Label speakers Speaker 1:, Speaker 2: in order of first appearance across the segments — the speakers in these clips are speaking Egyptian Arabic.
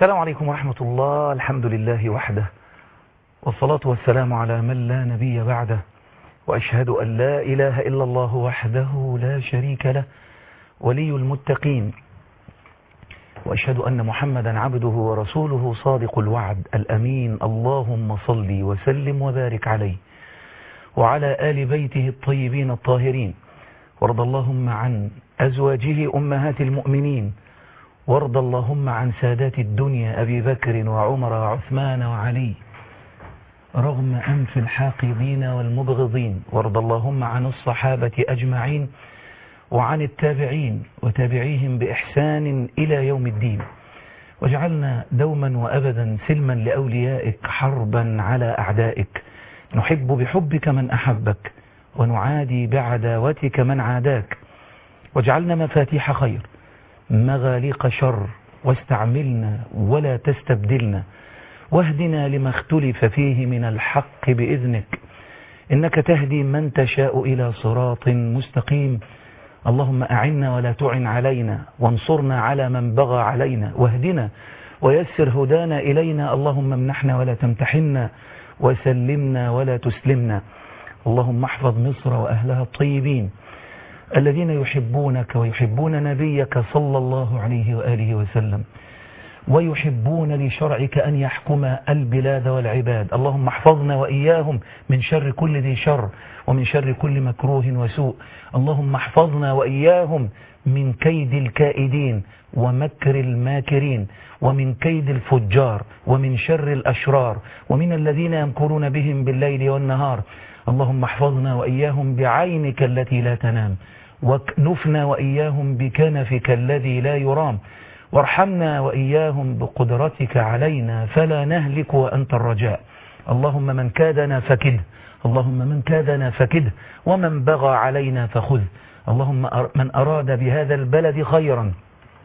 Speaker 1: السلام عليكم ورحمة الله الحمد لله وحده والصلاة والسلام على من لا نبي بعده وأشهد أن لا إله إلا الله وحده لا شريك له ولي المتقين وأشهد أن محمدا عبده ورسوله صادق الوعد الأمين اللهم صل وسلم وبارك عليه وعلى آل بيته الطيبين الطاهرين وارض اللهم عن أزواجه أمهات المؤمنين وارض اللهم عن سادات الدنيا أبي بكر وعمر وعثمان وعلي رغم أنف الحاقدين والمبغضين وارض اللهم عن الصحابة أجمعين وعن التابعين وتابعيهم بإحسان إلى يوم الدين واجعلنا دوما وأبدا سلما لأوليائك حربا على أعدائك نحب بحبك من أحبك ونعادي بعداوتك من عاداك واجعلنا مفاتيح خير مغاليق شر واستعملنا ولا تستبدلنا واهدنا لما اختلف فيه من الحق بإذنك إنك تهدي من تشاء إلى صراط مستقيم اللهم أعنا ولا تعن علينا وانصرنا على من بغى علينا واهدنا ويسر هدانا إلينا اللهم امنحنا ولا تمتحنا وسلمنا ولا تسلمنا اللهم احفظ مصر وأهلها الطيبين الذين يحبونك ويحبون نبيك صلى الله عليه وآله وسلم ويحبون لشرعك أن يحكم البلاد والعباد اللهم احفظنا وإياهم من شر كل ذي شر ومن شر كل مكروه وسوء اللهم احفظنا وإياهم من كيد الكائدين ومكر الماكرين ومن كيد الفجار ومن شر الأشرار ومن الذين يمكرون بهم بالليل والنهار اللهم احفظنا وإياهم بعينك التي لا تنام واكنفنا وإياهم بكنفك الذي لا يرام وارحمنا وإياهم بقدرتك علينا فلا نهلك وأنت الرجاء اللهم من كادنا فكده اللهم من كادنا فكده ومن بغى علينا فخذ اللهم من أراد بهذا البلد خيرا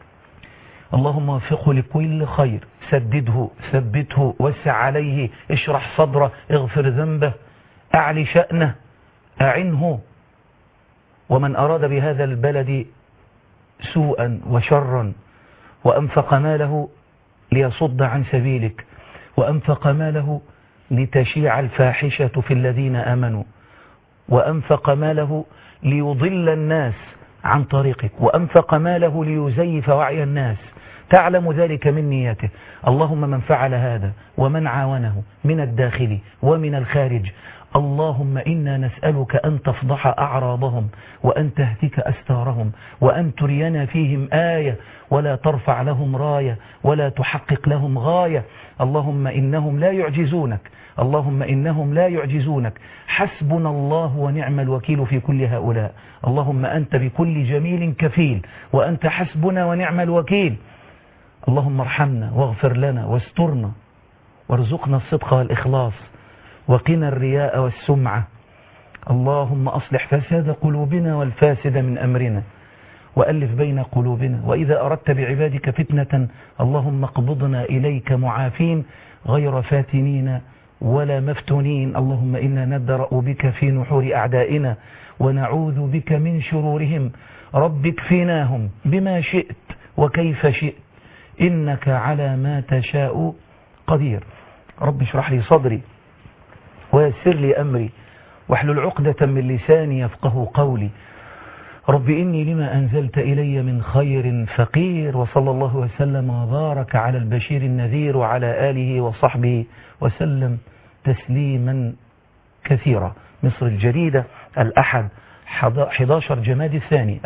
Speaker 1: اللهم وفقه لكل خير سدده ثبته وسع عليه اشرح صدره اغفر ذنبه أعلي شأنه أعنه ومن أراد بهذا البلد سوءا وشرا وأنفق ماله ليصد عن سبيلك وأنفق ماله لتشيع الفاحشة في الذين آمنوا وأنفق ماله ليضل الناس عن طريقك وأنفق ماله ليزيف وعي الناس تعلم ذلك من نيته اللهم من فعل هذا ومن عاونه من الداخل ومن الخارج اللهم إنا نسألك أن تفضح أعراضهم وأن تهتك أستارهم وأن ترينا فيهم آية ولا ترفع لهم راية ولا تحقق لهم غاية اللهم إنهم لا يعجزونك اللهم إنهم لا يعجزونك حسبنا الله ونعم الوكيل في كل هؤلاء اللهم أنت بكل جميل كفيل وأنت حسبنا ونعم الوكيل اللهم ارحمنا واغفر لنا واسترنا وارزقنا الصدق والإخلاص وقنا الرياء والسمعة اللهم أصلح فساد قلوبنا والفاسد من أمرنا وألف بين قلوبنا وإذا أردت بعبادك فتنة اللهم اقبضنا إليك معافين غير فاتنين ولا مفتونين اللهم إنا ندرأ بك في نحور أعدائنا ونعوذ بك من شرورهم رب اكفناهم بما شئت وكيف شئت إنك على ما تشاء قدير رب اشرح لي صدري ويسر لي أمري واحلل عقدة من لساني يفقه قولي رب إني لما أنزلت إلي من خير فقير وصلى الله وسلم وبارك على البشير النذير وعلى آله وصحبه وسلم تسليما كثيرا مصر الجديدة الأحد 11 جماد الثاني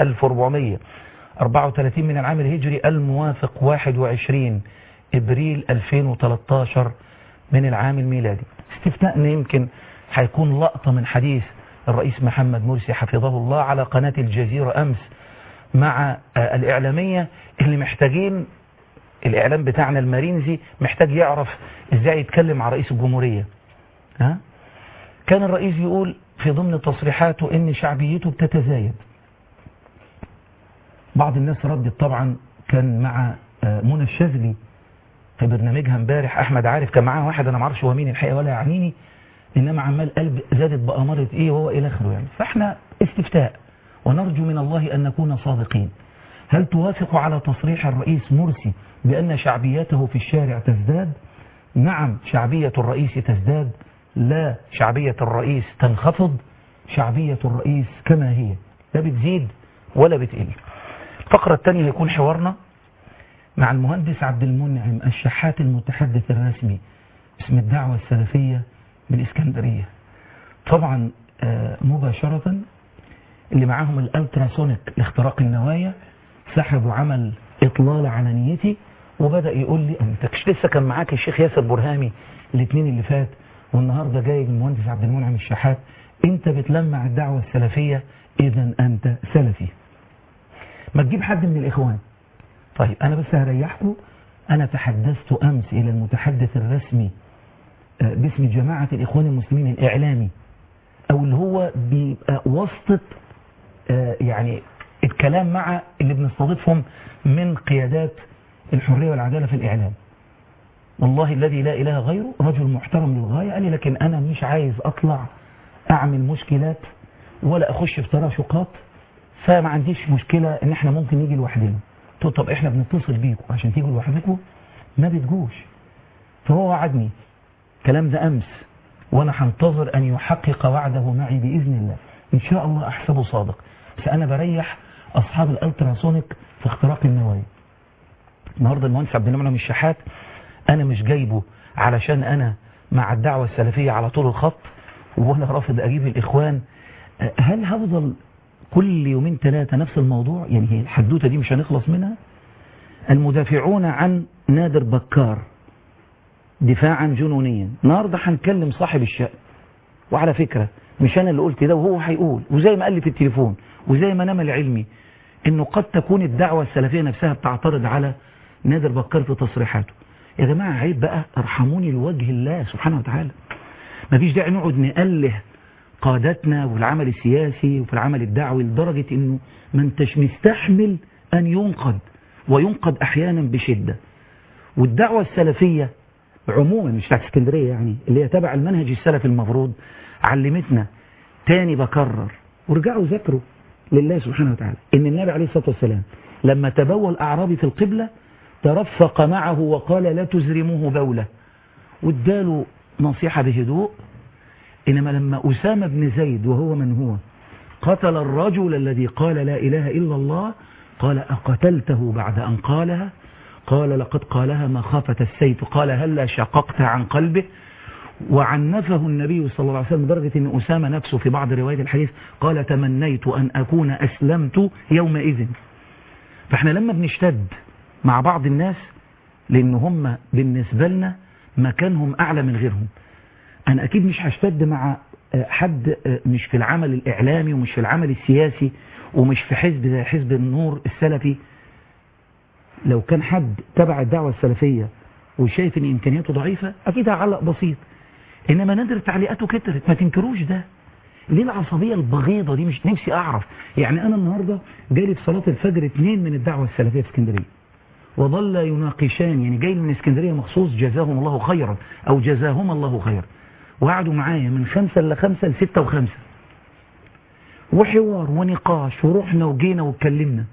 Speaker 1: 1434 من العام الهجري الموافق 21 إبريل 2013 من العام الميلادي استفتاءنا يمكن هيكون لقطة من حديث الرئيس محمد مرسي حفظه الله على قناة الجزيرة أمس مع الإعلامية اللي محتاجين الإعلام بتاعنا المارينزي محتاج يعرف إزاي يتكلم مع رئيس الجمهورية ها؟ كان الرئيس يقول في ضمن تصريحاته إن شعبيته بتتزايد بعض الناس ردت طبعا كان مع منى الشاذلي في برنامجها امبارح احمد عارف كان معاه واحد انا ما اعرفش هو مين الحقيقه ولا يعنيني انما عمال قلب زادت باماره ايه وهو الى اخره يعني فاحنا استفتاء ونرجو من الله ان نكون صادقين هل توافق على تصريح الرئيس مرسي بأن شعبيته في الشارع تزداد نعم شعبية الرئيس تزداد لا شعبية الرئيس تنخفض شعبية الرئيس كما هي لا بتزيد ولا بتقل الفقرة الثانية هيكون حوارنا مع المهندس عبد المنعم الشحات المتحدث الرسمي اسم الدعوة السلفية بالإسكندرية طبعا مباشرة اللي معاهم الالتراسونيك لاختراق النوايا سحبوا عمل اطلال على نيتي وبدأ يقول لي انت مش لسه كان معاك الشيخ ياسر برهامي الاثنين اللي فات والنهاردة جاي المهندس عبد المنعم الشحات انت بتلمع الدعوة السلفية اذا انت سلفي ما تجيب حد من الاخوان طيب انا بس هريحكم انا تحدثت امس الى المتحدث الرسمي باسم جماعة الاخوان المسلمين الاعلامي او اللي هو بيبقى واسطة يعني الكلام مع اللي بنستضيفهم من قيادات الحرية والعدالة في الإعلام والله الذي لا إله غيره رجل محترم للغاية قال لي لكن أنا مش عايز أطلع أعمل مشكلات ولا أخش في تراشقات فما عنديش مشكلة إن إحنا ممكن نيجي لوحدنا قلت طب إحنا بنتصل بيكم عشان تيجوا لوحدكم ما بتجوش فهو وعدني كلام ده أمس وأنا هنتظر أن يحقق وعده معي بإذن الله إن شاء الله أحسبه صادق بس أنا بريح أصحاب الألتراسونيك في اختراق النوايا النهاردة المهندس عبد المنعم الشحات أنا مش جايبه علشان أنا مع الدعوة السلفية على طول الخط ولا رافض أجيب الإخوان هل هفضل كل يومين ثلاثة نفس الموضوع يعني هي الحدوتة دي مش هنخلص منها المدافعون عن نادر بكار دفاعا جنونيا النهارده هنكلم صاحب الشأن وعلى فكرة مش أنا اللي قلت ده وهو هيقول وزي ما قال لي في التليفون وزي ما نمل علمي انه قد تكون الدعوة السلفية نفسها بتعترض على نادر بكار في تصريحاته يا جماعة عيب بقى ارحموني لوجه الله سبحانه وتعالى مفيش داعي نقعد نأله قادتنا والعمل السياسي وفي العمل الدعوي لدرجة انه ما انتش مستحمل ان ينقد وينقد احيانا بشدة والدعوة السلفية عموما مش بتاعت اسكندرية يعني اللي هي تبع المنهج السلفي المفروض علمتنا تاني بكرر ورجعوا ذكروا لله سبحانه وتعالى ان النبي عليه الصلاة والسلام لما تبول اعرابي في القبلة ترفق معه وقال لا تزرموه بولة واداله نصيحة بهدوء إنما لما أسامة بن زيد وهو من هو قتل الرجل الذي قال لا إله إلا الله قال أقتلته بعد أن قالها قال لقد قالها مخافة السيف قال هلا شققت عن قلبه وعنفه النبي صلى الله عليه وسلم لدرجة أن أسامة نفسه في بعض روايات الحديث قال تمنيت أن أكون أسلمت يومئذ فاحنا لما بنشتد مع بعض الناس لأن هم بالنسبة لنا مكانهم أعلى من غيرهم أنا أكيد مش هشتد مع حد مش في العمل الإعلامي ومش في العمل السياسي ومش في حزب زي حزب النور السلفي لو كان حد تبع الدعوة السلفية وشايف ان امكانياته ضعيفة اكيد هعلق بسيط انما نادر تعليقاته كترت ما تنكروش ده ليه العصبية البغيضة دي مش نفسي اعرف يعني انا النهاردة جالي في صلاة الفجر اثنين من الدعوة السلفية في اسكندرية وظل يناقشان يعني جاي من اسكندرية مخصوص جزاهم الله خيرا او جزاهم الله خيرا وقعدوا معايا من خمسة لخمسة لستة وخمسة وحوار ونقاش ورحنا وجينا واتكلمنا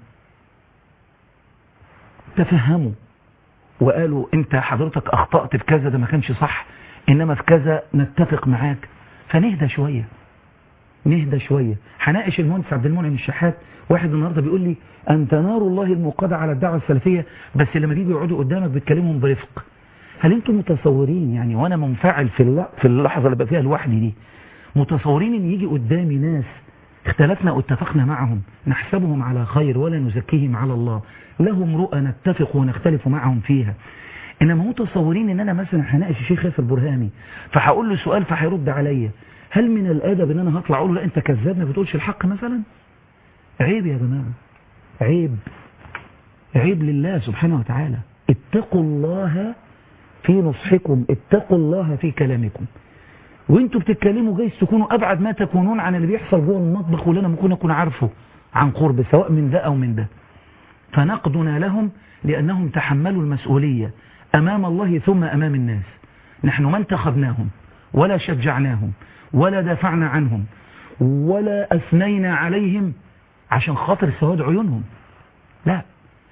Speaker 1: تفهموا وقالوا انت حضرتك اخطأت في كذا ده ما كانش صح انما في كذا نتفق معاك فنهدى شوية نهدى شوية هناقش المهندس عبد المنعم الشحات واحد النهاردة بيقول لي انت نار الله الموقدة على الدعوة السلفية بس لما بيجوا يقعدوا قدامك بتكلمهم برفق هل انتم متصورين يعني وانا منفعل في في اللحظة اللي بقى فيها لوحدي دي متصورين ان يجي قدامي ناس اختلفنا واتفقنا معهم نحسبهم على خير ولا نزكيهم على الله لهم رؤى نتفق ونختلف معهم فيها انما متصورين ان انا مثلا هناقش الشيخ ياسر برهامي فهقول له سؤال فهيرد عليا هل من الادب ان انا هطلع اقول له لا انت كذاب ما بتقولش الحق مثلا عيب يا جماعه عيب عيب لله سبحانه وتعالى اتقوا الله في نصحكم اتقوا الله في كلامكم وانتوا بتتكلموا جايز تكونوا ابعد ما تكونون عن اللي بيحصل جوه المطبخ واللي انا ممكن اكون عارفه عن قرب سواء من ده او من ده فنقدنا لهم لانهم تحملوا المسؤولية امام الله ثم امام الناس نحن ما انتخبناهم ولا شجعناهم ولا دافعنا عنهم ولا اثنينا عليهم عشان خاطر سواد عيونهم لا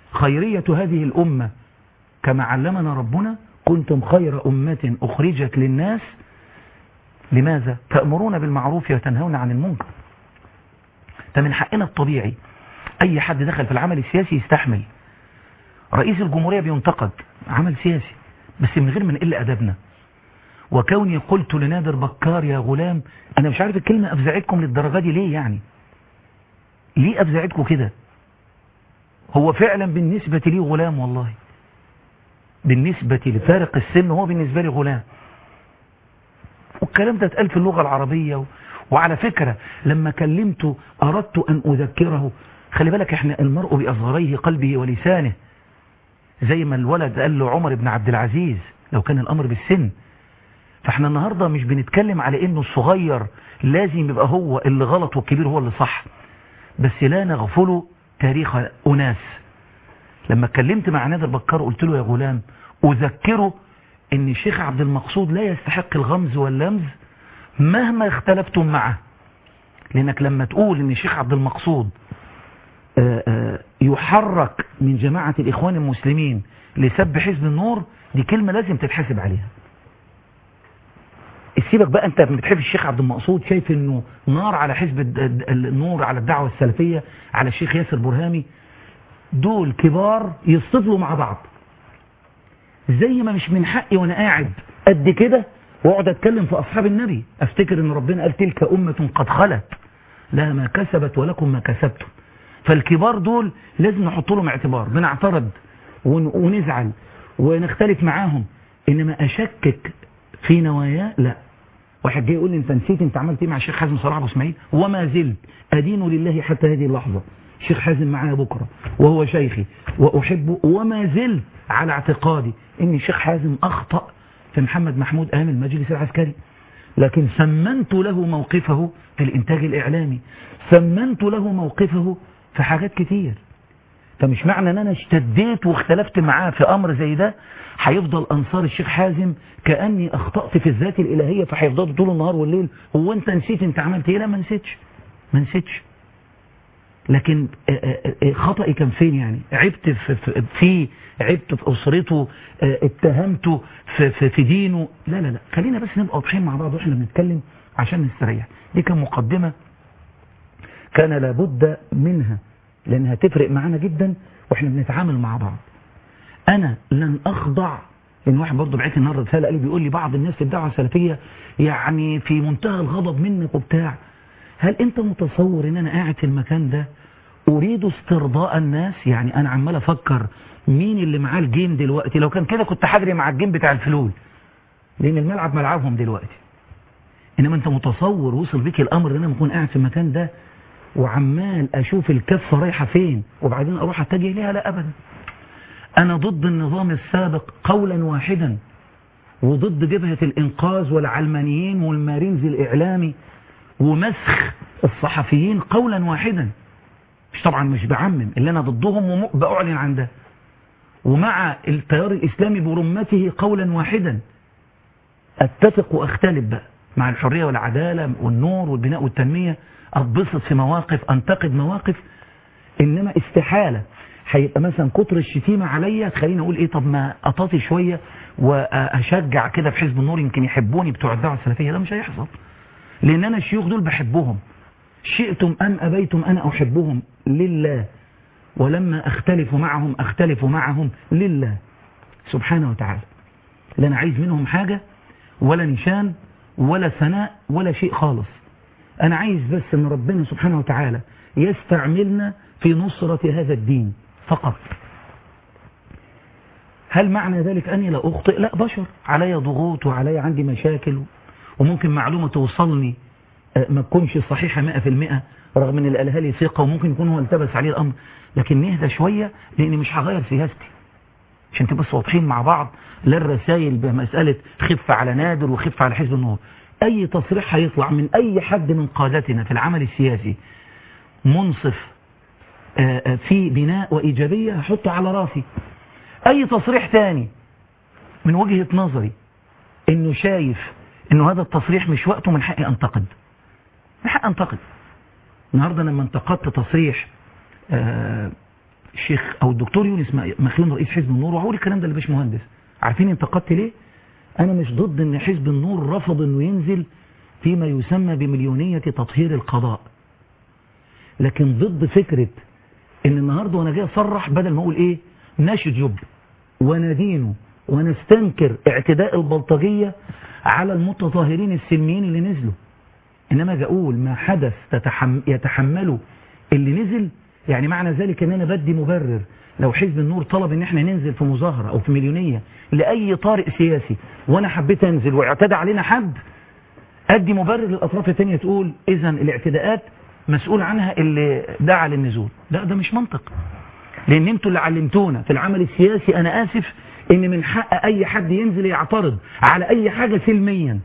Speaker 1: خيرية هذه الأمة كما علمنا ربنا كنتم خير أمة أخرجت للناس لماذا؟ تأمرون بالمعروف وتنهون عن المنكر فمن حقنا الطبيعي أي حد دخل في العمل السياسي يستحمل رئيس الجمهورية بينتقد عمل سياسي بس من غير ما نقل أدبنا وكوني قلت لنادر بكار يا غلام أنا مش عارف الكلمة أفزعتكم للدرجة دي ليه يعني ليه أفزعتكم كده هو فعلا بالنسبة لي غلام والله بالنسبة لفارق السن هو بالنسبة لي غلام والكلام ده اتقال في اللغة العربية و... وعلى فكرة لما كلمته أردت أن أذكره خلي بالك احنا المرء بأصغريه قلبه ولسانه زي ما الولد قال له عمر بن عبد العزيز لو كان الأمر بالسن فاحنا النهاردة مش بنتكلم على انه الصغير لازم يبقى هو اللي غلط والكبير هو اللي صح بس لا نغفله تاريخ أناس لما اتكلمت مع نادر بكار قلت له يا غلام أذكره ان الشيخ عبد المقصود لا يستحق الغمز واللمز مهما اختلفتم معه لانك لما تقول ان الشيخ عبد المقصود آآ آآ يحرك من جماعة الاخوان المسلمين لسب حزب النور دي كلمة لازم تتحاسب عليها سيبك بقى انت بتحب الشيخ عبد المقصود شايف انه نار على حزب النور على الدعوة السلفية على الشيخ ياسر برهامي دول كبار يصطفلوا مع بعض زي ما مش من حقي وانا قاعد قد كده واقعد اتكلم في اصحاب النبي افتكر ان ربنا قال تلك امة قد خلت لها ما كسبت ولكم ما كسبتم فالكبار دول لازم نحط لهم اعتبار بنعترض ونزعل ونختلف معاهم انما اشكك في نواياه لا واحد جاي يقول لي انت نسيت انت عملت ايه مع الشيخ حازم صلاح ابو اسماعيل وما زلت ادين لله حتى هذه اللحظه الشيخ حازم معايا بكره وهو شيخي واحبه وما زلت على اعتقادي ان الشيخ حازم اخطا في محمد محمود امام المجلس العسكري لكن سمنت له موقفه في الانتاج الاعلامي سمنت له موقفه في حاجات كتير فمش معنى ان انا اشتديت واختلفت معاه في امر زي ده هيفضل انصار الشيخ حازم كاني اخطات في الذات الالهيه فهيفضلوا طول النهار والليل هو انت نسيت انت عملت ايه لا ما نسيتش ما نسيتش لكن خطأي كان فين يعني عبت في, في عبت في أسرته اتهمته في, في, في دينه لا لا لا خلينا بس نبقى واضحين مع بعض واحنا بنتكلم عشان نستريح دي كان مقدمة كان لابد منها لانها تفرق معانا جدا واحنا بنتعامل مع بعض انا لن اخضع لان واحد برضه بعت النهارده رساله قال بيقول لي بعض الناس في الدعوه السلفيه يعني في منتهى الغضب منك وبتاع هل انت متصور ان انا قاعد في المكان ده اريد استرضاء الناس يعني انا عمال افكر مين اللي معاه الجيم دلوقتي لو كان كده كنت حجري مع الجيم بتاع الفلول لان الملعب ملعبهم دلوقتي انما انت متصور وصل بيك الامر ان انا بكون قاعد في المكان ده وعمال اشوف الكفه رايحه فين وبعدين اروح اتجه ليها لا ابدا انا ضد النظام السابق قولا واحدا وضد جبهه الانقاذ والعلمانيين والمارينز الاعلامي ومسخ الصحفيين قولا واحدا مش طبعا مش بعمم اللي انا ضدهم وبأعلن عن ده ومع التيار الاسلامي برمته قولا واحدا اتفق واختلف بقى مع الحرية والعدالة والنور والبناء والتنمية اتبسط في مواقف انتقد مواقف انما استحالة هيبقى مثلا كتر الشتيمة عليا تخليني اقول ايه طب ما اطاطي شوية واشجع كده في حزب النور يمكن يحبوني بتوع الدعوة السلفية ده مش هيحصل لان انا الشيوخ دول بحبهم شئتم ام ابيتم انا احبهم لله ولما اختلف معهم اختلف معهم لله سبحانه وتعالى لا انا عايز منهم حاجة ولا نشان ولا ثناء ولا شيء خالص انا عايز بس ان ربنا سبحانه وتعالى يستعملنا في نصرة هذا الدين فقط هل معنى ذلك اني لا اخطئ لا بشر علي ضغوط وعلي عندي مشاكل وممكن معلومة توصلني ما تكونش صحيحة مئة في المئة رغم ان اللي قالها لي ثقة وممكن يكون هو التبس عليه الامر لكن نهدى شوية لاني مش هغير سياستي عشان تبقى بس واضحين مع بعض لا الرسائل بمسألة خف على نادر وخف على حزب النور اي تصريح هيطلع من اي حد من قادتنا في العمل السياسي منصف في بناء وايجابية هحطه على راسي اي تصريح تاني من وجهة نظري انه شايف انه هذا التصريح مش وقته من حقي انتقد من حقي انتقد النهاردة لما انتقدت تصريح الشيخ او الدكتور يونس مخلون رئيس حزب النور وهقول الكلام ده لباش مهندس عارفين انتقدت ليه انا مش ضد ان حزب النور رفض انه ينزل فيما يسمى بمليونية تطهير القضاء لكن ضد فكرة ان النهاردة وانا جاي اصرح بدل ما اقول ايه نشجب وندينه ونستنكر اعتداء البلطجية على المتظاهرين السلميين اللي نزلوا انما اجي اقول ما حدث تتحم يتحمله اللي نزل يعني معنى ذلك ان انا بدي مبرر لو حزب النور طلب ان احنا ننزل في مظاهرة او في مليونية لاي طارئ سياسي وانا حبيت انزل واعتدى علينا حد ادي مبرر للاطراف الثانيه تقول اذا الاعتداءات مسؤول عنها اللي دعا للنزول لا ده مش منطق لان انتوا اللي علمتونا في العمل السياسي انا اسف ان من حق اي حد ينزل يعترض على اي حاجة سلميا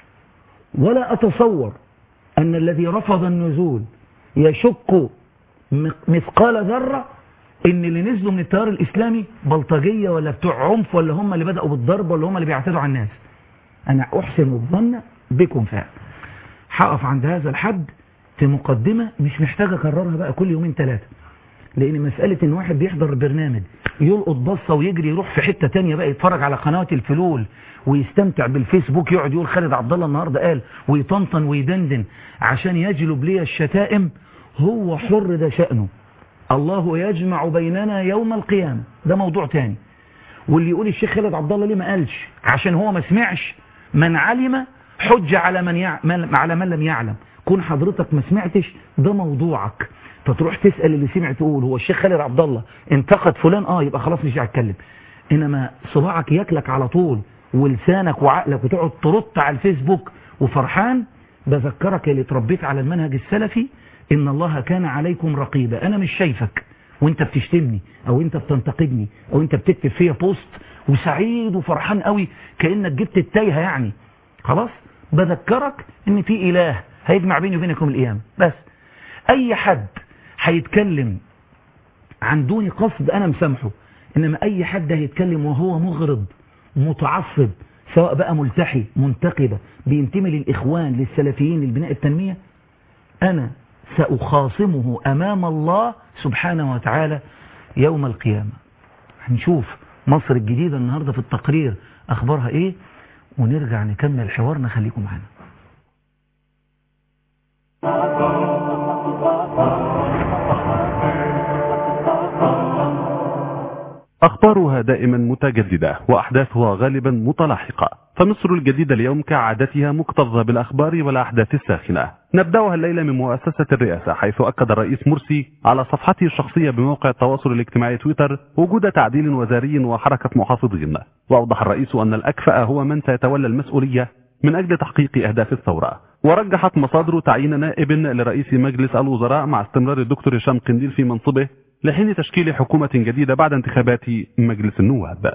Speaker 1: ولا اتصور ان الذي رفض النزول يشك مثقال ذرة ان اللي نزلوا من التيار الاسلامي بلطجية ولا بتوع عنف ولا هم اللي بدأوا بالضرب ولا هم اللي بيعتدوا على الناس انا احسن الظن بكم فعلا هقف عند هذا الحد في مقدمة مش محتاج اكررها بقى كل يومين ثلاثة لان مسألة ان واحد بيحضر برنامج يلقط بصة ويجري يروح في حتة تانية بقى يتفرج على قنوات الفلول ويستمتع بالفيسبوك يقعد يقول خالد عبد الله النهاردة قال ويطنطن ويدندن عشان يجلب لي الشتائم هو حر ده شأنه الله يجمع بيننا يوم القيامة ده موضوع تاني واللي يقول الشيخ خالد عبد الله ليه ما قالش عشان هو ما سمعش من علم حج على من, يع... على من لم يعلم كون حضرتك ما سمعتش ده موضوعك فتروح تسأل اللي سمع تقول هو الشيخ خالد عبد الله انتقد فلان اه يبقى خلاص مش هتكلم انما صباعك ياكلك على طول ولسانك وعقلك وتقعد ترط على الفيسبوك وفرحان بذكرك اللي اتربيت على المنهج السلفي ان الله كان عليكم رقيبا انا مش شايفك وانت بتشتمني او انت بتنتقدني او انت بتكتب فيا بوست وسعيد وفرحان قوي كأنك جبت التايهة يعني خلاص بذكرك ان في اله هيجمع بيني وبينكم القيامة بس اي حد هيتكلم عن دون قصد انا مسامحه انما اي حد هيتكلم وهو مغرض متعصب سواء بقى ملتحي منتقبة بينتمي للاخوان للسلفيين للبناء التنمية انا سأخاصمه امام الله سبحانه وتعالى يوم القيامة هنشوف مصر الجديدة النهاردة في التقرير اخبارها ايه ونرجع نكمل حوارنا خليكم معنا
Speaker 2: أخبارها دائما متجددة وأحداثها غالبا متلاحقة فمصر الجديدة اليوم كعادتها مكتظة بالأخبار والأحداث الساخنة نبدأها الليلة من مؤسسة الرئاسة حيث أكد الرئيس مرسي على صفحته الشخصية بموقع التواصل الاجتماعي تويتر وجود تعديل وزاري وحركة محافظين وأوضح الرئيس أن الأكفأ هو من سيتولى المسؤولية من أجل تحقيق أهداف الثورة ورجحت مصادر تعيين نائب لرئيس مجلس الوزراء مع استمرار الدكتور هشام قنديل في منصبه لحين تشكيل حكومة جديدة بعد انتخابات مجلس النواب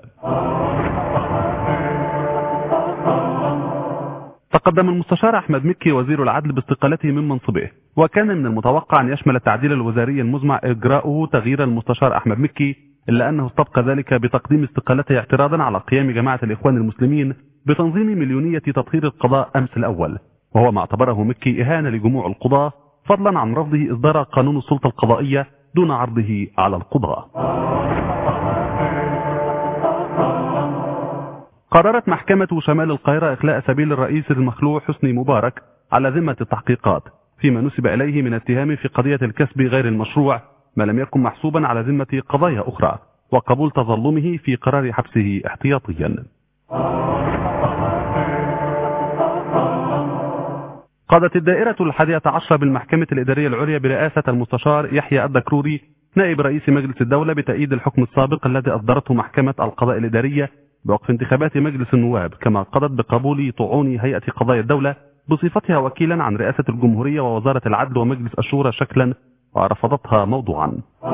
Speaker 2: تقدم المستشار أحمد مكي وزير العدل باستقالته من منصبه وكان من المتوقع أن يشمل التعديل الوزاري المزمع إجراؤه تغيير المستشار أحمد مكي إلا أنه استبقى ذلك بتقديم استقالته اعتراضا على قيام جماعة الإخوان المسلمين بتنظيم مليونية تطهير القضاء أمس الأول وهو ما اعتبره مكي إهانة لجموع القضاة فضلا عن رفضه إصدار قانون السلطة القضائية دون عرضه على القضاة قررت محكمة شمال القاهرة إخلاء سبيل الرئيس المخلوع حسني مبارك على ذمة التحقيقات فيما نسب إليه من اتهام في قضية الكسب غير المشروع ما لم يكن محسوبا على ذمة قضايا أخرى وقبول تظلمه في قرار حبسه احتياطيا قادت الدائرة الحادية عشر بالمحكمة الإدارية العليا برئاسة المستشار يحيى الدكروري نائب رئيس مجلس الدولة بتأييد الحكم السابق الذي أصدرته محكمة القضاء الإدارية بوقف انتخابات مجلس النواب كما قضت بقبول طعون هيئة قضايا الدولة بصفتها وكيلا عن رئاسة الجمهورية ووزارة العدل ومجلس الشورى شكلا ورفضتها موضوعا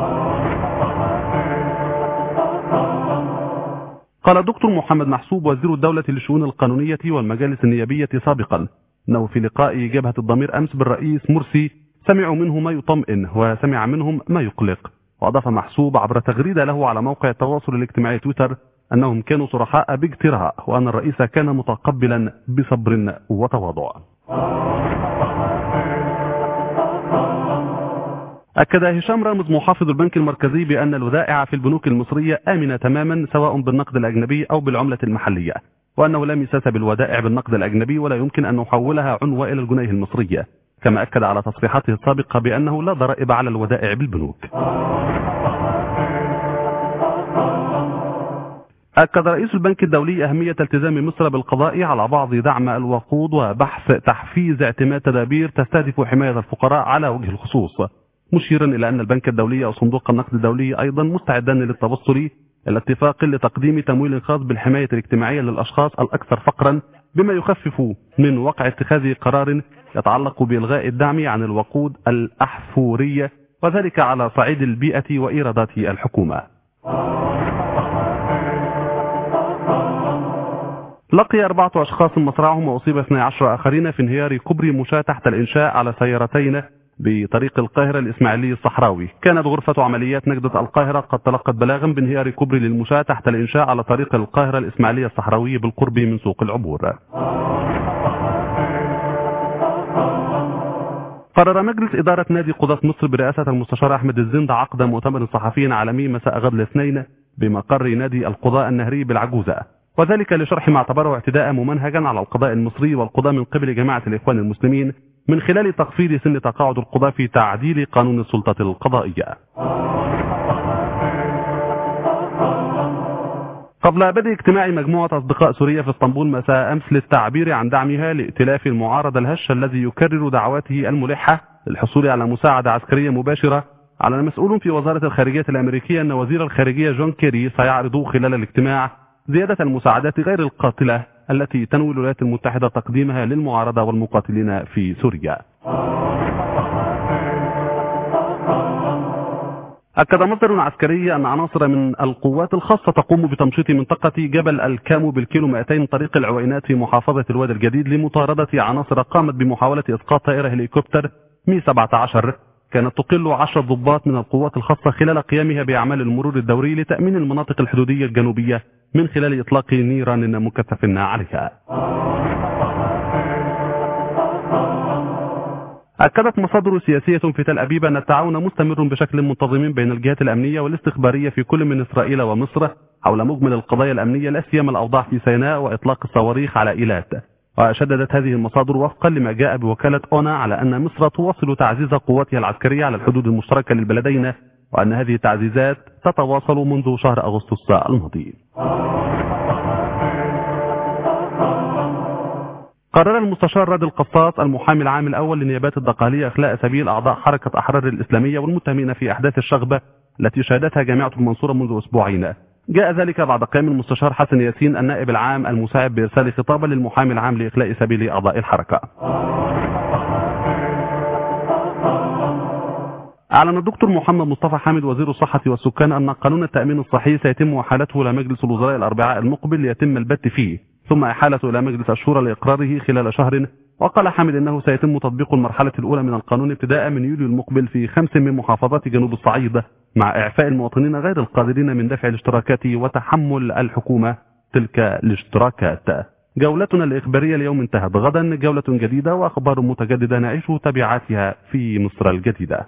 Speaker 2: قال الدكتور محمد محسوب وزير الدولة للشؤون القانونية والمجالس النيابية سابقا أنه في لقاء جبهة الضمير أمس بالرئيس مرسي سمعوا منه ما يطمئن وسمع منهم ما يقلق وأضاف محسوب عبر تغريدة له على موقع التواصل الاجتماعي تويتر أنهم كانوا صرحاء باجتراء وأن الرئيس كان متقبلا بصبر وتواضع أكد هشام رامز محافظ البنك المركزي بأن الودائع في البنوك المصرية آمنة تماما سواء بالنقد الأجنبي أو بالعملة المحلية وأنه لا مساس بالودائع بالنقد الأجنبي ولا يمكن أن نحولها عنوة إلى الجنيه المصرية كما أكد على تصريحاته السابقة بأنه لا ضرائب على الودائع بالبنوك أكد رئيس البنك الدولي أهمية التزام مصر بالقضاء على بعض دعم الوقود وبحث تحفيز اعتماد تدابير تستهدف حماية الفقراء على وجه الخصوص مشيرا إلى أن البنك الدولي وصندوق النقد الدولي أيضا مستعدان للتوصل إلى اتفاق لتقديم تمويل خاص بالحماية الاجتماعية للأشخاص الأكثر فقرا بما يخفف من وقع اتخاذ قرار يتعلق بإلغاء الدعم عن الوقود الأحفورية وذلك على صعيد البيئة وإيرادات الحكومة لقي أربعة أشخاص مصرعهم وأصيب 12 آخرين في انهيار كبري مشاة تحت الإنشاء على سيارتين بطريق القاهرة الإسماعيلي الصحراوي كانت غرفة عمليات نجدة القاهرة قد تلقت بلاغا بانهيار كبري للمشاة تحت الإنشاء على طريق القاهرة الإسماعيلية الصحراوي بالقرب من سوق العبور قرر مجلس إدارة نادي قضاة مصر برئاسة المستشار أحمد الزند عقد مؤتمر صحفي عالمي مساء غد الاثنين بمقر نادي القضاء النهري بالعجوزة وذلك لشرح ما اعتبره اعتداء ممنهجا على القضاء المصري والقضاء من قبل جماعة الإخوان المسلمين من خلال تخفيض سن تقاعد القضاء في تعديل قانون السلطة القضائية قبل بدء اجتماع مجموعة أصدقاء سوريا في اسطنبول مساء أمس للتعبير عن دعمها لائتلاف المعارضة الهشة الذي يكرر دعواته الملحة للحصول على مساعدة عسكرية مباشرة على مسؤول في وزارة الخارجية الأمريكية أن وزير الخارجية جون كيري سيعرض خلال الاجتماع زيادة المساعدات غير القاتلة التي تنوي الولايات المتحدة تقديمها للمعارضة والمقاتلين في سوريا أكد مصدر عسكري أن عناصر من القوات الخاصة تقوم بتمشيط منطقة جبل الكامو بالكيلو 200 طريق العوينات في محافظة الوادي الجديد لمطاردة عناصر قامت بمحاولة إسقاط طائرة هليكوبتر مي 17 كانت تقل 10 ضباط من القوات الخاصة خلال قيامها بأعمال المرور الدوري لتأمين المناطق الحدودية الجنوبية من خلال إطلاق نيران مكثف عليها أكدت مصادر سياسية في تل أبيب أن التعاون مستمر بشكل منتظم بين الجهات الأمنية والاستخبارية في كل من إسرائيل ومصر حول مجمل القضايا الأمنية لا سيما الأوضاع في سيناء وإطلاق الصواريخ على إيلات وشددت هذه المصادر وفقا لما جاء بوكالة أونا على أن مصر تواصل تعزيز قواتها العسكرية على الحدود المشتركة للبلدين وأن هذه التعزيزات تتواصل منذ شهر أغسطس الماضي قرر المستشار راد القصاص المحامي العام الأول للنيابات الدقهلية إخلاء سبيل أعضاء حركة أحرار الإسلامية والمتهمين في أحداث الشغبة التي شهدتها جامعة المنصورة منذ أسبوعين جاء ذلك بعد قيام المستشار حسن ياسين النائب العام المساعد بإرسال خطابا للمحامي العام لإخلاء سبيل أعضاء الحركة أعلن الدكتور محمد مصطفى حامد وزير الصحة والسكان أن قانون التأمين الصحي سيتم إحالته إلى مجلس الوزراء الأربعاء المقبل ليتم البت فيه ثم إحالته إلى مجلس الشورى لإقراره خلال شهر وقال حامد أنه سيتم تطبيق المرحلة الأولى من القانون ابتداء من يوليو المقبل في خمس من محافظات جنوب الصعيد مع إعفاء المواطنين غير القادرين من دفع الاشتراكات وتحمل الحكومة تلك الاشتراكات جولتنا الإخبارية اليوم انتهت غدا جولة جديدة وأخبار متجددة نعيش تبعاتها في مصر الجديدة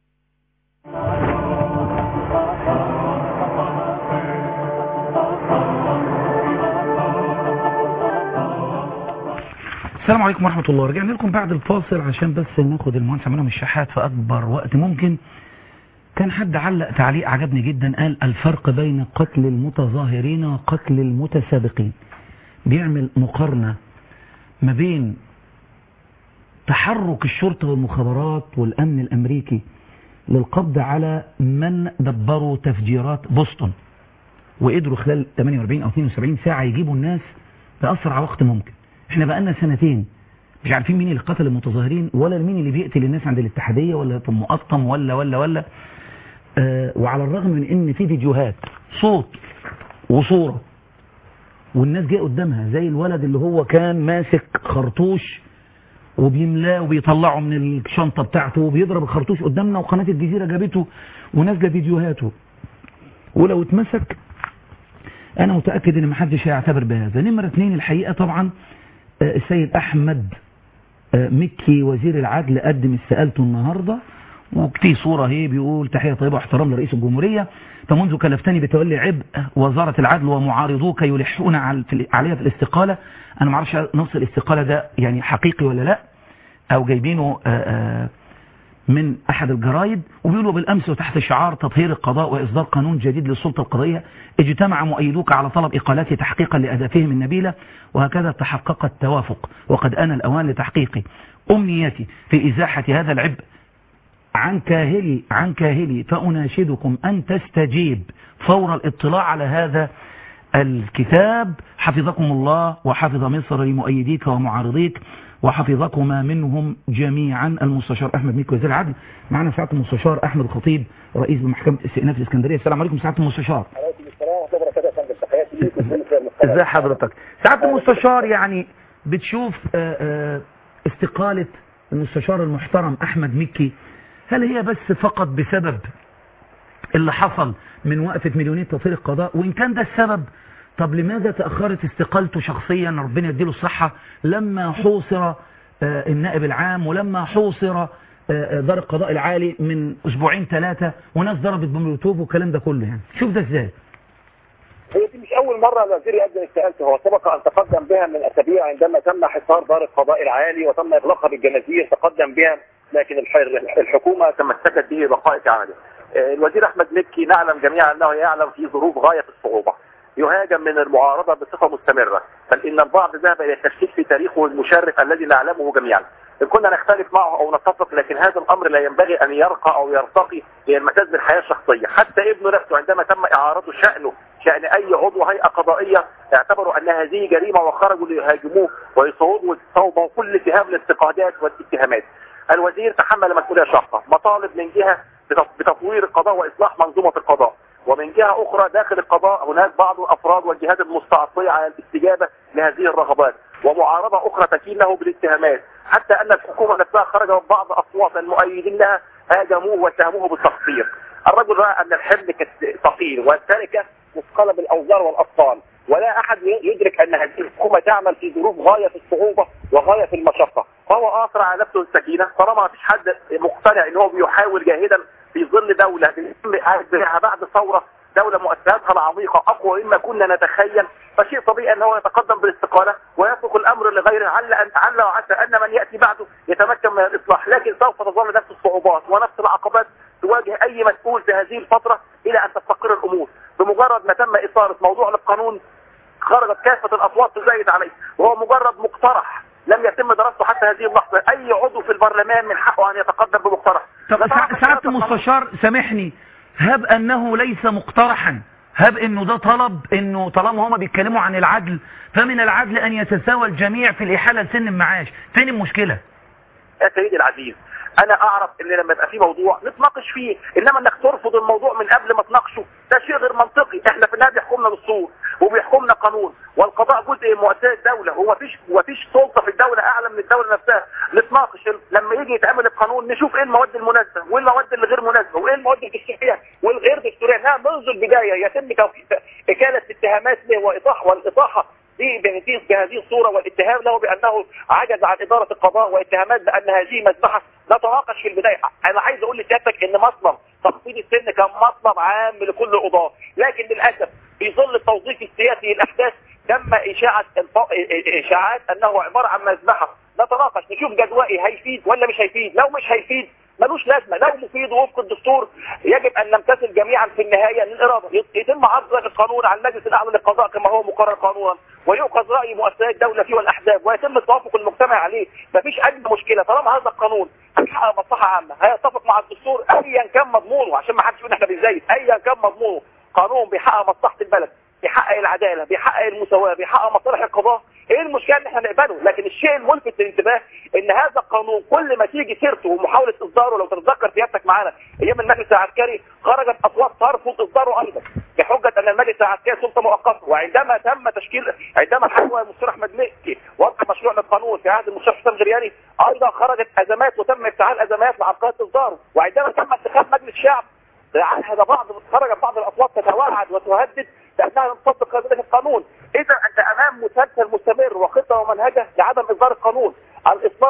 Speaker 1: السلام عليكم ورحمة الله رجعنا لكم بعد الفاصل عشان بس ناخد المهندس عمرو من الشحات في أكبر وقت ممكن كان حد علق تعليق عجبني جدا قال الفرق بين قتل المتظاهرين وقتل المتسابقين بيعمل مقارنة ما بين تحرك الشرطة والمخابرات والأمن الأمريكي للقبض على من دبروا تفجيرات بوسطن وقدروا خلال 48 أو 72 ساعة يجيبوا الناس بأسرع وقت ممكن احنا بقالنا سنتين مش عارفين مين اللي قتل المتظاهرين ولا مين اللي بيقتل الناس عند الاتحادية ولا في المقطم ولا ولا ولا آه وعلى الرغم من ان في فيديوهات صوت وصورة والناس جايه قدامها زي الولد اللي هو كان ماسك خرطوش وبيملاه وبيطلعه من الشنطة بتاعته وبيضرب الخرطوش قدامنا وقناة الجزيرة جابته ونازله فيديوهاته ولو اتمسك انا متأكد ان محدش هيعتبر بهذا نمرة اثنين الحقيقة طبعا السيد أحمد مكي وزير العدل قدم استقالته النهاردة وفي صورة هي بيقول تحية طيبة واحترام لرئيس الجمهورية فمنذ كلفتني بتولي عبء وزارة العدل ومعارضوك يلحون عليها في الاستقالة أنا ما اعرفش نص الاستقالة ده يعني حقيقي ولا لا أو جايبينه آآ آآ من أحد الجرايد وبيقولوا بالأمس وتحت شعار تطهير القضاء وإصدار قانون جديد للسلطة القضائية اجتمع مؤيدوك على طلب إقالته تحقيقا لأهدافهم النبيلة وهكذا تحقق التوافق وقد آن الأوان لتحقيقه أمنيتي في إزاحة هذا العبء عن كاهلي عن كاهلي فأناشدكم أن تستجيب فور الاطلاع على هذا الكتاب حفظكم الله وحفظ مصر لمؤيديك ومعارضيك وحفظكما منهم جميعا المستشار أحمد ميك وزير العدل معنا سعادة المستشار أحمد الخطيب رئيس محكمة استئناف الإسكندرية السلام عليكم سعادة المستشار ازي حضرتك سعادة المستشار يعني بتشوف استقالة المستشار المحترم أحمد مكي هل هي بس فقط بسبب اللي حصل من وقفة مليونية تطهير القضاء وإن كان ده السبب طب لماذا تأخرت استقالته شخصيا ربنا يديله الصحة لما حوصر النائب العام ولما حوصر دار القضاء العالي من أسبوعين ثلاثة وناس ضربت بمولوتوف والكلام ده كله يعني شوف ده ازاي
Speaker 3: هي دي مش أول مرة الوزير يقدم استقالته هو سبق أن تقدم بها من أسابيع عندما تم حصار دار القضاء العالي وتم إغلاقها بالجنازير تقدم بها لكن الحكومة تمسكت به بقاء عمله الوزير أحمد مكي نعلم جميعا أنه يعلم في ظروف غاية في الصعوبة يهاجم من المعارضة بصفة مستمرة بل إن البعض ذهب إلى التشكيك في تاريخه المشرف الذي نعلمه جميعا إن كنا نختلف معه أو نتفق لكن هذا الأمر لا ينبغي أن يرقى أو يرتقي للمساس بالحياة الشخصية حتى ابنه نفسه عندما تم إعارته شأنه شأن أي عضو هيئة قضائية اعتبروا أن هذه جريمة وخرجوا ليهاجموه ويصوبوا صوبوا كل اتهام الاستقادات والاتهامات الوزير تحمل مسؤولية شاقة مطالب من جهة بتطوير القضاء وإصلاح منظومة القضاء ومن جهة أخرى داخل القضاء هناك بعض الأفراد والجهات المستعصية على الاستجابة لهذه الرغبات ومعارضة أخرى تكين له بالاتهامات حتى أن الحكومة نفسها خرج بعض أصوات المؤيدين لها هاجموه واتهموه بالتقصير الرجل رأى أن الحمل ثقيل والتركة مثقلة بالأوزار والأطفال ولا أحد يدرك أن هذه الحكومة تعمل في ظروف غاية في الصعوبة وغاية في المشقة فهو آثر على نفسه السكينة طالما ما فيش حد مقتنع أنه بيحاول جاهدا في ظل دولة بناءها بعد ثورة دولة مؤسساتها العميقة أقوى مما كنا نتخيل فشيء طبيعي أنه يتقدم بالاستقالة ويترك الأمر لغيره عل أن عل وعسى أن من يأتي بعده يتمكن من الإصلاح لكن سوف تظل نفس الصعوبات ونفس العقبات تواجه أي مسؤول في هذه الفترة إلى أن تستقر الأمور بمجرد ما تم إثارة موضوع للقانون خرجت كافة الأصوات تزايد عليه وهو مجرد مقترح لم يتم دراسته حتى هذه اللحظة أي عضو في البرلمان من حقه أن يتقدم بمقترح
Speaker 1: طب سعادة المستشار سامحني هب أنه ليس مقترحا هب أنه ده طلب أنه طالما هما بيتكلموا عن العدل فمن العدل أن يتساوى الجميع في الإحالة لسن المعاش فين المشكلة
Speaker 3: يا سيدي العزيز انا اعرف ان لما يبقى في موضوع نتناقش فيه انما انك ترفض الموضوع من قبل ما تناقشه ده شيء غير منطقي احنا في النهايه بيحكمنا دستور وبيحكمنا قانون والقضاء جزء من مؤسسات الدوله هو مفيش مفيش سلطه في الدوله اعلى من الدوله نفسها نتناقش لما يجي يتعمل القانون نشوف ايه المواد المناسبه وايه المواد اللي غير مناسبه وايه المواد الدستوريه والغير دستوريه انها منذ البدايه يتم اكاله اتهامات له وايضاح والاطاحه بهذه بهذه الصوره والاتهام له بانه عجز عن اداره القضاء واتهامات بان هذه مذبحه نتناقش في البدايه انا عايز اقول لسيادتك ان مصنع تخفيض السن كان مصنع عام لكل القضاه لكن للاسف في ظل التوظيف السياسي للاحداث تم اشاعه اشاعات انه عباره عن مذبحه نتناقش نشوف جدوائي هيفيد ولا مش هيفيد لو مش هيفيد ملوش لازمه لو مفيد وفق الدستور يجب ان نمتثل جميعا في النهايه للاراده يتم عرض القانون على المجلس الاعلى للقضاء كما هو مقرر قانونا ويؤخذ راي مؤسسات الدوله فيه والاحزاب ويتم التوافق المجتمع عليه مفيش اي مشكله طالما هذا القانون هيحقق مصلحه عامه هيتفق مع الدستور ايا كان مضمونه عشان ما حدش يقول احنا بنزايد ايا كان مضمونه قانون بيحقق مصلحه البلد بيحقق العداله بيحقق المساواه بيحقق مصالح القضاء ايه المشكله ان احنا نقبله لكن الشيء الملفت للانتباه ان هذا القانون كل ما تيجي سيرته ومحاوله اصداره لو تتذكر سيادتك معانا ايام المجلس العسكري خرجت اصوات ترفض اصداره ايضا بحجه ان المجلس العسكري سلطه مؤقته وعندما تم تشكيل عندما حكم المستشار احمد مكي وضع مشروع للقانون في عهد المستشار حسام غرياني ايضا خرجت ازمات وتم افتعال ازمات لعرقله اصداره وعندما تم انتخاب مجلس الشعب هذا بعض خرجت بعض الاصوات تتوعد وتهدد بانها لم تطبق هذا القانون اذا انت امام مسلسل مستمر وخطه ومنهجه لعدم اصدار القانون الاصلاح ياتي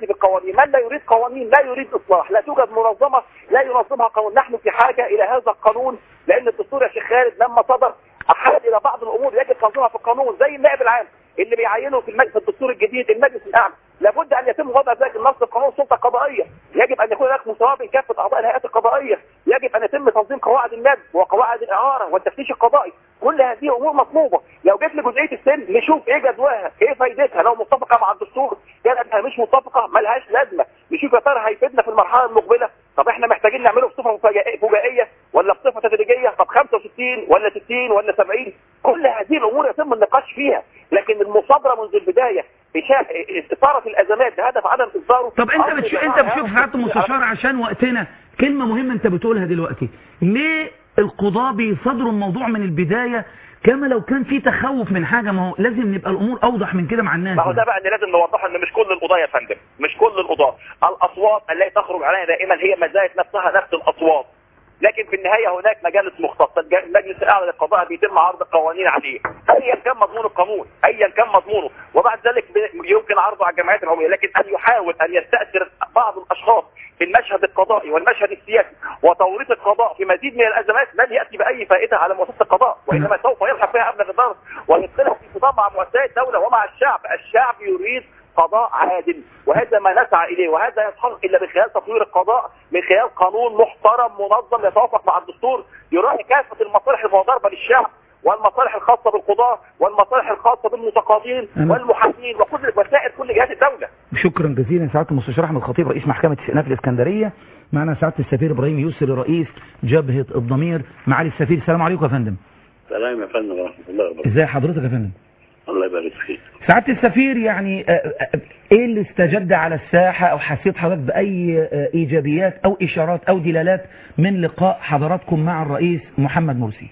Speaker 3: ياتي بالقوانين من لا يريد قوانين لا يريد اصلاح لا توجد منظمه لا ينظمها قانون نحن في حاجه الى هذا القانون لان الدستور يا شيخ خالد لما صدر احال الى بعض الامور يجب تنظيمها في القانون زي النائب العام اللي بيعينه في المجلس الدستور الجديد المجلس الاعلى لابد ان يتم وضع ذلك النص في قانون السلطه القضائيه يجب ان يكون هناك مساواه بين كافه اعضاء الهيئات القضائيه يجب ان يتم تنظيم قواعد الندب وقواعد الاعاره والتفتيش القضائي كل هذه امور مطلوبه لو جيت لجزئيه السن نشوف ايه جدواها ايه فايدتها لو متفقه مع الدستور كانت انها مش متفقه ملهاش لازمه نشوف يا ترى هيفيدنا في المرحله المقبله طب احنا محتاجين نعمله بصفه مفاجئ- فجائيه ولا بصفه تدريجيه طب 65 ولا 60 ولا 70 كل هذه الامور يتم النقاش فيها لكن المصادره منذ البدايه إشاء- اثاره الازمات بهدف عدم اصداره
Speaker 1: طب انت
Speaker 3: أمر
Speaker 1: بتش...
Speaker 3: يا
Speaker 1: انت
Speaker 3: جماعة
Speaker 1: بتشوف سعاده المستشار عشان وقتنا كلمه مهمه انت بتقولها دلوقتي ليه القضاه بيصدروا الموضوع من البدايه كما لو كان في تخوف من حاجه ما هو لازم نبقى الامور اوضح من كده مع الناس
Speaker 3: ما هو ده بقى اللي لازم نوضحه ان مش كل القضاة يا فندم مش كل القضاة الاصوات التي تخرج عليها دائما هي مزايا نفسها نفس الاصوات لكن في النهاية هناك مجالس مختصة الج- المجلس الأعلى للقضاء بيتم عرض القوانين عليه أيا كان مضمون القانون أيا كان مضمونه وبعد ذلك ب- يمكن عرضه على الجمعيات العمومية لكن أن يحاول أن يستأثر بعض الأشخاص في المشهد القضائي والمشهد السياسي وتوريط القضاء في مزيد من الأزمات لن يأتي بأي فائدة على مؤسسة القضاء وإنما سوف يلحق فيها أبلغ الضرر ويدخلها في صدام مع مؤسسات الدولة ومع الشعب الشعب يريد قضاء عادل وهذا ما نسعى إليه وهذا يتحقق إلا من خلال تطوير القضاء من خلال قانون محترم منظم يتوافق مع الدستور يراعي كافة المصالح المضاربة للشعب والمصالح الخاصة بالقضاء والمصالح الخاصة بالمتقاضين
Speaker 1: أنا-
Speaker 3: والمحامين وكل وسائر كل جهات الدولة
Speaker 1: شكرا جزيلا سعاده المستشار احمد خطيب رئيس محكمه استئناف الاسكندريه معنا سعاده السفير ابراهيم يسري رئيس جبهه الضمير معالي السفير السلام عليكم يا فندم
Speaker 4: سلام يا فندم ورحمة الله وبركاته
Speaker 1: ازي حضرتك يا فندم
Speaker 4: الله يبارك فيك
Speaker 1: سعاده السفير يعني آه، آه، ايه اللي استجد على الساحه او حسيت حضرتك باي آه، ايجابيات او اشارات او دلالات من لقاء حضراتكم مع الرئيس محمد مرسي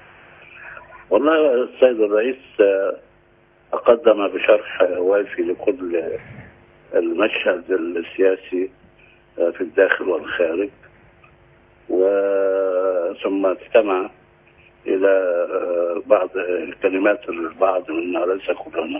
Speaker 4: والله السيد الرئيس آه، تقدم بشرح وافي لكل المشهد السياسي آه، في الداخل والخارج وثم استمع إلى آه، بعض كلمات البعض منا ليس كلنا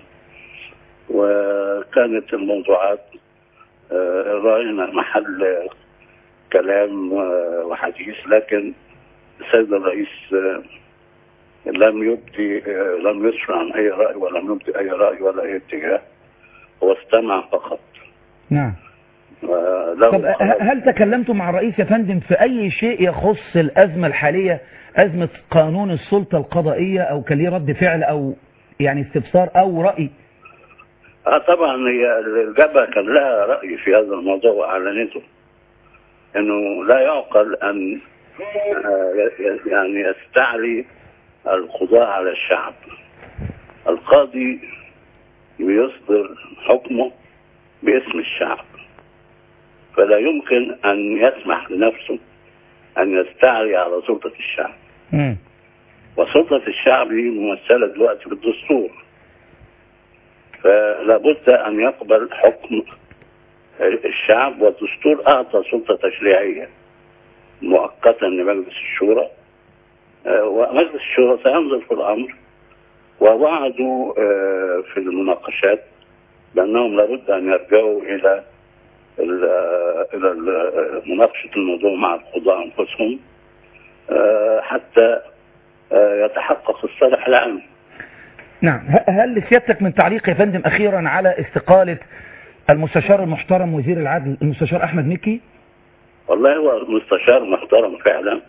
Speaker 4: وكانت الموضوعات آه، راهنة محل كلام آه، وحديث لكن السيد الرئيس آه، لم يبدي آه، لم يسر عن أي رأي ولم يبدي أي رأي ولا أي اتجاه هو استمع فقط
Speaker 1: نعم
Speaker 4: آه، له
Speaker 1: طب ه- هل تكلمتم مع الرئيس يا فندم في أي شيء يخص الأزمة الحالية أزمة قانون السلطة القضائية أو كان ليه رد فعل أو يعني استفسار أو رأي
Speaker 4: آه طبعا هي الجبهة كان لها رأي في هذا الموضوع وأعلنته أنه لا يعقل أن آه، ي- ي- يعني يستعلي القضاء على الشعب القاضي بيصدر حكمه باسم الشعب فلا يمكن أن يسمح لنفسه أن يستعلي على سلطة الشعب
Speaker 1: مم.
Speaker 4: وسلطة الشعب دي ممثلة دلوقتي بالدستور فلا بد أن يقبل حكم الشعب والدستور أعطى سلطة تشريعية مؤقتا لمجلس الشورى آه، ومجلس الشورى سينظر في الأمر ووعدوا آه، في المناقشات بأنهم لابد أن يرجعوا إلى ال- آه، إلى ال- مناقشة الموضوع مع القضاء أنفسهم آه، حتى آه، يتحقق الصالح العام
Speaker 1: نعم ه- هل لسيادتك من تعليق يا فندم أخيرا على استقالة المستشار المحترم وزير العدل المستشار أحمد مكي
Speaker 4: والله هو مستشار محترم فعلا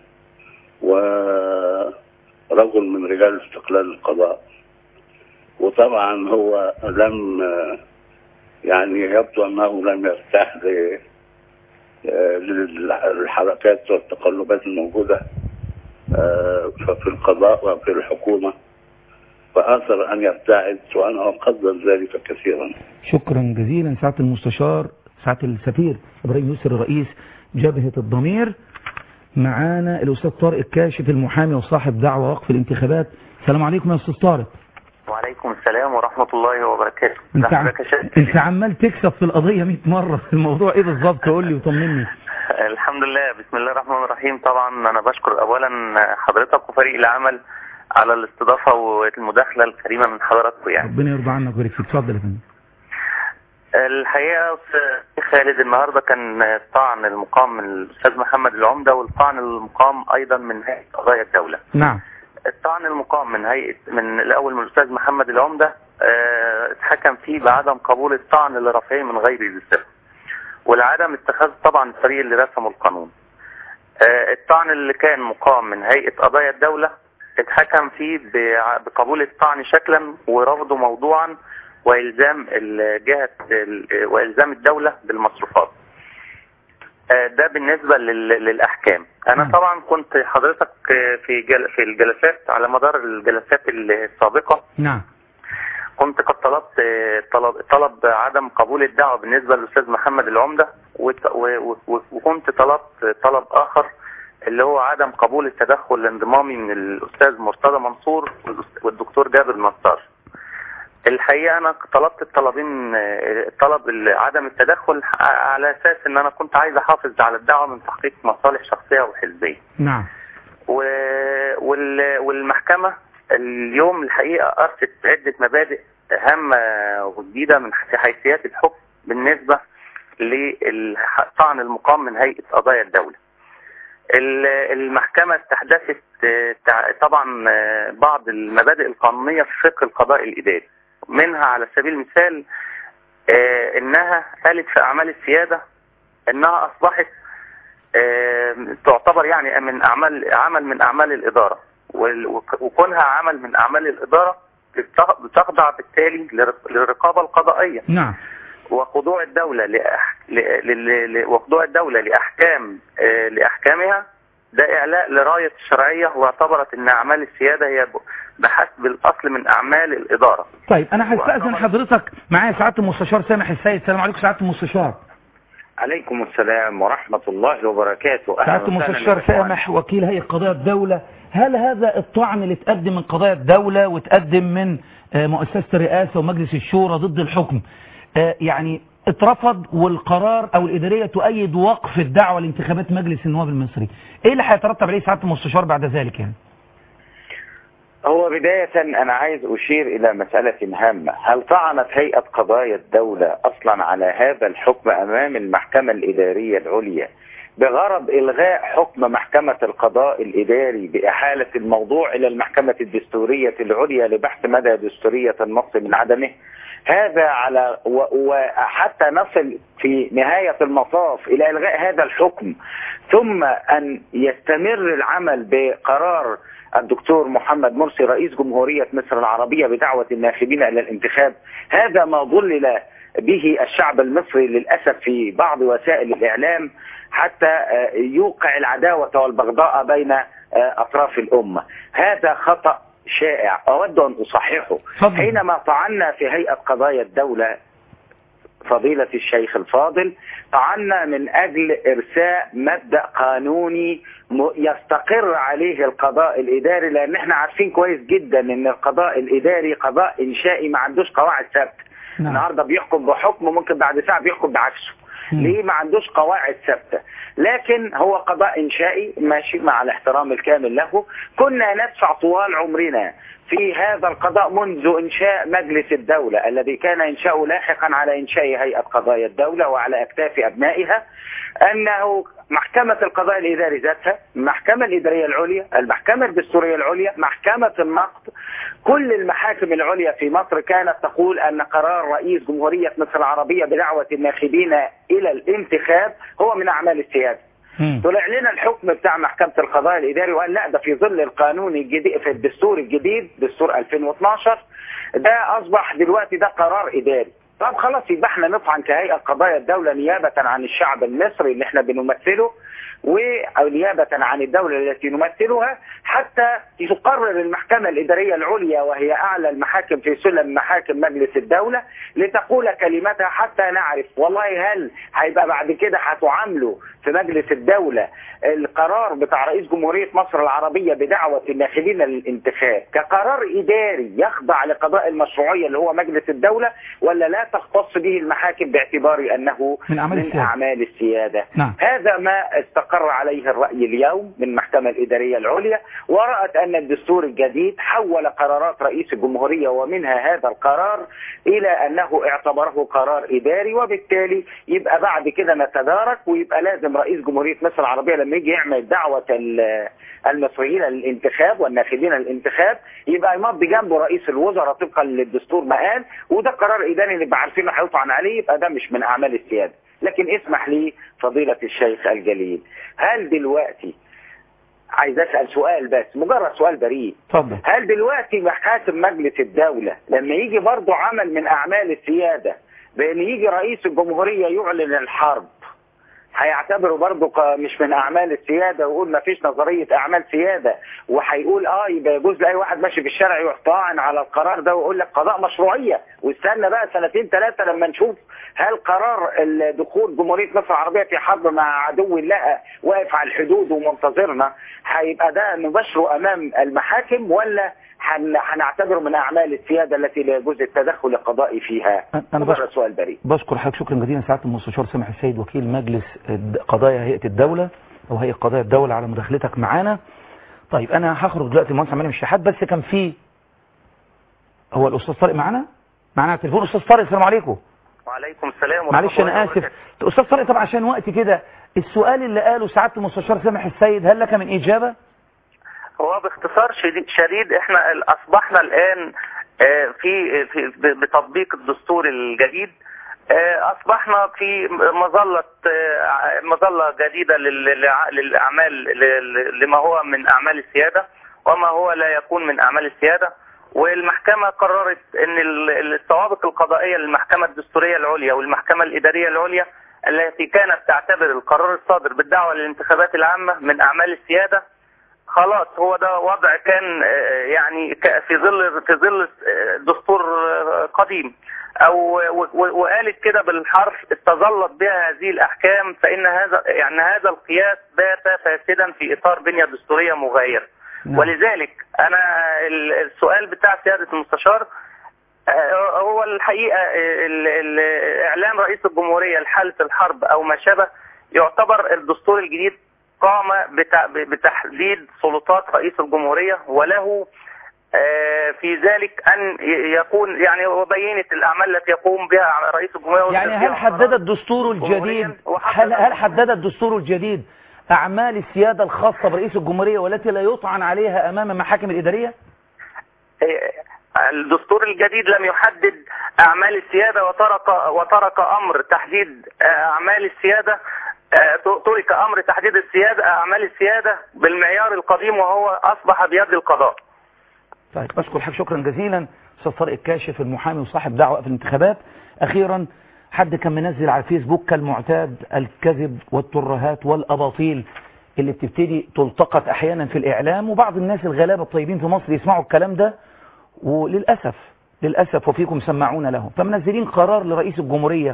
Speaker 4: ورجل من رجال استقلال القضاء وطبعا هو لم آه، يعني يبدو انه لم يرتاح ل- آه، للحركات والتقلبات الموجوده آه، في القضاء وفي الحكومه فاثر ان يبتعد وانا اقدر ذلك كثيرا
Speaker 1: شكرا جزيلا سعادة المستشار سعادة السفير إبراهيم يسري رئيس جبهة الضمير معانا الأستاذ طارق الكاشف المحامي وصاحب دعوة وقف الانتخابات السلام عليكم يا أستاذ طارق
Speaker 5: وعليكم السلام ورحمة الله وبركاته
Speaker 1: انت, عم...
Speaker 5: حضرتك يا شيخ.
Speaker 1: انت عمال تكسب في القضية 100 مرة الموضوع ايه بالظبط قول لي وطمني
Speaker 5: الحمد لله بسم الله الرحمن الرحيم طبعا أنا بشكر أولا حضرتك وفريق العمل على الاستضافة والمداخلة الكريمة من حضراتكم يعني
Speaker 1: ربنا يرضى عنك ويبارك فيك اتفضل يا فندم
Speaker 5: الحقيقة في خالد النهاردة كان الطعن المقام من الأستاذ محمد العمدة والطعن المقام أيضا من هيئة قضايا الدولة
Speaker 1: نعم
Speaker 5: الطعن المقام من هيئة من الأول من الأستاذ محمد العمدة آه، اتحكم فيه بعدم قبول الطعن لرفعه من غير ذي صفة والعدم اتخاذ طبعا الطريق اللي رسمه القانون آه، الطعن اللي كان مقام من هيئة قضايا الدولة اتحكم فيه بع- بقبول الطعن شكلا ورفضه موضوعا والزام الجهة ال- والزام الدولة بالمصروفات آه، ده بالنسبة لل- للأحكام أنا
Speaker 1: نعم.
Speaker 5: طبعا كنت حضرتك آه، في جل في الجلسات على مدار الجلسات السابقة
Speaker 1: نعم
Speaker 5: كنت قد طلبت آه، طلب طلب عدم قبول الدعوة بالنسبة للأستاذ محمد العمدة وت- و- و- وكنت طلبت طلب آخر اللي هو عدم قبول التدخل الانضمامي من الأستاذ مرتضى منصور والأست- والدكتور جابر نصار الحقيقة أنا طلبت الطلبين آه، طلب ال- عدم التدخل ع- على أساس إن أنا كنت عايز أحافظ على الدعوة من تحقيق مصالح شخصية وحزبية
Speaker 1: نعم
Speaker 5: و... وال... والمحكمة اليوم الحقيقة أرست عدة مبادئ هامة وجديدة من في حيثيات الحكم بالنسبة للطعن المقام من هيئة قضايا الدولة ال- المحكمة استحدثت آه، تع- طبعا آه، بعض المبادئ القانونية في فقه القضاء الإداري منها على سبيل المثال آه، انها قالت في اعمال السيادة انها اصبحت آه، تعتبر يعني من اعمال عمل من اعمال الادارة وال- وك- وكونها عمل من اعمال الادارة بتخ- بتخضع بالتالي للرق- للرقابة القضائية
Speaker 1: نعم
Speaker 5: وخضوع الدولة لأح... ل... ل... ل... وخضوع الدولة لأحكام آه، لأحكامها ده إعلاء لراية الشرعية واعتبرت أن أعمال السيادة هي ب- بحسب الأصل من أعمال الإدارة
Speaker 1: طيب انا هستأذن حضرتك معايا سعادة المستشار سامح السيد السلام عليكم سعادة المستشار
Speaker 6: عليكم السلام ورحمة الله وبركاته أهلا
Speaker 1: سعادة
Speaker 6: وسهلا
Speaker 1: المستشار
Speaker 6: بكم.
Speaker 1: سامح وكيل هيئة قضايا الدولة هل هذا الطعن اللي اتقدم من قضايا الدولة وتقدم من آه، مؤسسة الرئاسة ومجلس الشورى ضد الحكم آه، يعني اترفض والقرار او الادارية تؤيد وقف الدعوة لانتخابات مجلس النواب المصري ايه اللي هيترتب عليه سعادة المستشار بعد ذلك يعني
Speaker 6: هو بداية أنا عايز أشير إلى مسألة هامة هل طعنت هيئة قضايا الدولة أصلا على هذا الحكم أمام المحكمة الإدارية العليا بغرض إلغاء حكم محكمة القضاء الإداري بإحالة الموضوع إلى المحكمة الدستورية العليا لبحث مدى دستورية النص من عدمه هذا على و- وحتى نصل في نهاية المطاف إلى إلغاء هذا الحكم ثم أن يستمر العمل بقرار الدكتور محمد مرسي رئيس جمهورية مصر العربية بدعوة الناخبين إلى الانتخاب هذا ما ضلل به الشعب المصري للأسف في بعض وسائل الإعلام حتى آه، يوقع العداوة والبغضاء بين آه، أطراف الأمة هذا خطأ شائع أود أن أصححه
Speaker 1: اتفضل.
Speaker 6: حينما طعنا في هيئة قضايا الدولة فضيلة الشيخ الفاضل طعنا من أجل إرساء مبدأ قانوني م- يستقر عليه القضاء الإداري لأن احنا عارفين كويس جدا أن القضاء الإداري قضاء إنشائي ما عندوش قواعد ثابتة
Speaker 1: نعم.
Speaker 6: النهارده بيحكم بحكم ممكن بعد ساعة بيحكم بعكسه
Speaker 1: مم.
Speaker 6: ليه ما عندوش قواعد ثابتة لكن هو قضاء إنشائي ماشي مع الاحترام الكامل له كنا ندفع طوال عمرنا في هذا القضاء منذ إنشاء مجلس الدولة الذي كان إنشاؤه لاحقا على إنشاء هيئة قضايا الدولة وعلى أكتاف أبنائها أنه محكمة القضاء الإداري ذاتها المحكمة الإدارية العليا المحكمة الدستورية العليا محكمة النقد كل المحاكم العليا في مصر كانت تقول أن قرار رئيس جمهورية مصر العربية بدعوة الناخبين إلى الانتخاب هو من أعمال السيادة
Speaker 1: مم.
Speaker 6: طلع لنا الحكم بتاع محكمة القضاء الإداري وقال لا ده في ظل القانون الجديد في الدستور الجديد دستور 2012 ده أصبح دلوقتي ده قرار إداري طب خلاص يبقى احنا نطعن كهيئة قضايا الدولة نيابة عن الشعب المصري اللي احنا بنمثله ونيابة عن الدولة التي نمثلها حتى تقرر المحكمة الإدارية العليا وهي أعلى المحاكم في سلم محاكم مجلس الدولة لتقول كلمتها حتى نعرف والله هل هيبقى بعد كده هتعاملوا في مجلس الدولة القرار بتاع رئيس جمهورية مصر العربية بدعوة الناخبين للانتخاب كقرار إداري يخضع لقضاء المشروعية اللي هو مجلس الدولة ولا لا تختص به المحاكم باعتبار أنه
Speaker 1: من أعمال
Speaker 6: من
Speaker 1: السيادة.
Speaker 6: أعمال السيادة
Speaker 1: نعم.
Speaker 6: هذا ما استقر عليه الرأي اليوم من المحكمة الإدارية العليا ورأت أن الدستور الجديد حول قرارات رئيس الجمهورية ومنها هذا القرار إلى أنه اعتبره قرار إداري وبالتالي يبقى بعد كده نتدارك ويبقى لازم رئيس جمهورية مصر العربية لما يجي يعمل دعوة ال- المصريين للانتخاب والناخبين للانتخاب يبقى يمضي جنبه رئيس الوزراء طبقا للدستور ما قال وده قرار إداري نبقى عارفين انه هيطعن عليه يبقى ده مش من أعمال السيادة لكن اسمح لي فضيلة الشيخ الجليل هل دلوقتي عايز اسال سؤال بس مجرد سؤال بريء
Speaker 1: اتفضل
Speaker 6: هل دلوقتي محاكم مجلس الدولة لما يجي برضه عمل من أعمال السيادة بأن يجي رئيس الجمهورية يعلن الحرب هيعتبروا برضه ق- مش من أعمال السيادة ويقول ما فيش نظرية أعمال سيادة وهيقول اه يبقى يجوز لأي واحد ماشي في الشارع يروح طاعن على القرار ده ويقول لك قضاء مشروعية واستنى بقى سنتين ثلاثة لما نشوف هل قرار دخول جمهورية مصر العربية في حرب مع عدو لها واقف على الحدود ومنتظرنا هيبقى ده نبشره أمام المحاكم ولا هن- هنعتبره من أعمال السيادة التي لا يجوز التدخل القضائي فيها
Speaker 1: أنا بس
Speaker 6: مجرد سؤال بريء
Speaker 1: بشكر حضرتك شكرا جزيلا سعاده المستشار سامح السيد وكيل مجلس الد- قضايا هيئه الدوله او هيئه قضايا الدوله على مداخلتك معانا طيب انا هخرج دلوقتي المهندس عمال الشحات بس كان في هو الاستاذ طارق معانا معانا على التليفون استاذ طارق السلام عليكم
Speaker 5: وعليكم السلام ورحمة
Speaker 1: معلش
Speaker 5: الله
Speaker 1: انا اسف
Speaker 5: وبركاته.
Speaker 1: استاذ طارق طبعا عشان وقت كده السؤال اللي قاله سعاده المستشار سامح السيد هل لك من اجابه
Speaker 5: هو باختصار شديد, شديد احنا ال- اصبحنا الان آه، في في ب- بتطبيق الدستور الجديد آه، اصبحنا في مظله آه، مظله جديده لل- للع- للاعمال ل- لما هو من اعمال السياده وما هو لا يكون من اعمال السياده والمحكمه قررت ان ال- السوابق القضائيه للمحكمه الدستوريه العليا والمحكمه الاداريه العليا التي كانت تعتبر القرار الصادر بالدعوه للانتخابات العامه من اعمال السياده خلاص هو ده وضع كان آه، يعني ك- في ظل في ظل آه، دستور آه، قديم او و- و- وقالت كده بالحرف استظلت بها هذه الاحكام فان هذا يعني هذا القياس بات فاسدا في اطار بنيه دستوريه مغايره
Speaker 1: نعم.
Speaker 5: ولذلك انا ال- السؤال بتاع سياده المستشار آه، هو الحقيقه ال- ال- اعلان رئيس الجمهوريه لحاله الحرب او ما شابه يعتبر الدستور الجديد قام بتع- بتحديد سلطات رئيس الجمهوريه وله آه، في ذلك ان ي- يكون يعني وبينت الاعمال التي يقوم بها رئيس الجمهوريه
Speaker 1: يعني هل حدد الدستور الجديد هل هل حدد الدستور الجديد اعمال السياده الخاصه برئيس الجمهوريه والتي لا يطعن عليها امام المحاكم الاداريه
Speaker 5: الدستور الجديد لم يحدد اعمال السياده وترك وترك امر تحديد آه، اعمال السياده آه، ترك امر تحديد السياده اعمال السياده بالمعيار القديم وهو اصبح بيد القضاء
Speaker 1: طيب بشكر حضرتك شكرا جزيلا استاذ طارق الكاشف المحامي وصاحب دعوه في الانتخابات اخيرا حد كان منزل على الفيسبوك كالمعتاد الكذب والترهات والاباطيل اللي بتبتدي تلتقط احيانا في الاعلام وبعض الناس الغلابه الطيبين في مصر يسمعوا الكلام ده وللاسف للاسف وفيكم سماعون له فمنزلين قرار لرئيس الجمهوريه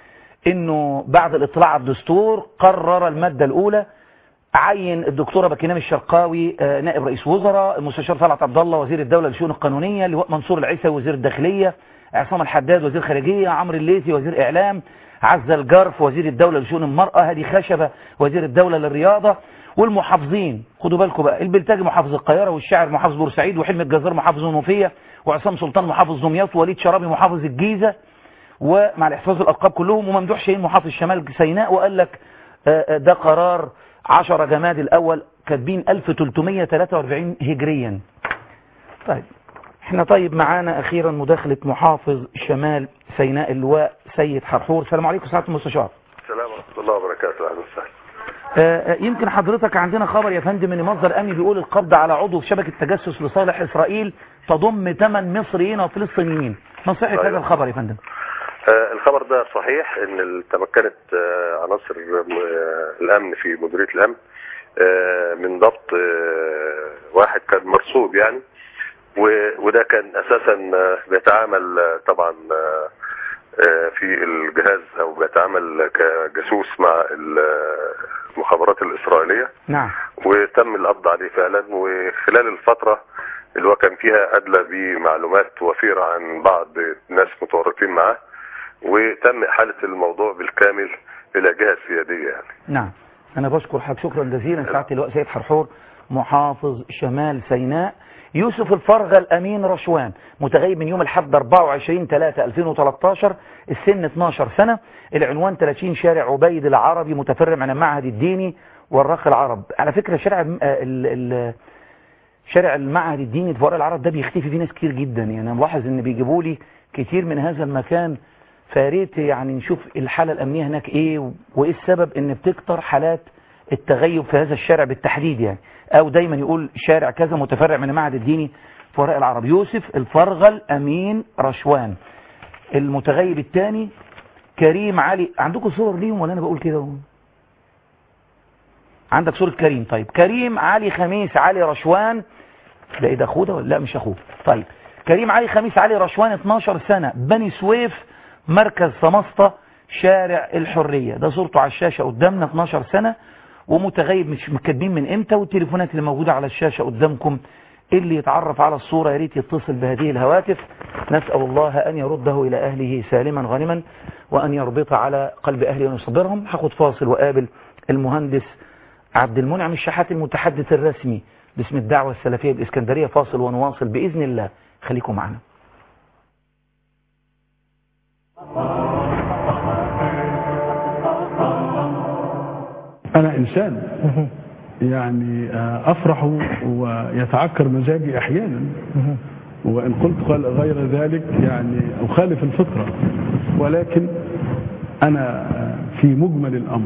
Speaker 1: انه بعد الاطلاع على الدستور قرر الماده الاولى عين الدكتوره بكينام الشرقاوي آه، نائب رئيس وزراء المستشار طلعت عبد الله وزير الدوله للشؤون القانونيه لواء منصور العيسوي وزير الداخليه عصام الحداد وزير خارجيه عمرو الليثي وزير اعلام عزة الجرف وزير الدوله لشؤون المراه هادي خشبه وزير الدوله للرياضه والمحافظين خدوا بالكم بقى البلتاجي محافظ القاهره والشاعر محافظ بورسعيد وحلمي الجزار محافظ المنوفيه وعصام سلطان محافظ دمياط ووليد شرابي محافظ الجيزه ومع الاحتفاظ بالالقاب كلهم وممدوح شاهين محافظ شمال سيناء وقال لك آه، آه، ده قرار 10 جماد الاول كاتبين 1343 هجريا طيب احنا طيب معانا اخيرا مداخله محافظ شمال سيناء اللواء سيد حرحور السلام عليكم سعاده المستشار
Speaker 7: السلام ورحمة الله وبركاته أهلا وسهلا
Speaker 1: آه، آه، يمكن حضرتك عندنا خبر يا فندم ان مصدر امني بيقول القبض على عضو في شبكه تجسس لصالح اسرائيل تضم ثمان مصريين وفلسطينيين ما صحه
Speaker 7: أيوة.
Speaker 1: هذا الخبر يا فندم
Speaker 7: آه، الخبر ده صحيح ان ال- تمكنت آه، عناصر آه، الامن في مديريه الامن آه، من ضبط آه، واحد كان مرصود يعني و- وده كان اساسا آه، بيتعامل آه، طبعا آه، آه، في الجهاز او بيتعامل كجاسوس مع ال- المخابرات الاسرائيليه
Speaker 1: نعم
Speaker 7: وتم القبض عليه فعلا وخلال الفترة اللي هو كان فيها أدلى بمعلومات وفيرة عن بعض الناس متورطين معاه وتم إحالة الموضوع بالكامل إلى جهة سيادية يعني
Speaker 1: نعم أنا بشكر حضرتك شكرا جزيلا سعادة اللواء سيد حرحور محافظ شمال سيناء يوسف الفرغة الأمين رشوان متغيب من يوم الحد 24 3 2013 السن 12 سنة العنوان 30 شارع عبيد العربي متفرع من المعهد الديني والرق العرب على فكرة شارع ال ال شارع المعهد الديني في ورق العرب ده بيختفي فيه ناس كتير جدا يعني انا ملاحظ ان بيجيبوا لي كتير من هذا المكان فاريت يعني نشوف الحالة الأمنية هناك ايه وايه السبب ان بتكتر حالات التغيب في هذا الشارع بالتحديد يعني او دايما يقول شارع كذا متفرع من المعهد الديني في ورق العرب يوسف الفرغل امين رشوان المتغيب الثاني كريم علي عندكم صور ليهم ولا انا بقول كده عندك صورة كريم طيب كريم علي خميس علي رشوان ده ايه ده اخوه ده ولا لا مش اخوه طيب كريم علي خميس علي رشوان 12 سنة بني سويف مركز سمسطة شارع الحرية ده صورته على الشاشة قدامنا 12 سنة ومتغيب مش مكاتبين من امتى والتليفونات اللي موجودة على الشاشة قدامكم اللي يتعرف على الصورة يا ريت يتصل بهذه الهواتف نسأل الله أن يرده إلى أهله سالما غانما وأن يربط على قلب أهله ويصبرهم هاخد فاصل وقابل المهندس عبد المنعم الشحات المتحدث الرسمي باسم الدعوة السلفية بالإسكندرية فاصل ونواصل بإذن الله خليكم معنا
Speaker 8: أنا إنسان يعني أفرح ويتعكر مزاجي أحيانا وإن قلت غير ذلك يعني أخالف الفطرة ولكن أنا في مجمل الأمر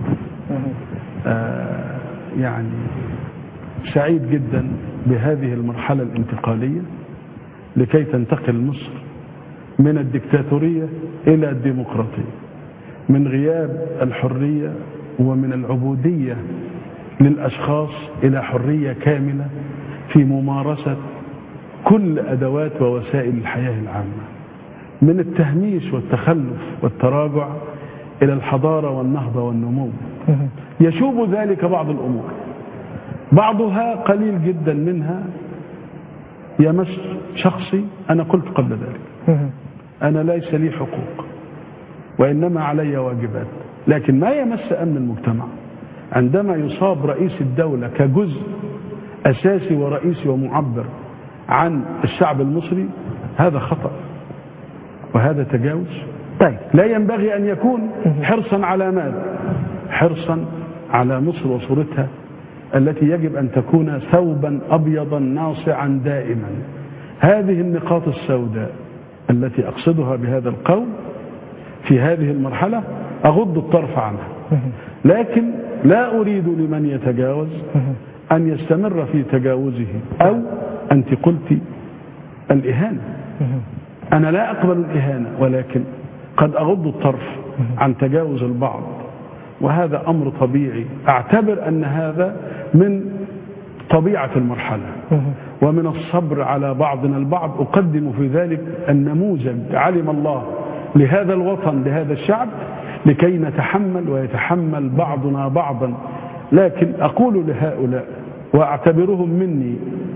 Speaker 8: يعني سعيد جدا بهذه المرحلة الانتقالية لكي تنتقل مصر من الدكتاتورية إلى الديمقراطية من غياب الحرية ومن العبودية للأشخاص إلى حرية كاملة في ممارسة كل أدوات ووسائل الحياة العامة من التهميش والتخلف والتراجع إلى الحضارة والنهضة والنمو يشوب ذلك بعض الأمور بعضها قليل جدا منها يمس شخصي أنا قلت قبل ذلك أنا ليس لي حقوق وإنما علي واجبات لكن ما يمس أمن المجتمع عندما يصاب رئيس الدولة كجزء أساسي ورئيسي ومعبر عن الشعب المصري هذا خطأ وهذا تجاوز
Speaker 1: طيب
Speaker 8: لا ينبغي أن يكون حرصا على ماذا حرصا على مصر وصورتها التي يجب أن تكون ثوبا أبيضا ناصعا دائما هذه النقاط السوداء التي أقصدها بهذا القول في هذه المرحلة أغض الطرف عنها لكن لا أريد لمن يتجاوز أن يستمر في تجاوزه أو أنت قلت الإهانة أنا لا أقبل الإهانة ولكن قد أغض الطرف عن تجاوز البعض وهذا أمر طبيعي أعتبر أن هذا من طبيعة المرحلة ومن الصبر على بعضنا البعض أقدم في ذلك النموذج علم الله لهذا الوطن لهذا الشعب لكي نتحمل ويتحمل بعضنا بعضا لكن أقول لهؤلاء وأعتبرهم مني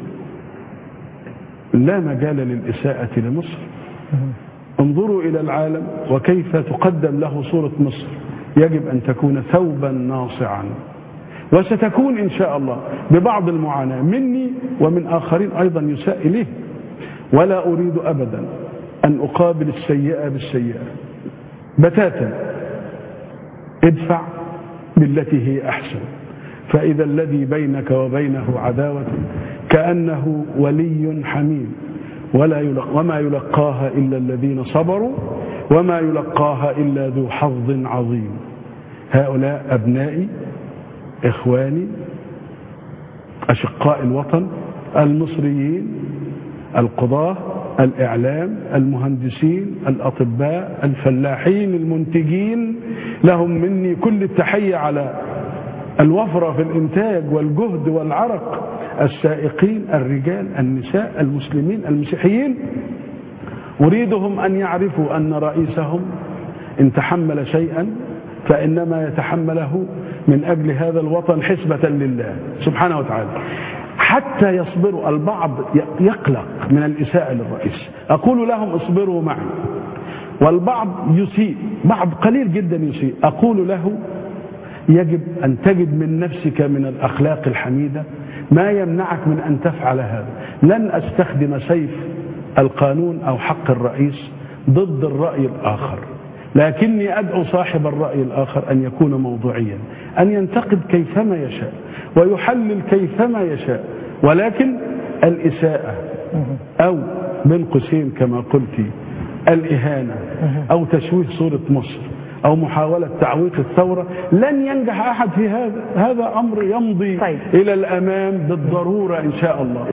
Speaker 8: لا مجال للإساءة لمصر انظروا إلى العالم وكيف تقدم له صورة مصر يجب أن تكون ثوبا ناصعا وستكون إن شاء الله ببعض المعاناة مني ومن آخرين أيضا يساء إليه ولا أريد أبدا أن أقابل السيئة بالسيئة بتاتا ادفع بالتي هي أحسن فإذا الذي بينك وبينه عداوة كأنه ولي حميم ولا يلق وما يلقاها إلا الذين صبروا وما يلقاها إلا ذو حظ عظيم هؤلاء أبنائي إخواني أشقاء الوطن المصريين القضاة الإعلام المهندسين الأطباء الفلاحين المنتجين لهم مني كل التحية على الوفرة في الإنتاج والجهد والعرق السائقين الرجال النساء المسلمين المسيحيين أريدهم أن يعرفوا أن رئيسهم إن تحمل شيئا فإنما يتحمله من أجل هذا الوطن حسبة لله سبحانه وتعالى حتى يصبروا البعض يقلق من الإساءة للرئيس أقول لهم اصبروا معي والبعض يسيء بعض قليل جدا يسيء أقول له يجب أن تجد من نفسك من الأخلاق الحميدة ما يمنعك من أن تفعل هذا لن أستخدم سيف القانون أو حق الرئيس ضد الرأي الآخر لكني أدعو صاحب الرأي الآخر أن يكون موضوعيا أن ينتقد كيفما يشاء ويحلل كيفما يشاء ولكن الإساءة أو بين قوسين كما قلت الإهانة أو تشويه صورة مصر أو محاولة تعويق الثورة لن ينجح أحد في هذا هذا أمر يمضي
Speaker 1: طيب.
Speaker 8: إلى الأمام بالضرورة إن شاء الله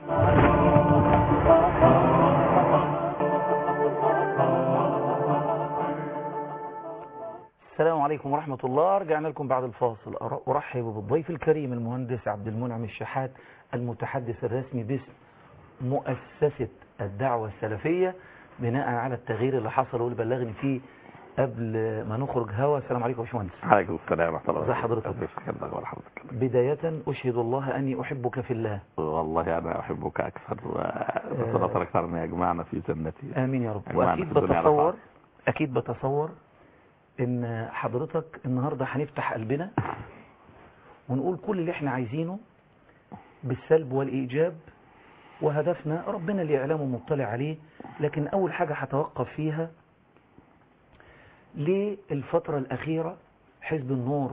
Speaker 1: السلام عليكم ورحمة الله رجعنا لكم بعد الفاصل أر- أرحب بالضيف الكريم المهندس عبد المنعم الشحات المتحدث الرسمي باسم مؤسسة الدعوة السلفية بناء على التغيير اللي حصل واللي بلغني فيه قبل ما نخرج هوا السلام عليكم يا باشمهندس
Speaker 9: عليكم السلام ورحمة الله
Speaker 1: ازي حضرتك؟
Speaker 9: وبركاته الله حضرتك
Speaker 1: بداية أشهد الله أني أحبك في الله
Speaker 9: والله أنا أحبك أكثر وصلاة أكثر أن يجمعنا في جنتي
Speaker 1: آمين يا رب
Speaker 9: أجمعنا
Speaker 1: وأكيد
Speaker 9: في الدنيا
Speaker 1: بتصور
Speaker 9: رفعت.
Speaker 1: أكيد بتصور إن حضرتك النهاردة هنفتح قلبنا ونقول كل اللي احنا عايزينه بالسلب والإيجاب وهدفنا ربنا اللي يعلمه مطلع عليه لكن أول حاجة هتوقف فيها للفترة الأخيرة حزب النور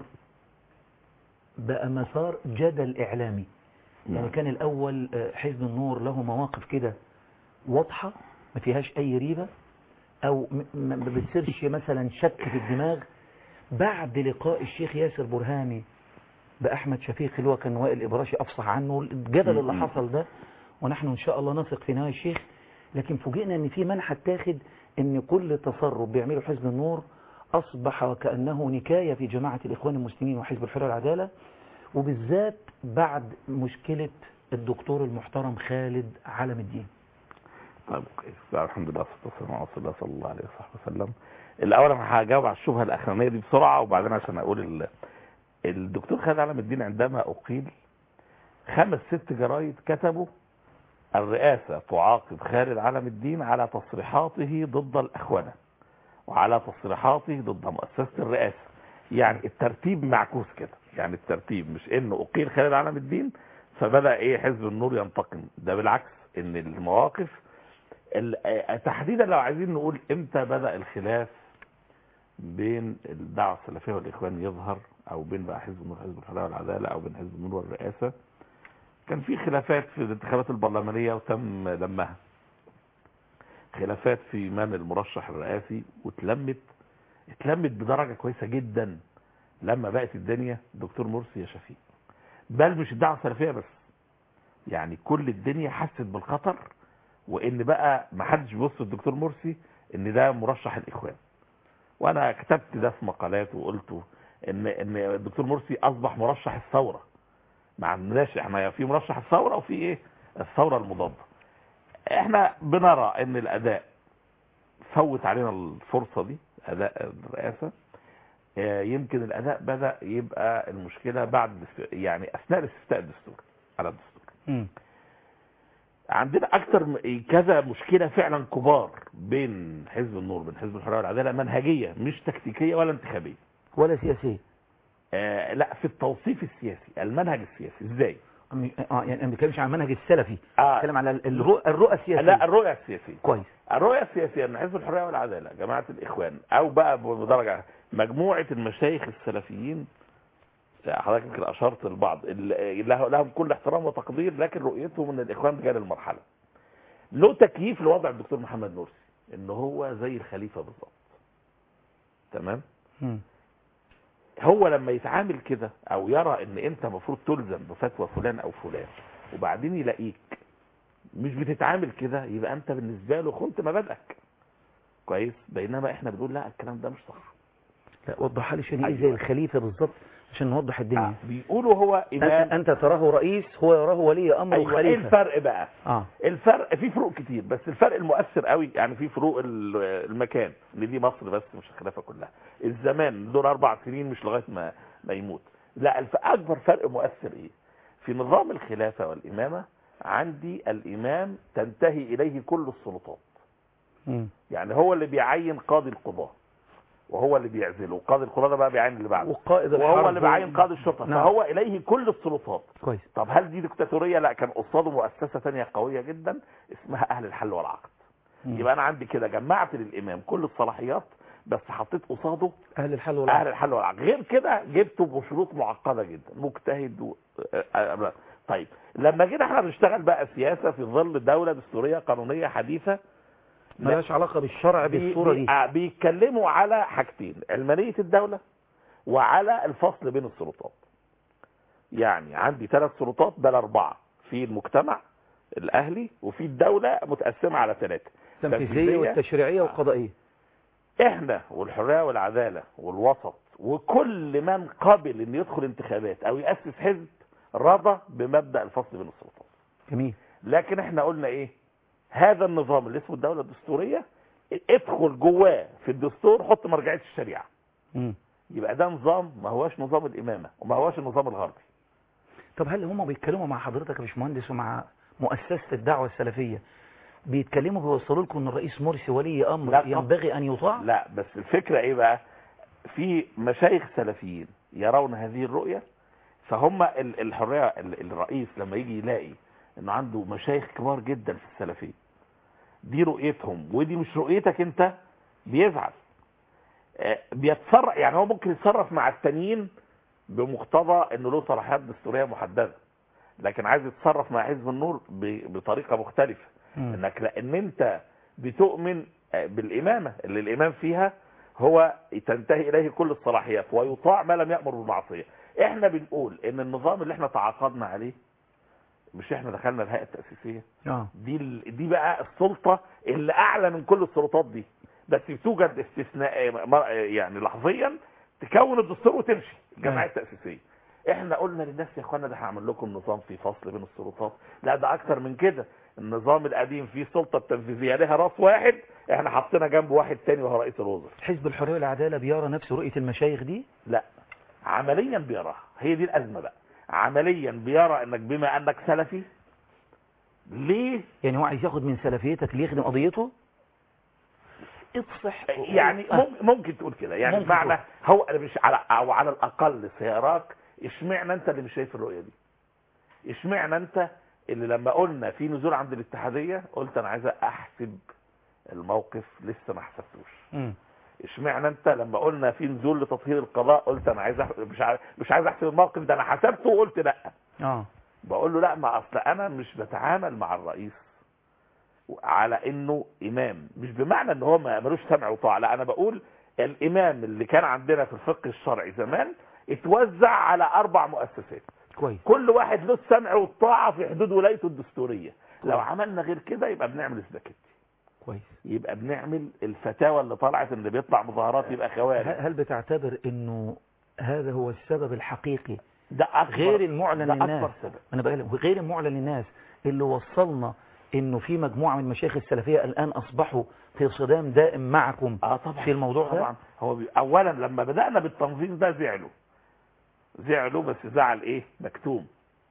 Speaker 1: بقى مسار جدل إعلامي يعني
Speaker 9: نعم.
Speaker 1: كان الأول آه، حزب النور له مواقف كده واضحة ما فيهاش أي ريبة أو م- م- ما بتصيرش مثلا شك في الدماغ بعد لقاء الشيخ ياسر برهاني بأحمد شفيق اللي هو كان وائل إبراشي أفصح عنه الجدل اللي
Speaker 9: م-
Speaker 1: حصل ده ونحن إن شاء الله نثق في نهاية الشيخ لكن فوجئنا إن في منحة تاخد إن كل تصرف بيعمله حزب النور أصبح وكأنه نكاية في جماعة الإخوان المسلمين وحزب الحرية والعدالة وبالذات بعد مشكلة الدكتور المحترم خالد علم الدين
Speaker 9: طيب كويس الحمد لله والصلاة والسلام على رسول الله صلى الله عليه وصحبه وسلم الأول أنا هجاوب على الشبهة الأخرانية دي بسرعة وبعدين عشان أقول ال... الدكتور خالد علم الدين عندما أقيل خمس ست جرايد كتبوا الرئاسة تعاقب خالد علم الدين على تصريحاته ضد الأخوانة وعلى تصريحاته ضد مؤسسة الرئاسة يعني الترتيب معكوس كده يعني الترتيب مش انه اقيل خالد علم الدين فبدأ ايه حزب النور ينتقم ده بالعكس ان المواقف ال- آه، تحديدا لو عايزين نقول امتى بدأ الخلاف بين الدعوة السلفية والإخوان يظهر أو بين بقى حزب النور حزب الحرية والعدالة أو بين حزب النور والرئاسة كان في خلافات في الانتخابات البرلمانية وتم لمها خلافات في من المرشح الرئاسي واتلمت اتلمت بدرجة كويسة جدا لما بقت الدنيا دكتور مرسي يا شفيق بل مش الدعوة السلفية بس يعني كل الدنيا حست بالخطر وان بقى ما حدش بيبص الدكتور مرسي ان ده مرشح الاخوان وانا كتبت ده في مقالات وقلته ان ان الدكتور مرسي اصبح مرشح الثوره ما عندناش احنا في مرشح الثوره وفي ايه الثوره المضاده احنا بنرى ان الاداء فوت علينا الفرصه دي اداء الرئاسه آه، يمكن الاداء بدا يبقى المشكله بعد الاست- يعني اثناء الاستفتاء الدستوري على الدستور
Speaker 1: مم.
Speaker 9: عندنا اكتر م- كذا مشكله فعلا كبار بين حزب النور وبين حزب الحريه والعداله منهجيه مش تكتيكيه ولا انتخابيه
Speaker 1: ولا سياسية
Speaker 9: آه لا في التوصيف السياسي المنهج السياسي ازاي
Speaker 1: أم- اه يعني انا ما بتكلمش عن المنهج السلفي
Speaker 9: آه
Speaker 1: بتكلم على الرؤى الرؤى السياسية
Speaker 9: لا الرؤيه السياسيه
Speaker 1: كويس
Speaker 9: الرؤيه السياسيه ان حزب الحريه والعداله جماعه الاخوان او بقى بدرجه مجموعه المشايخ السلفيين حضرتك يمكن اشرت البعض اللي له- لهم كل احترام وتقدير لكن رؤيتهم ان الاخوان رجال المرحله له تكييف لوضع الدكتور محمد نورسي ان هو زي الخليفه بالظبط تمام
Speaker 1: مم.
Speaker 9: هو لما يتعامل كده او يرى ان انت المفروض تلزم بفتوى فلان او فلان وبعدين يلاقيك مش بتتعامل كده يبقى انت بالنسبه له خنت مبادئك كويس بينما احنا بنقول لا الكلام ده مش صح
Speaker 1: لا وضحها لي عشان ايه
Speaker 9: أيوة.
Speaker 1: زي الخليفة بالظبط عشان نوضح الدنيا
Speaker 9: آه. بيقولوا هو
Speaker 1: أنت,
Speaker 9: امام
Speaker 1: انت تراه رئيس هو يراه ولي امر
Speaker 9: ايوه ايه
Speaker 1: وخليفة
Speaker 9: الفرق بقى
Speaker 1: اه
Speaker 9: الفرق في فروق كتير بس الفرق المؤثر قوي يعني في فروق ال- المكان ان دي مصر بس مش الخلافه كلها الزمان دول اربع سنين مش لغايه ما ما يموت لا الف... اكبر فرق مؤثر ايه في نظام الخلافه والامامه عندي الامام تنتهي اليه كل السلطات
Speaker 1: مم.
Speaker 9: يعني هو اللي بيعين قاضي القضاة وهو اللي بيعزله وقاضي القضاة ده بقى بيعين اللي بعده
Speaker 1: وقائد
Speaker 9: وهو
Speaker 1: الحرب
Speaker 9: اللي بيعين قاضي الشرطة
Speaker 1: نعم.
Speaker 9: فهو إليه كل السلطات
Speaker 1: كويس
Speaker 9: طب هل دي ديكتاتورية لا كان قصاده مؤسسة تانية قوية جدا اسمها أهل الحل والعقد
Speaker 1: مم.
Speaker 9: يبقى أنا عندي كده جمعت للإمام كل الصلاحيات بس حطيت قصاده
Speaker 1: اهل الحل
Speaker 9: أهل
Speaker 1: والعقد
Speaker 9: الحل والعقد غير كده جبته بشروط معقدة جدا مجتهد و... آه، آه، طيب لما جينا احنا نشتغل بقى سياسة في ظل دولة دستورية قانونية حديثة
Speaker 1: ملهاش علاقه بالشرع
Speaker 9: بي-
Speaker 1: بالصوره
Speaker 9: بي-
Speaker 1: دي
Speaker 9: آه، بيتكلموا على حاجتين علمانية الدولة وعلى الفصل بين السلطات يعني عندي ثلاث سلطات بل أربعة في المجتمع الأهلي وفي الدولة متقسمة على ثلاثة
Speaker 1: التنفيذيه
Speaker 9: تنفيذية.
Speaker 1: والتشريعيه والقضائيه
Speaker 9: احنا والحرية والعدالة والوسط وكل من قبل ان يدخل انتخابات او يأسس حزب رضى بمبدأ الفصل بين السلطات
Speaker 1: جميل
Speaker 9: لكن احنا قلنا ايه هذا النظام اللي اسمه الدولة الدستورية ادخل جواه في الدستور حط مرجعية الشريعة
Speaker 1: مم.
Speaker 9: يبقى ده نظام ما هواش نظام الإمامة وما هواش النظام الغربي
Speaker 1: طب هل هم بيتكلموا مع حضرتك يا باشمهندس ومع مؤسسه الدعوه السلفيه بيتكلموا بيوصلوا لكم ان الرئيس مرسي ولي امر
Speaker 9: لا طب-
Speaker 1: ينبغي ان يطاع
Speaker 9: لا بس الفكرة ايه بقى في مشايخ سلفيين يرون هذه الرؤية فهم ال- الحرية ال- الرئيس لما يجي يلاقي انه عنده مشايخ كبار جدا في السلفية دي رؤيتهم ودي مش رؤيتك انت بيزعل آه، بيتصرف يعني هو ممكن يتصرف مع التانيين بمقتضى انه له صلاحيات دستورية محددة لكن عايز يتصرف مع حزب النور ب- بطريقة مختلفة
Speaker 1: مم.
Speaker 9: انك لان انت بتؤمن بالامامه اللي الامام فيها هو تنتهي اليه كل الصلاحيات ويطاع ما لم يامر بالمعصيه احنا بنقول ان النظام اللي احنا تعاقدنا عليه مش احنا دخلنا الهيئه التاسيسيه
Speaker 1: اه
Speaker 9: دي ال- دي بقى السلطه اللي اعلى من كل السلطات دي بس توجد استثناء مر- يعني لحظيا تكون الدستور وتمشي الجمعيه التاسيسيه احنا قلنا للناس يا اخوانا ده هعمل لكم نظام في فصل بين السلطات لا ده اكتر من كده النظام القديم فيه سلطه تنفيذيه لها راس واحد احنا حطينا جنبه واحد تاني وهو رئيس الوزراء
Speaker 1: حزب الحريه والعداله بيرى نفس رؤيه المشايخ دي
Speaker 9: لا عمليا بيراها هي دي الازمه بقى عمليا بيرى انك بما انك سلفي ليه
Speaker 1: يعني هو عايز ياخد من سلفيتك ليخدم قضيته افصح
Speaker 9: يعني
Speaker 1: آه.
Speaker 9: مم- ممكن تقول كده يعني
Speaker 1: ممكن
Speaker 9: معنى هو أنا مش على او على الاقل سيراك اشمعنى انت اللي مش شايف الرؤيه دي اشمعنى انت اللي لما قلنا في نزول عند الاتحاديه قلت انا عايز احسب الموقف لسه ما حسبتوش
Speaker 1: مم.
Speaker 9: اشمعنى انت لما قلنا في نزول لتطهير القضاء قلت انا عايز أح... مش عايز مش عايز احسب الموقف ده انا حسبته وقلت لا
Speaker 1: اه
Speaker 9: بقول له لا ما اصل انا مش بتعامل مع الرئيس على انه امام مش بمعنى ان هو ما ملوش سمع وطاعه لا انا بقول الامام اللي كان عندنا في الفقه الشرعي زمان اتوزع على اربع مؤسسات
Speaker 1: كويس
Speaker 9: كل واحد له السمع والطاعه في حدود ولايته الدستوريه لو عملنا غير كده يبقى بنعمل سباكيتي
Speaker 1: كويس
Speaker 9: يبقى بنعمل الفتاوى اللي طلعت ان بيطلع مظاهرات يبقى خوارج
Speaker 1: هل هل بتعتبر انه هذا هو السبب الحقيقي
Speaker 9: ده أكبر
Speaker 1: غير المعلن
Speaker 9: ده
Speaker 1: للناس
Speaker 9: أكبر سبب
Speaker 1: انا بقول غير المعلن للناس اللي وصلنا انه في مجموعه من مشايخ السلفيه الان اصبحوا في صدام دائم معكم
Speaker 9: اه طبعا
Speaker 1: في الموضوع ده
Speaker 9: طبعا هو بي... اولا لما بدانا بالتنظيم ده زعلوا زعلوا بس زعل ايه مكتوم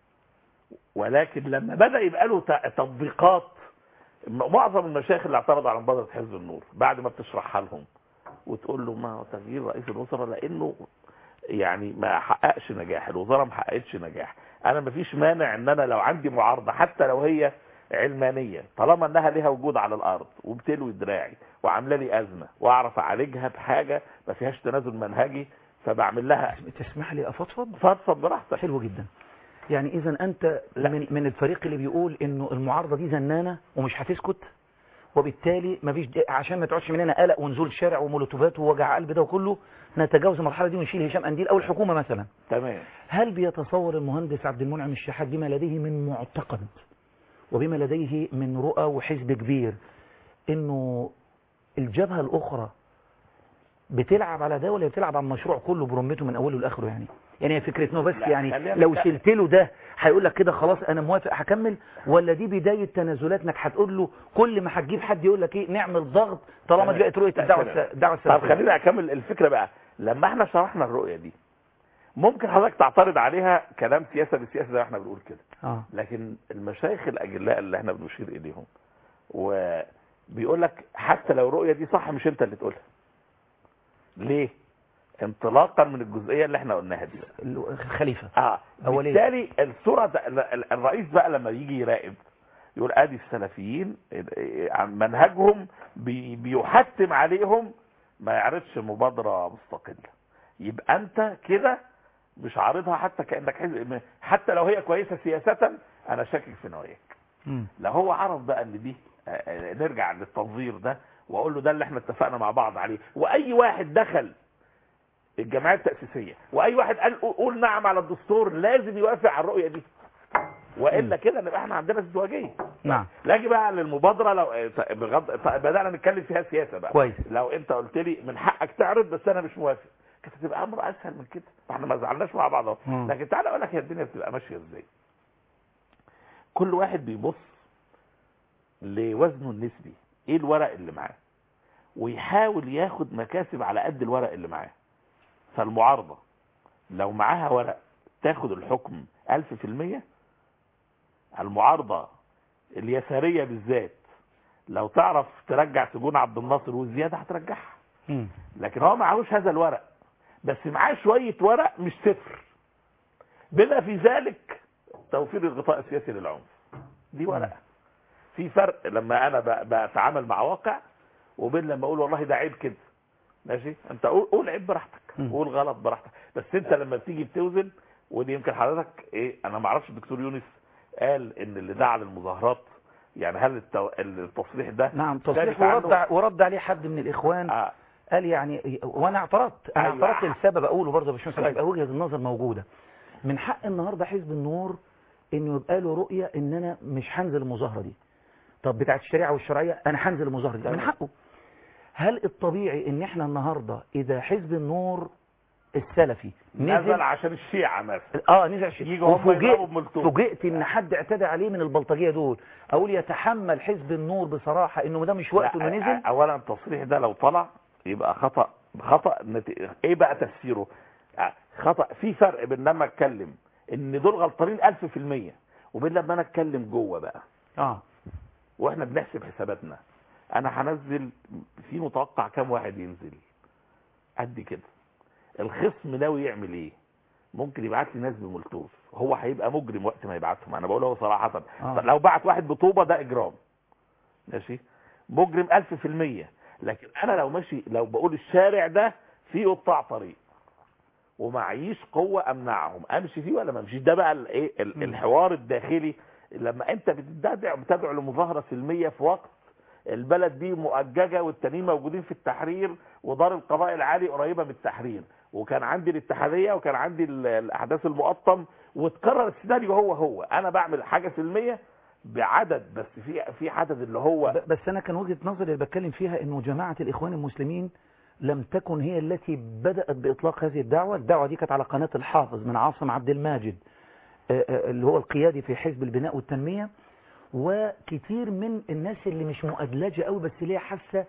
Speaker 9: ولكن لما بدا يبقى له ت- تطبيقات م- معظم المشايخ اللي اعترضوا على مبادره حزب النور بعد ما بتشرحها لهم وتقول له ما هو تغيير رئيس الوزراء لانه يعني ما حققش نجاح الوزاره ما حققتش نجاح انا ما فيش مانع ان انا لو عندي معارضه حتى لو هي علمانيه طالما انها ليها وجود على الارض وبتلوي دراعي وعامله لي ازمه واعرف اعالجها بحاجه ما فيهاش تنازل منهجي فبعمل لها
Speaker 1: تسمح لي افضفض
Speaker 9: فضفض براحتك
Speaker 1: حلو جدا يعني اذا انت
Speaker 9: لا.
Speaker 1: من من الفريق اللي بيقول انه المعارضه دي زنانه ومش هتسكت وبالتالي ما فيش عشان ما تقعدش مننا قلق ونزول شارع ومولوتوفات ووجع قلب ده وكله نتجاوز المرحله دي ونشيل هشام انديل او الحكومه مثلا
Speaker 9: تمام
Speaker 1: هل بيتصور المهندس عبد المنعم الشحات بما لديه من معتقد وبما لديه من رؤى وحزب كبير انه الجبهه الاخرى بتلعب على ده ولا بتلعب على المشروع كله برمته من اوله لاخره يعني يعني هي فكره انه بس
Speaker 9: لا،
Speaker 1: يعني
Speaker 9: خلينا
Speaker 1: لو
Speaker 9: نتكلم.
Speaker 1: شلت له ده هيقول لك كده خلاص انا موافق هكمل ولا دي بدايه تنازلات انك هتقول له كل ما هتجيب حد يقول لك ايه نعمل ضغط طالما
Speaker 9: تمام.
Speaker 1: دي بقت رؤيه
Speaker 9: لا،
Speaker 1: الدعوه
Speaker 9: تمام.
Speaker 1: الس- الدعوه
Speaker 9: طب
Speaker 1: السلفيه
Speaker 9: خليني اكمل الفكره بقى لما احنا شرحنا الرؤيه دي ممكن حضرتك تعترض عليها كلام سياسه بسياسه زي ما احنا بنقول كده
Speaker 1: اه
Speaker 9: لكن المشايخ الاجلاء اللي احنا بنشير اليهم بيقول لك حتى لو الرؤيه دي صح مش انت اللي تقولها ليه انطلاقا من الجزئيه اللي احنا قلناها دي
Speaker 1: الخليفة
Speaker 9: اه
Speaker 1: أولية.
Speaker 9: بالتالي الصوره ده ال- الرئيس بقى لما يجي يراقب يقول ادي السلفيين ال- عن منهجهم بي- بيحتم عليهم ما يعرضش مبادره مستقله يبقى انت كده مش عارضها حتى كانك حزب حتى لو هي كويسه سياسه انا شاكك في نواياك
Speaker 1: مم.
Speaker 9: لو هو عرف بقى ان دي آه، آه، نرجع للتنظير ده واقول له ده اللي احنا اتفقنا مع بعض عليه واي واحد دخل الجمعيه التاسيسيه واي واحد قال قول نعم على الدستور لازم يوافق على الرؤيه دي والا كده نبقى احنا عندنا ازدواجيه
Speaker 1: نعم
Speaker 9: لاجي بقى للمبادره لو آه، ط- بغض ط- بدانا نتكلم فيها سياسه بقى
Speaker 1: كويس.
Speaker 9: لو انت قلت لي من حقك تعرض بس انا مش موافق كانت هتبقى امر اسهل من كده احنا ما زعلناش مع بعض اهو
Speaker 1: مم.
Speaker 9: لكن تعالى اقول لك هي الدنيا بتبقى ماشيه ازاي كل واحد بيبص لوزنه النسبي ايه الورق اللي معاه ويحاول ياخد مكاسب على قد الورق اللي معاه فالمعارضة لو معاها ورق تاخد الحكم ألف في المية المعارضة اليسارية بالذات لو تعرف ترجع سجون عبد الناصر والزيادة هترجعها
Speaker 1: مم.
Speaker 9: لكن هو معهوش هذا الورق بس معاه شوية ورق مش صفر بما في ذلك توفير الغطاء السياسي للعنف دي ورقة في فرق لما انا ب- بتعامل مع واقع وبين لما اقول والله ده عيب كده ماشي انت قول قول عيب براحتك
Speaker 1: مم.
Speaker 9: قول غلط براحتك بس انت لما بتيجي بتوزن ودي يمكن حضرتك ايه انا ما اعرفش الدكتور يونس قال ان اللي دعا للمظاهرات يعني هل التو... التصريح ده
Speaker 1: نعم
Speaker 9: ثابت
Speaker 1: تصريح
Speaker 9: عنه؟
Speaker 1: ورد ع- ورد عليه حد من الإخوان
Speaker 9: آه.
Speaker 1: قال يعني وانا اعترضت انا
Speaker 9: أيوة.
Speaker 1: اعترضت لسبب اقوله برضه يا باشمهندس
Speaker 9: طيب.
Speaker 1: يبقى وجهه النظر موجوده من حق النهارده حزب النور انه يبقى له رؤيه ان انا مش هنزل المظاهره دي طب بتاعت الشريعه والشرعيه انا هنزل المظاهره دي من
Speaker 9: تمام.
Speaker 1: حقه هل الطبيعي ان احنا النهارده اذا حزب النور السلفي
Speaker 9: نزل
Speaker 1: نزل
Speaker 9: عشان الشيعة مثلا
Speaker 1: اه نزل عشان
Speaker 9: يجوا هم
Speaker 1: وفوجئت
Speaker 9: يضربوا بملتوب.
Speaker 1: فوجئت ان حد اعتدى عليه من البلطجيه دول اقول يتحمل حزب النور بصراحه انه ده مش وقته
Speaker 9: لا،
Speaker 1: انه نزل
Speaker 9: اولا التصريح ده لو طلع يبقى خطا خطا نت... ايه بقى تفسيره آه، خطا في فرق بين لما اتكلم ان دول غلطانين 1000% وبين لما انا اتكلم جوه بقى
Speaker 1: اه
Speaker 9: واحنا بنحسب حساباتنا انا هنزل في متوقع كام واحد ينزل قد كده الخصم ناوي يعمل ايه ممكن يبعت لي ناس بملتوف هو هيبقى مجرم وقت ما يبعتهم انا بقوله صراحه
Speaker 1: آه.
Speaker 9: لو بعت واحد بطوبه ده اجرام ماشي مجرم ألف في المية لكن انا لو ماشي لو بقول الشارع ده فيه قطاع طريق ومعيش قوة امنعهم امشي فيه ولا ما امشيش ده بقى الايه ال-
Speaker 1: مم.
Speaker 9: الحوار الداخلي لما انت بتدعو بتدعو لمظاهرة سلمية في وقت البلد دي مؤججة والتانيين موجودين في التحرير ودار القضاء العالي قريبة من التحرير وكان عندي الاتحادية وكان عندي ال- الاحداث المقطم وتكرر السيناريو هو هو انا بعمل حاجة سلمية بعدد بس في في عدد اللي هو
Speaker 1: ب- بس انا كان وجهه نظري اللي بتكلم فيها انه جماعه الاخوان المسلمين لم تكن هي التي بدات باطلاق هذه الدعوه، الدعوه دي كانت على قناه الحافظ من عاصم عبد الماجد آه، آه، اللي هو القيادي في حزب البناء والتنميه وكتير من الناس اللي مش مؤدلجه قوي بس اللي هي حاسه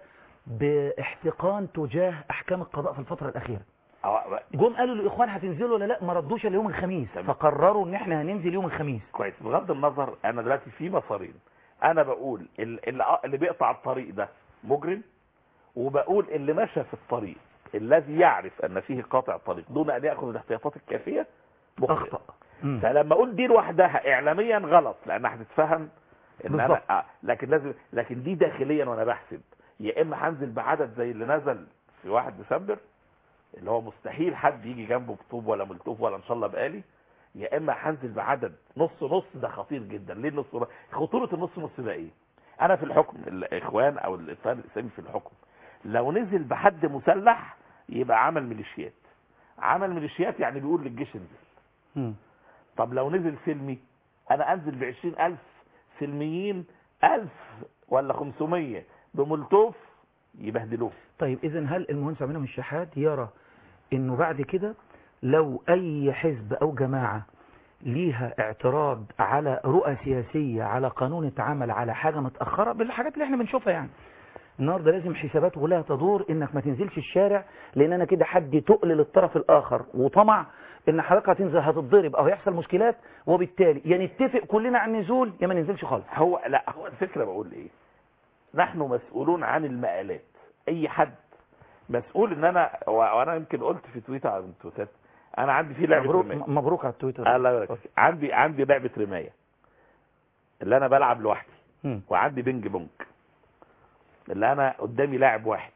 Speaker 1: باحتقان تجاه احكام القضاء في الفتره الاخيره.
Speaker 9: أو-
Speaker 1: جم قالوا للاخوان هتنزلوا ولا لا ما ردوش الا يوم الخميس
Speaker 9: تمام.
Speaker 1: فقرروا ان احنا هننزل يوم الخميس.
Speaker 9: كويس بغض النظر انا دلوقتي في مسارين انا بقول ال- اللي, اللي بيقطع الطريق ده مجرم وبقول اللي مشى في الطريق الذي يعرف ان فيه قاطع طريق دون ان ياخذ الاحتياطات الكافيه مخطئ
Speaker 1: اخطا. مم.
Speaker 9: فلما اقول دي لوحدها اعلاميا غلط لانها هتتفهم ان
Speaker 1: بالظبط.
Speaker 9: انا آه لكن لازم لكن دي داخليا وانا بحسب يا اما هنزل بعدد زي اللي نزل في 1 ديسمبر اللي هو مستحيل حد يجي جنبه بطوب ولا ملتوف ولا ان شاء الله بقالي يا اما هنزل بعدد نص نص ده خطير جدا ليه النص نص؟ خطوره النص نص ده ايه انا في الحكم الاخوان او الاتحاد الاسلامي في الحكم لو نزل بحد مسلح يبقى عمل ميليشيات عمل ميليشيات يعني بيقول للجيش انزل
Speaker 1: مم.
Speaker 9: طب لو نزل سلمي انا انزل بعشرين الف سلميين الف ولا خمسمية بملتوف يبهدلوه
Speaker 1: طيب اذا هل المهندس عمنا من الشحات يرى انه بعد كده لو اي حزب او جماعة ليها اعتراض على رؤى سياسية على قانون اتعمل على حاجة متأخرة بالحاجات اللي احنا بنشوفها يعني النهارده لازم حسابات كلها تدور انك ما تنزلش الشارع لان انا كده حد تقل للطرف الاخر وطمع ان حضرتك هتنزل هتتضرب او هيحصل مشكلات وبالتالي يا نتفق كلنا على النزول يا ما ننزلش خالص
Speaker 9: هو لا هو الفكره بقول ايه نحن مسؤولون عن المآلات اي حد مسؤول ان انا و- وانا يمكن قلت في تويتر على التويتات انا عندي في لعبه
Speaker 1: مبروك
Speaker 9: رمايه
Speaker 1: مبروك على التويتر
Speaker 9: الله يبارك فيك. عندي عندي لعبه رمايه اللي انا بلعب لوحدي
Speaker 1: مم.
Speaker 9: وعندي بينج بونج اللي انا قدامي لاعب واحد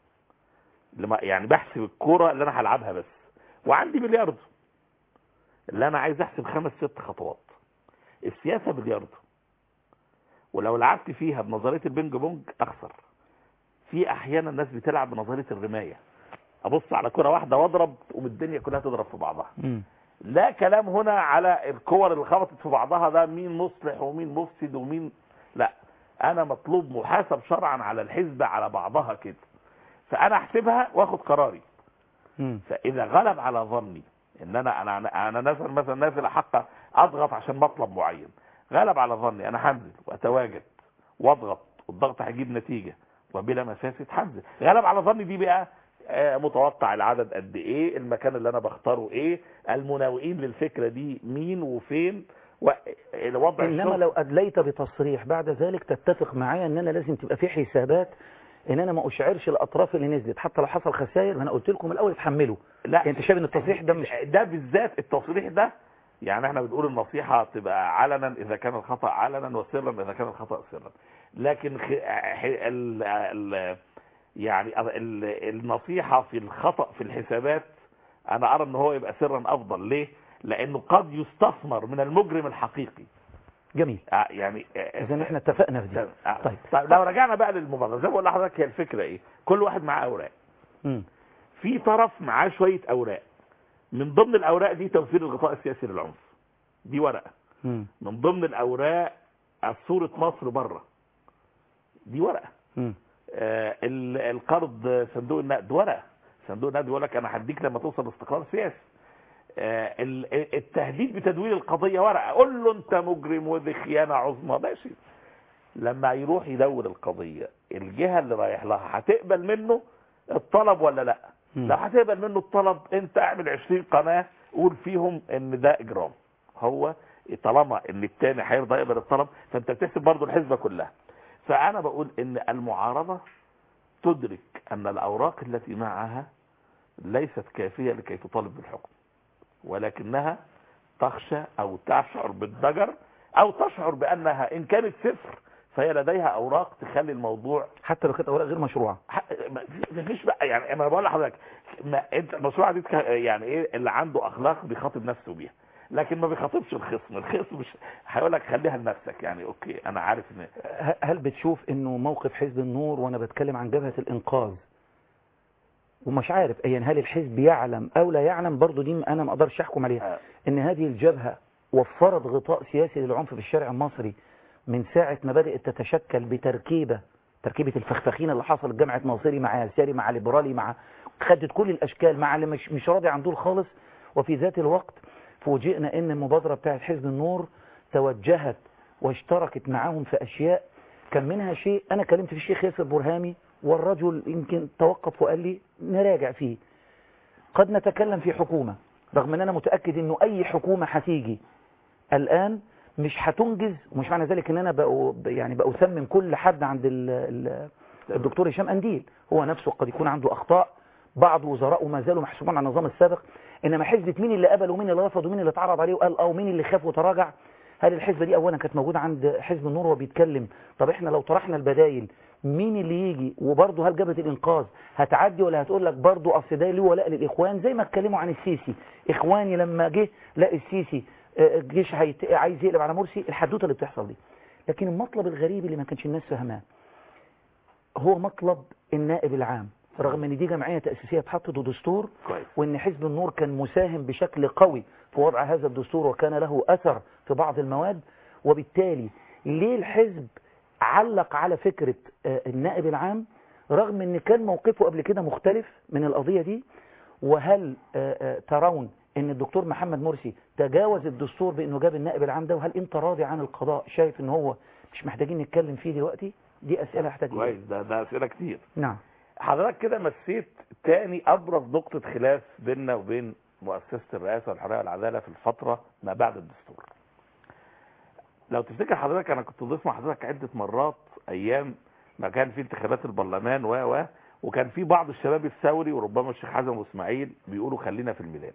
Speaker 9: لما يعني بحسب الكوره اللي انا هلعبها بس وعندي بلياردو اللي انا عايز احسب خمس ست خطوات السياسه بلياردو ولو لعبت فيها بنظريه البينج بونج اخسر في احيانا الناس بتلعب بنظريه الرمايه ابص على كره واحده واضرب والدنيا كلها تضرب في بعضها
Speaker 1: مم.
Speaker 9: لا كلام هنا على الكور اللي خبطت في بعضها ده مين مصلح ومين مفسد ومين لا انا مطلوب محاسب شرعا على الحزب على بعضها كده فانا احسبها واخد قراري
Speaker 1: مم.
Speaker 9: فاذا غلب على ظني ان انا انا انا, أنا نازل مثلا نازل حق اضغط عشان مطلب معين غلب على ظني انا هنزل واتواجد واضغط والضغط هيجيب نتيجه وبلا مفاسد هنزل غلب على ظني دي بقى آه، متوقع العدد قد ايه المكان اللي انا بختاره ايه المناوئين للفكره دي مين وفين ووضع
Speaker 1: انما
Speaker 9: الشغل
Speaker 1: لو ادليت بتصريح بعد ذلك تتفق معايا ان انا لازم تبقى في حسابات ان انا ما اشعرش الاطراف اللي نزلت حتى لو حصل خسائر انا قلت لكم الاول اتحملوا
Speaker 9: لا
Speaker 1: انت شايف ان التصريح ده مش
Speaker 9: ده بالذات التصريح ده يعني احنا بنقول النصيحة تبقى علنا اذا كان الخطأ علنا وسرا اذا كان الخطأ سرا لكن خ... ح- ال... ال... يعني ال... النصيحة في الخطأ في الحسابات انا ارى ان هو يبقى سرا افضل ليه لانه قد يستثمر من المجرم الحقيقي
Speaker 1: جميل
Speaker 9: آه، يعني آه،
Speaker 1: اذا احنا اتفقنا في دي
Speaker 9: آه،
Speaker 1: طيب
Speaker 9: طيب لو رجعنا بقى للمبادرة زي ما بقول لحضرتك هي الفكرة ايه كل واحد معاه اوراق
Speaker 1: مم.
Speaker 9: في طرف معاه شوية اوراق من ضمن الاوراق دي توفير الغطاء السياسي للعنف دي ورقة
Speaker 1: مم.
Speaker 9: من ضمن الاوراق صورة مصر بره دي ورقة
Speaker 1: مم.
Speaker 9: آه ال- القرض صندوق النقد ورقة صندوق النقد بيقول لك انا هديك لما توصل لاستقرار سياسي آه ال- التهديد بتدوير القضية ورقة قول له انت مجرم ودي خيانة عظمى ماشي لما يروح يدور القضية الجهة اللي رايح لها هتقبل منه الطلب ولا لا
Speaker 1: مم.
Speaker 9: لو هتقبل منه الطلب انت اعمل 20 قناة قول فيهم ان ده اجرام هو طالما ان التاني هيرضى يقبل الطلب فانت بتحسب برضه الحسبة كلها فانا بقول ان المعارضة تدرك ان الاوراق التي معها ليست كافية لكي تطالب بالحكم ولكنها تخشى او تشعر بالضجر او تشعر بانها ان كانت صفر فهي لديها اوراق تخلي الموضوع
Speaker 1: حتى لو كانت اوراق غير مشروعه
Speaker 9: ح- ما ما فيش بقى يعني انا بقول لحضرتك ما انت المشروع دي تك- يعني ايه اللي عنده اخلاق بيخاطب نفسه بيها لكن ما بيخاطبش الخصم الخصم مش هيقول لك خليها لنفسك يعني اوكي انا عارف ان
Speaker 1: ه- هل بتشوف انه موقف حزب النور وانا بتكلم عن جبهة الانقاذ ومش عارف يعني هل الحزب يعلم او لا يعلم برضو دي انا ما اقدرش احكم عليها
Speaker 9: آه.
Speaker 1: ان هذه الجبهة وفرت غطاء سياسي للعنف في الشارع المصري من ساعة ما بدأت تتشكل بتركيبة تركيبة الفخفخين اللي حصلت جامعة ناصري مع يساري مع ليبرالي مع خدت كل الاشكال مع اللي مش, مش راضي عن دول خالص وفي ذات الوقت فوجئنا ان المبادرة بتاعت حزب النور توجهت واشتركت معاهم في اشياء كان منها شيء انا كلمت في الشيخ ياسر برهامي والرجل يمكن توقف وقال لي نراجع فيه قد نتكلم في حكومة رغم ان انا متأكد انه اي حكومة هتيجي الان مش هتنجز ومش معنى ذلك ان انا بقى يعني بأسمم كل حد عند ال ال الدكتور هشام انديل هو نفسه قد يكون عنده اخطاء بعض وزراء ما زالوا محسوبون على النظام السابق انما حزبة مين اللي قبل ومين اللي رفض ومين اللي اتعرض عليه وقال اه ومين اللي خاف وتراجع هل الحزبة دي اولا كانت موجودة عند حزب النور وهو بيتكلم طب احنا لو طرحنا البدايل مين اللي يجي وبرضه هل جبهة الانقاذ هتعدي ولا هتقول لك برضه اصل ده ليه ولاء للاخوان زي ما اتكلموا عن السيسي اخواني لما جه لا السيسي آه، الجيش هيت... عايز يقلب على مرسي الحدوته اللي بتحصل دي لكن المطلب الغريب اللي ما كانش الناس فاهماه هو مطلب النائب العام رغم ان دي جمعيه تاسيسيه اتحطت ودستور
Speaker 9: كويس
Speaker 1: وان حزب النور كان مساهم بشكل قوي في وضع هذا الدستور وكان له اثر في بعض المواد وبالتالي ليه الحزب علق على فكره آه، النائب العام رغم ان كان موقفه قبل كده مختلف من القضيه دي وهل آه، آه، ترون ان الدكتور محمد مرسي تجاوز الدستور بانه جاب النائب العام ده وهل انت راضي عن القضاء شايف ان هو مش محتاجين نتكلم فيه دلوقتي دي اسئله احتاج إليها.
Speaker 9: كويس ده ده اسئله كتير
Speaker 1: نعم
Speaker 9: حضرتك كده مسيت تاني ابرز نقطة خلاف بيننا وبين مؤسسة الرئاسة والحرية والعدالة في الفترة ما بعد الدستور لو تفتكر حضرتك انا كنت ضيف مع حضرتك عدة مرات ايام ما كان في انتخابات البرلمان و و وكان في بعض الشباب الثوري وربما الشيخ حسن واسماعيل بيقولوا خلينا في الميدان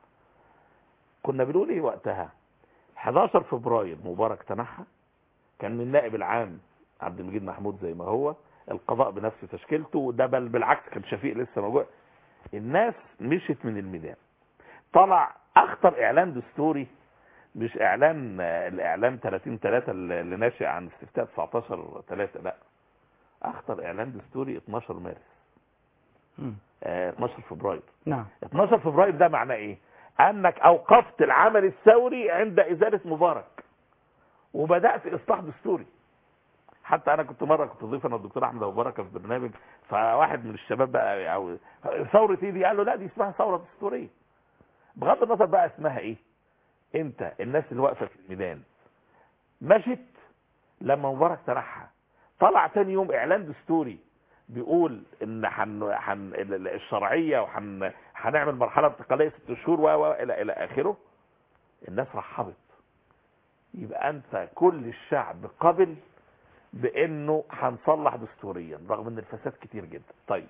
Speaker 9: كنا بنقول ايه وقتها 11 فبراير مبارك تنحى كان من النائب العام عبد المجيد محمود زي ما هو القضاء بنفس تشكيلته ده بل بالعكس كان شفيق لسه موجود الناس مشت من الميدان طلع اخطر اعلان دستوري مش اعلان آه، الاعلان 30 3 اللي ناشئ عن استفتاء 19 3 لا اخطر اعلان دستوري 12 مارس
Speaker 1: مم.
Speaker 9: آه، 12 فبراير
Speaker 1: نعم
Speaker 9: 12 فبراير ده معناه ايه انك اوقفت العمل الثوري عند ازاله مبارك وبدات اصلاح دستوري حتى انا كنت مره كنت ضيف انا والدكتور احمد ابو بركه في برنامج فواحد من الشباب بقى أو ثوره ايه دي قال له لا دي اسمها ثوره دستوريه بغض النظر بقى اسمها ايه انت الناس اللي واقفه في الميدان مشت لما مبارك تنحى طلع تاني يوم اعلان دستوري بيقول ان حن حن ال- الشرعيه وحن هنعمل مرحله انتقاليه ست شهور و و الى الى اخره الناس رحبت يبقى انت كل الشعب قبل بانه هنصلح دستوريا رغم ان الفساد كتير جدا طيب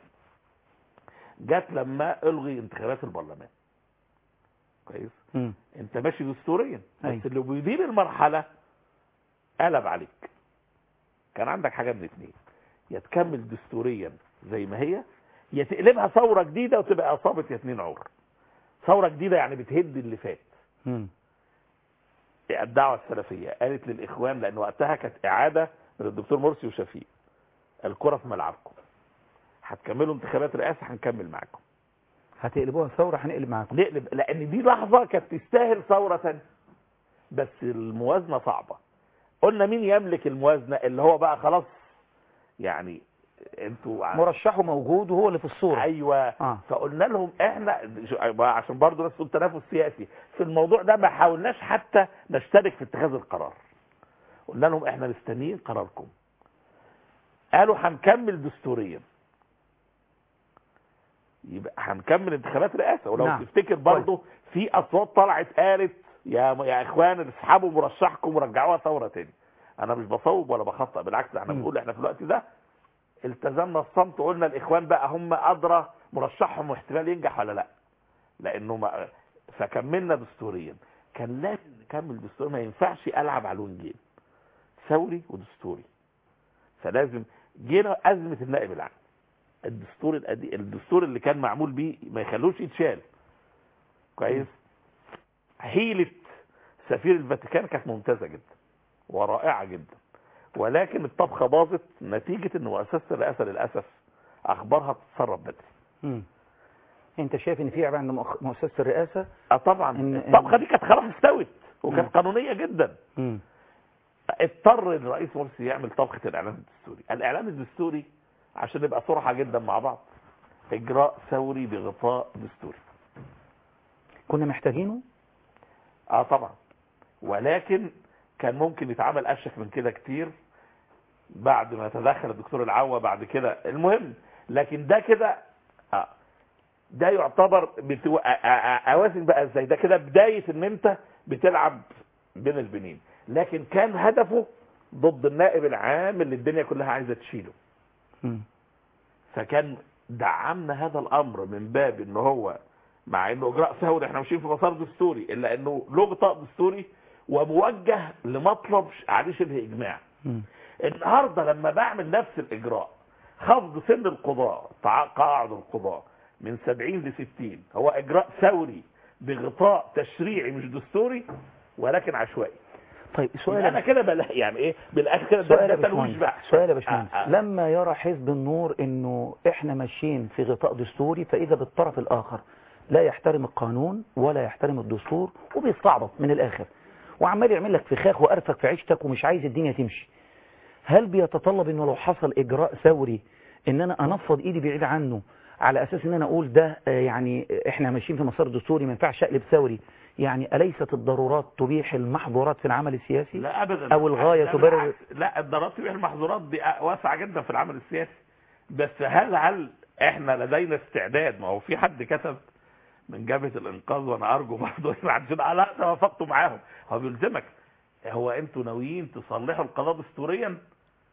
Speaker 9: جت لما الغي انتخابات البرلمان كويس
Speaker 1: مم.
Speaker 9: انت ماشي دستوريا
Speaker 1: أيوة.
Speaker 9: بس اللي بيدير المرحله قلب عليك كان عندك حاجه من اتنين يا تكمل دستوريا زي ما هي يا تقلبها ثوره جديده وتبقى اصابه ياسمين عمر ثوره جديده يعني بتهد اللي فات
Speaker 1: مم.
Speaker 9: الدعوه السلفيه قالت للاخوان لان وقتها كانت اعاده من الدكتور مرسي وشفيق الكره في ملعبكم هتكملوا انتخابات رئاسه هنكمل معاكم
Speaker 1: هتقلبوها ثورة هنقلب معاكم
Speaker 9: نقلب لان دي لحظه كانت تستاهل ثوره ثانيه بس الموازنه صعبه قلنا مين يملك الموازنه اللي هو بقى خلاص يعني انتوا ع-
Speaker 1: مرشحه موجود وهو اللي في الصورة
Speaker 9: ايوه
Speaker 1: آه.
Speaker 9: فقلنا لهم احنا شو- عشان برضه ناس تقول تنافس سياسي في الموضوع ده ما حاولناش حتى نشترك في اتخاذ القرار قلنا لهم احنا مستنيين قراركم قالوا هنكمل دستوريا يبقى هنكمل انتخابات رئاسه ولو
Speaker 1: نعم.
Speaker 9: تفتكر برضه في اصوات طلعت قالت يا يا اخوان اسحبوا مرشحكم ورجعوها ثوره تاني انا مش بصوب ولا بخطأ بالعكس احنا
Speaker 1: مم.
Speaker 9: بنقول احنا في الوقت ده التزمنا الصمت وقلنا الاخوان بقى هم ادرى مرشحهم واحتمال ينجح ولا لا لانه ما فكملنا دستوريا كان لازم نكمل دستوريا ما ينفعش العب على الوينجين ثوري ودستوري فلازم جينا ازمه النائب العام الدستور القديم الدستور اللي كان معمول بيه ما يخلوش يتشال كويس حيله سفير الفاتيكان كانت ممتازه جدا ورائعه جدا ولكن الطبخه باظت نتيجه ان مؤسسه الرئاسه للاسف اخبارها بتتسرب بدري
Speaker 1: مم. انت شايف ان في عيب عند مؤخ- مؤسسة الرئاسة
Speaker 9: اه طبعا
Speaker 1: إن-
Speaker 9: الطبخه دي كانت خلاص استوت وكانت
Speaker 1: مم.
Speaker 9: قانونيه جدا
Speaker 1: مم.
Speaker 9: اضطر الرئيس مرسي يعمل طبخه الاعلان الدستوري الاعلان الدستوري عشان نبقى صراحه جدا مع بعض اجراء ثوري بغطاء دستوري
Speaker 1: كنا محتاجينه
Speaker 9: اه طبعا ولكن كان ممكن يتعمل اشك من كده كتير بعد ما تدخل الدكتور العوا بعد كده المهم لكن ده كده آه ده يعتبر بتو... آ- آ- آ- اوازن بقى ازاي ده كده بدايه ان انت بتلعب بين البنين لكن كان هدفه ضد النائب العام اللي الدنيا كلها عايزه تشيله
Speaker 1: مم.
Speaker 9: فكان دعمنا هذا الامر من باب ان هو مع انه اجراء ثوري احنا ماشيين في مسار دستوري الا انه له غطاء دستوري وموجه لمطلب عليه شبه اجماع
Speaker 1: مم.
Speaker 9: النهارده لما بعمل نفس الاجراء خفض سن القضاء تقاعد القضاء من 70 ل 60 هو اجراء ثوري بغطاء تشريعي مش دستوري ولكن عشوائي
Speaker 1: طيب سؤال
Speaker 9: انا كده بلا يعني ايه بالاخر كده
Speaker 1: سؤال
Speaker 9: ده
Speaker 1: يا
Speaker 9: ده تلويش
Speaker 1: باشمهندس
Speaker 9: بقى
Speaker 1: سؤال يا باشمهندس
Speaker 9: آه، آه.
Speaker 1: لما يرى حزب النور انه احنا ماشيين في غطاء دستوري فاذا بالطرف الاخر لا يحترم القانون ولا يحترم الدستور وبيستعبط من الاخر وعمال يعمل لك فخاخ وقرفك في عيشتك ومش عايز الدنيا تمشي هل بيتطلب انه لو حصل اجراء ثوري ان انا انفض ايدي بعيد عنه على اساس ان انا اقول ده آه، يعني احنا ماشيين في مسار دستوري ما ينفعش اقلب ثوري يعني اليست الضرورات تبيح المحظورات في العمل السياسي
Speaker 9: لا ابدا
Speaker 1: أو الغاية
Speaker 9: ده
Speaker 1: تبرر-
Speaker 9: بالعكس. لا الضرورات تبيح المحظورات دي واسعه جدا في العمل السياسي بس هل هل احنا لدينا استعداد ما هو في حد كتب من جبهه الانقاذ وانا ارجو برضه عشان لا توافقتوا معاهم هو بيلزمك هو انتوا ناويين تصلحوا القضاء دستوريا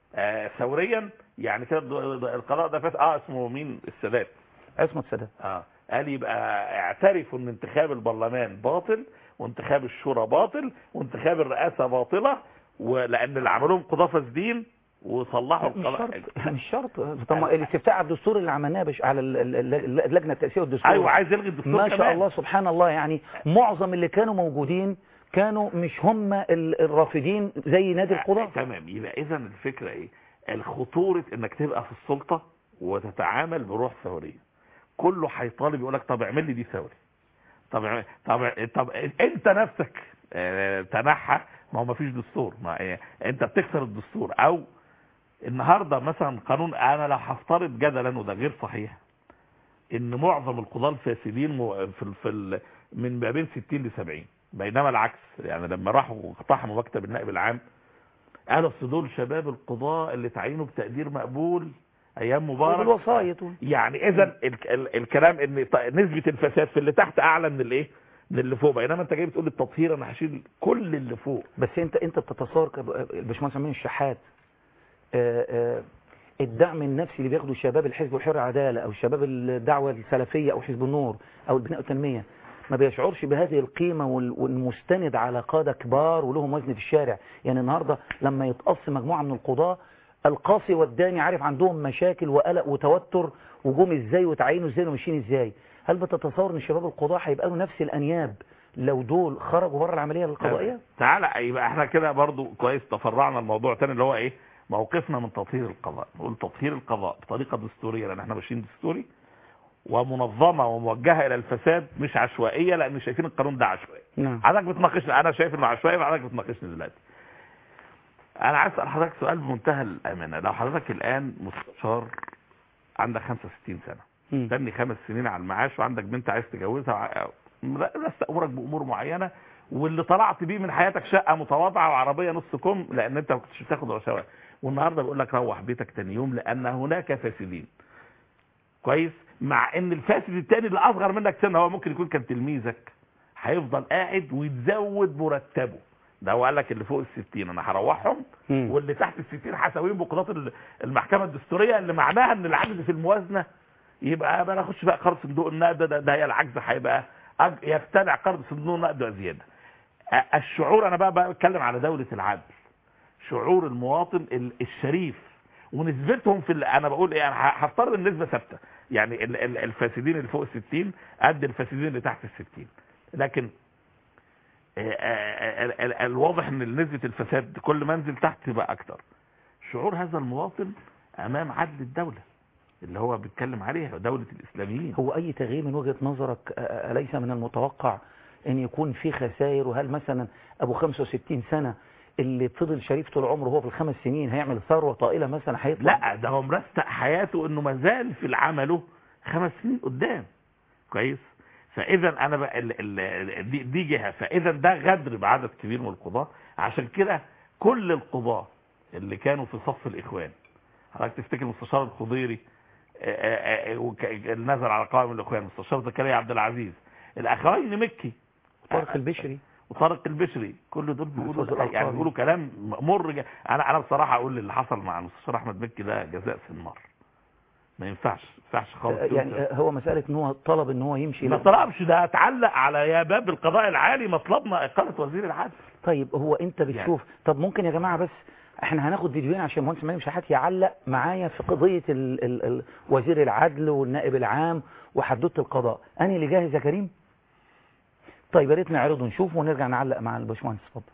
Speaker 9: آه ثوريا يعني كده الد- القضاء ده فات اه اسمه مين السادات
Speaker 1: عصمت سادات
Speaker 9: اه قال يبقى اعترفوا ان انتخاب البرلمان باطل وانتخاب الشورى باطل وانتخاب الرئاسه باطله ولان اللي عملوهم قضاه فاسدين وصلحوا
Speaker 1: مش
Speaker 9: القضاء
Speaker 1: شرط مش شرط طب ما الاستفتاء على الدستور اللي عملناه بش على ال- ال- ال- اللجنه التاسيسيه والدستور
Speaker 9: ايوه عايز يلغي الدستور
Speaker 1: ما شاء
Speaker 9: كمان.
Speaker 1: الله سبحان الله يعني معظم اللي كانوا موجودين كانوا مش هم ال- الرافدين زي نادي القضاة
Speaker 9: تمام يبقى اذا الفكره ايه الخطوره انك تبقى في السلطه وتتعامل بروح ثوريه كله هيطالب يقول لك طب اعمل لي دي ثوري طب اعمل- طب طب انت نفسك آه، تنحى ما هو ما فيش دستور ما آه، انت بتكسر الدستور او النهارده مثلا قانون انا لو هفترض جدلا وده غير صحيح ان معظم القضاه الفاسدين مو- في ال- في ال- من ما بين 60 ل 70 بينما العكس يعني لما راحوا اقتحموا مكتب النائب العام قالوا اصل دول شباب القضاة اللي تعينوا بتقدير مقبول ايام مبارك
Speaker 1: والوسايط
Speaker 9: يعني اذا ال ال الكلام ان ط- نسبة الفساد في اللي تحت اعلى من الايه من اللي فوق بينما انت جاي بتقول التطهير انا هشيل كل اللي فوق
Speaker 1: بس انت انت بتتصور كب- الباشمهندس امين الشحات آه، آه، الدعم النفسي اللي بياخده الشباب الحزب والحر العداله او الشباب الدعوه السلفيه او حزب النور او البناء والتنميه ما بيشعرش بهذه القيمه وال- والمستند على قاده كبار ولهم وزن في الشارع يعني النهارده لما يتقص مجموعه من القضاه القاصي والداني عارف عندهم مشاكل وقلق وتوتر وجوم ازاي وتعينوا ازاي وماشيين ازاي هل بتتصور ان شباب القضاه هيبقى له نفس الانياب لو دول خرجوا بره العمليه القضائيه
Speaker 9: تعالى يبقى احنا كده برضو كويس تفرعنا الموضوع تاني اللي هو ايه موقفنا من تطهير القضاء نقول تطهير القضاء بطريقه دستوريه لان احنا ماشيين دستوري ومنظمه وموجهه الى الفساد مش عشوائيه لان شايفين القانون ده عشوائي
Speaker 1: نعم
Speaker 9: حضرتك بتناقشني انا شايف انه عشوائي وحضرتك بتناقشني دلوقتي انا عايز اسال حضرتك سؤال بمنتهى الامانه لو حضرتك الان مستشار عندك 65 سنه
Speaker 1: مم.
Speaker 9: مستني خمس سنين على المعاش وعندك بنت عايز تجوزها وع- لست امورك بامور معينه واللي طلعت بيه من حياتك شقه متواضعه وعربيه نص كم لان انت ما كنتش بتاخد رشاوى والنهارده بقول لك روح بيتك تاني يوم لان هناك فاسدين كويس مع ان الفاسد التاني اللي اصغر منك سنه هو ممكن يكون كان تلميذك هيفضل قاعد ويتزود مرتبه ده هو قال لك اللي فوق الستين انا هروحهم
Speaker 1: مم.
Speaker 9: واللي تحت الستين هساويهم بقضاة ال- المحكمة الدستورية اللي معناها ان العجز في الموازنة يبقى ما ناخدش بقى قرض صندوق النقد ده, ده هي العجز هيبقى أج- يبتلع قرض صندوق النقد وزيادة أ- الشعور انا بقى بتكلم على دولة العدل شعور المواطن ال- الشريف ونسبتهم في ال- انا بقول ايه انا ه- هفترض النسبة ثابتة يعني ال- ال- الفاسدين اللي فوق الستين قد الفاسدين اللي تحت الستين لكن آه، آه، ال- ال- الواضح ان نسبة الفساد كل ما انزل تحت تبقى اكتر شعور هذا المواطن امام عدل الدولة اللي هو بيتكلم عليها دولة الاسلاميين
Speaker 1: هو أي تغيير من وجهة نظرك أ- أليس من المتوقع أن يكون في خسائر وهل مثلا أبو 65 سنة اللي فضل شريف طول عمره هو في الخمس سنين هيعمل ثروة طائلة مثلا هيطلع
Speaker 9: لا ده هو مرستق حياته انه ما زال في عمله خمس سنين قدام كويس فاذا انا بقى ال ال دي, دي جهه فاذا ده غدر بعدد كبير من القضاه عشان كده كل القضاه اللي كانوا في صف الاخوان حضرتك تفتكر المستشار الخضيري آه، آه، آه، وك- نزل على قائمه الاخوان المستشار زكريا عبد العزيز الاخوين مكي
Speaker 1: طارق البشري
Speaker 9: وطارق البشري كل دول بيقولوا
Speaker 1: أستاذ الألقاب.
Speaker 9: يعني بيقولوا كلام مر جا- انا انا بصراحه اقول اللي حصل مع المستشار احمد مكي ده جزاء في النار ما ينفعش ما ينفعش خالص
Speaker 1: يعني
Speaker 9: يمكن.
Speaker 1: هو مسألة ان هو طلب ان هو يمشي
Speaker 9: ما
Speaker 1: لا.
Speaker 9: طلبش ده اتعلق على يا باب القضاء العالي مطلبنا اقاله وزير العدل
Speaker 1: طيب هو انت بتشوف طب ممكن يا جماعة بس احنا هناخد فيديوهين عشان مهندس مريم شحات يعلق معايا في قضية ال ال ال وزير العدل والنائب العام وحدوته القضاء انا اللي جاهز يا كريم طيب يا ريت نعرضه نشوفه ونرجع نعلق مع الباشمهندس اتفضل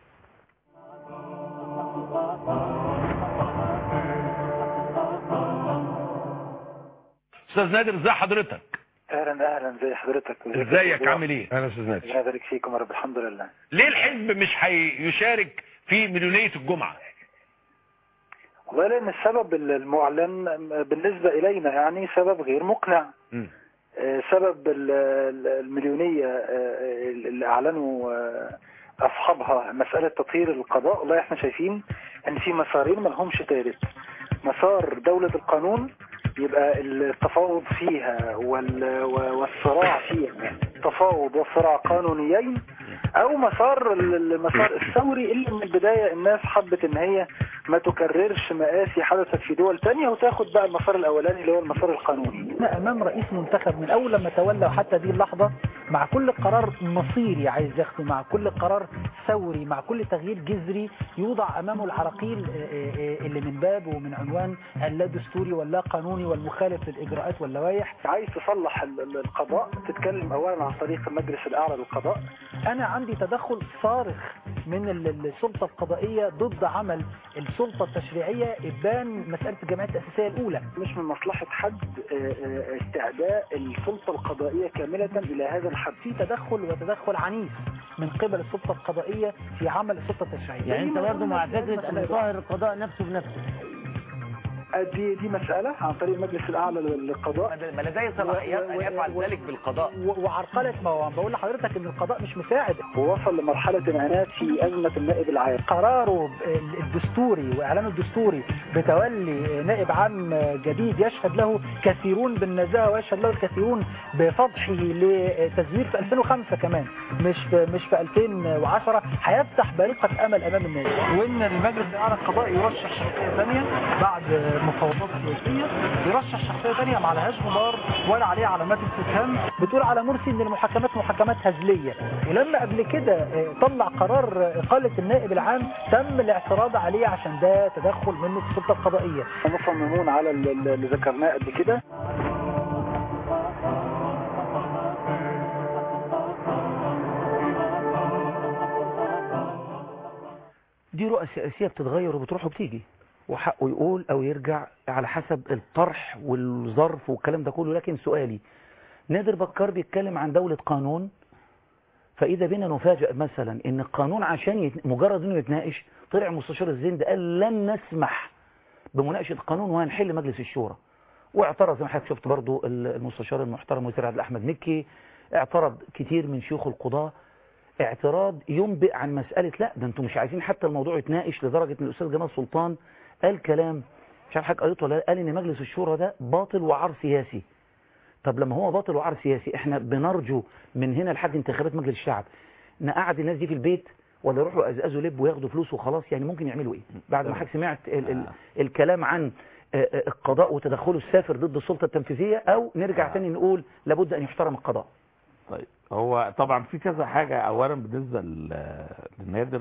Speaker 10: استاذ نادر ازي حضرتك
Speaker 11: اهلا اهلا زي حضرتك
Speaker 10: ازيك عامل ايه
Speaker 11: اهلا استاذ نادر الله يبارك فيكم يا رب الحمد لله
Speaker 10: ليه الحزب مش هيشارك في مليونية الجمعة
Speaker 11: والله لان السبب المعلن بالنسبه الينا يعني سبب غير مقنع
Speaker 10: مم.
Speaker 11: آه، سبب ال- ال- المليونيه آه، اللي اعلنوا آه، اصحابها مساله تطهير القضاء والله احنا شايفين ان في مسارين ما لهمش ثالث مسار دوله القانون يبقى التفاوض فيها وال- والصراع فيها تفاوض وصراع قانونيين او مسار ال- المسار الثوري اللي من البداية الناس حبت ان هي ما تكررش مآسي حدثت في دول تانية وتاخد بقى المسار الاولاني اللي هو المسار القانوني
Speaker 12: احنا امام رئيس منتخب من اول لما تولى وحتى دي اللحظة مع كل قرار مصيري عايز ياخده مع كل قرار ثوري مع كل تغيير جذري يوضع امامه العراقيل آه، آه، اللي من باب ومن عنوان اللا دستوري واللا قانوني والمخالف للاجراءات واللوائح
Speaker 11: عايز تصلح ال- ال- القضاء تتكلم اولا عن طريق المجلس الاعلى للقضاء
Speaker 12: انا عندي تدخل صارخ من ال- ال- السلطة القضائية ضد عمل السلطة التشريعية ابان مسألة الجمعية التأسيسية الاولى
Speaker 11: مش من مصلحة حد آه، آه، استعداء السلطة القضائية كاملة الى هذا الحد
Speaker 12: في تدخل وتدخل عنيف من قبل السلطة القضائية في عمل السلطة التشريعية
Speaker 13: يعني انت
Speaker 12: زي ما
Speaker 13: برضه مع
Speaker 12: قلنا في
Speaker 13: فكرة
Speaker 12: أزمة
Speaker 13: ان
Speaker 12: الإيران.
Speaker 13: يطهر القضاء نفسه بنفسه
Speaker 11: دي دي مسألة عن طريق المجلس الأعلى للقضاء
Speaker 1: ما لديه صلاحيات ان يفعل ذلك بالقضاء
Speaker 12: و- وعرقلة ما هو بقول لحضرتك ان القضاء مش مساعد
Speaker 11: ووصل لمرحلة عناد في أزمة النائب العام
Speaker 12: قراره ب- الدستوري واعلانه الدستوري بتولي نائب عام جديد يشهد له كثيرون بالنزاهه ويشهد له الكثيرون بفضحه لتزوير في 2005 كمان مش في مش في 2010 هيفتح بارقه امل امام الناس وان المجلس الاعلى القضائي يرشح شخصيه ثانيه بعد مفاوضات سياسيه يرشح شخصيه ثانيه ما عليهاش غبار ولا عليها علامات استفهام بتقول على مرسي ان المحاكمات محاكمات هزليه ولما قبل كده آه، طلع قرار اقاله النائب العام تم الاعتراض عليه عشان ده تدخل منه في السلطه القضائيه
Speaker 11: مصممون على ال- ال- اللي ذكرناه قبل كده
Speaker 1: دي رؤى سياسية بتتغير وبتروح وبتيجي وحقه يقول او يرجع على حسب الطرح والظرف والكلام ده كله لكن سؤالي نادر بكار بيتكلم عن دولة قانون فإذا بينا نفاجأ مثلا إن القانون عشان يت... مجرد إنه يتناقش طلع مستشار الزند قال لن نسمح بمناقشة القانون وهنحل مجلس الشورى واعترض زي ما حضرتك شفت برضو المستشار المحترم وزير عادل أحمد مكي اعترض كتير من شيوخ القضاة اعتراض ينبئ عن مسألة لا ده انتم مش عايزين حتى الموضوع يتناقش لدرجة ان الأستاذ جمال سلطان قال كلام مش عارف حضرتك قريته ولا لا، قال ان مجلس الشورى ده باطل وعار سياسي طب لما هو باطل وعار سياسي احنا بنرجو من هنا لحد انتخابات مجلس الشعب نقعد الناس دي في البيت ولا يروحوا يقزقزوا لب وياخدوا فلوس وخلاص يعني ممكن يعملوا ايه بعد ما حضرتك سمعت ال ال الكلام عن آه، آه، القضاء وتدخله السافر ضد السلطة التنفيذية او نرجع تاني نقول لابد ان يحترم القضاء
Speaker 9: طيب هو طبعا في كذا حاجة اولا بالنسبة ل- لنادر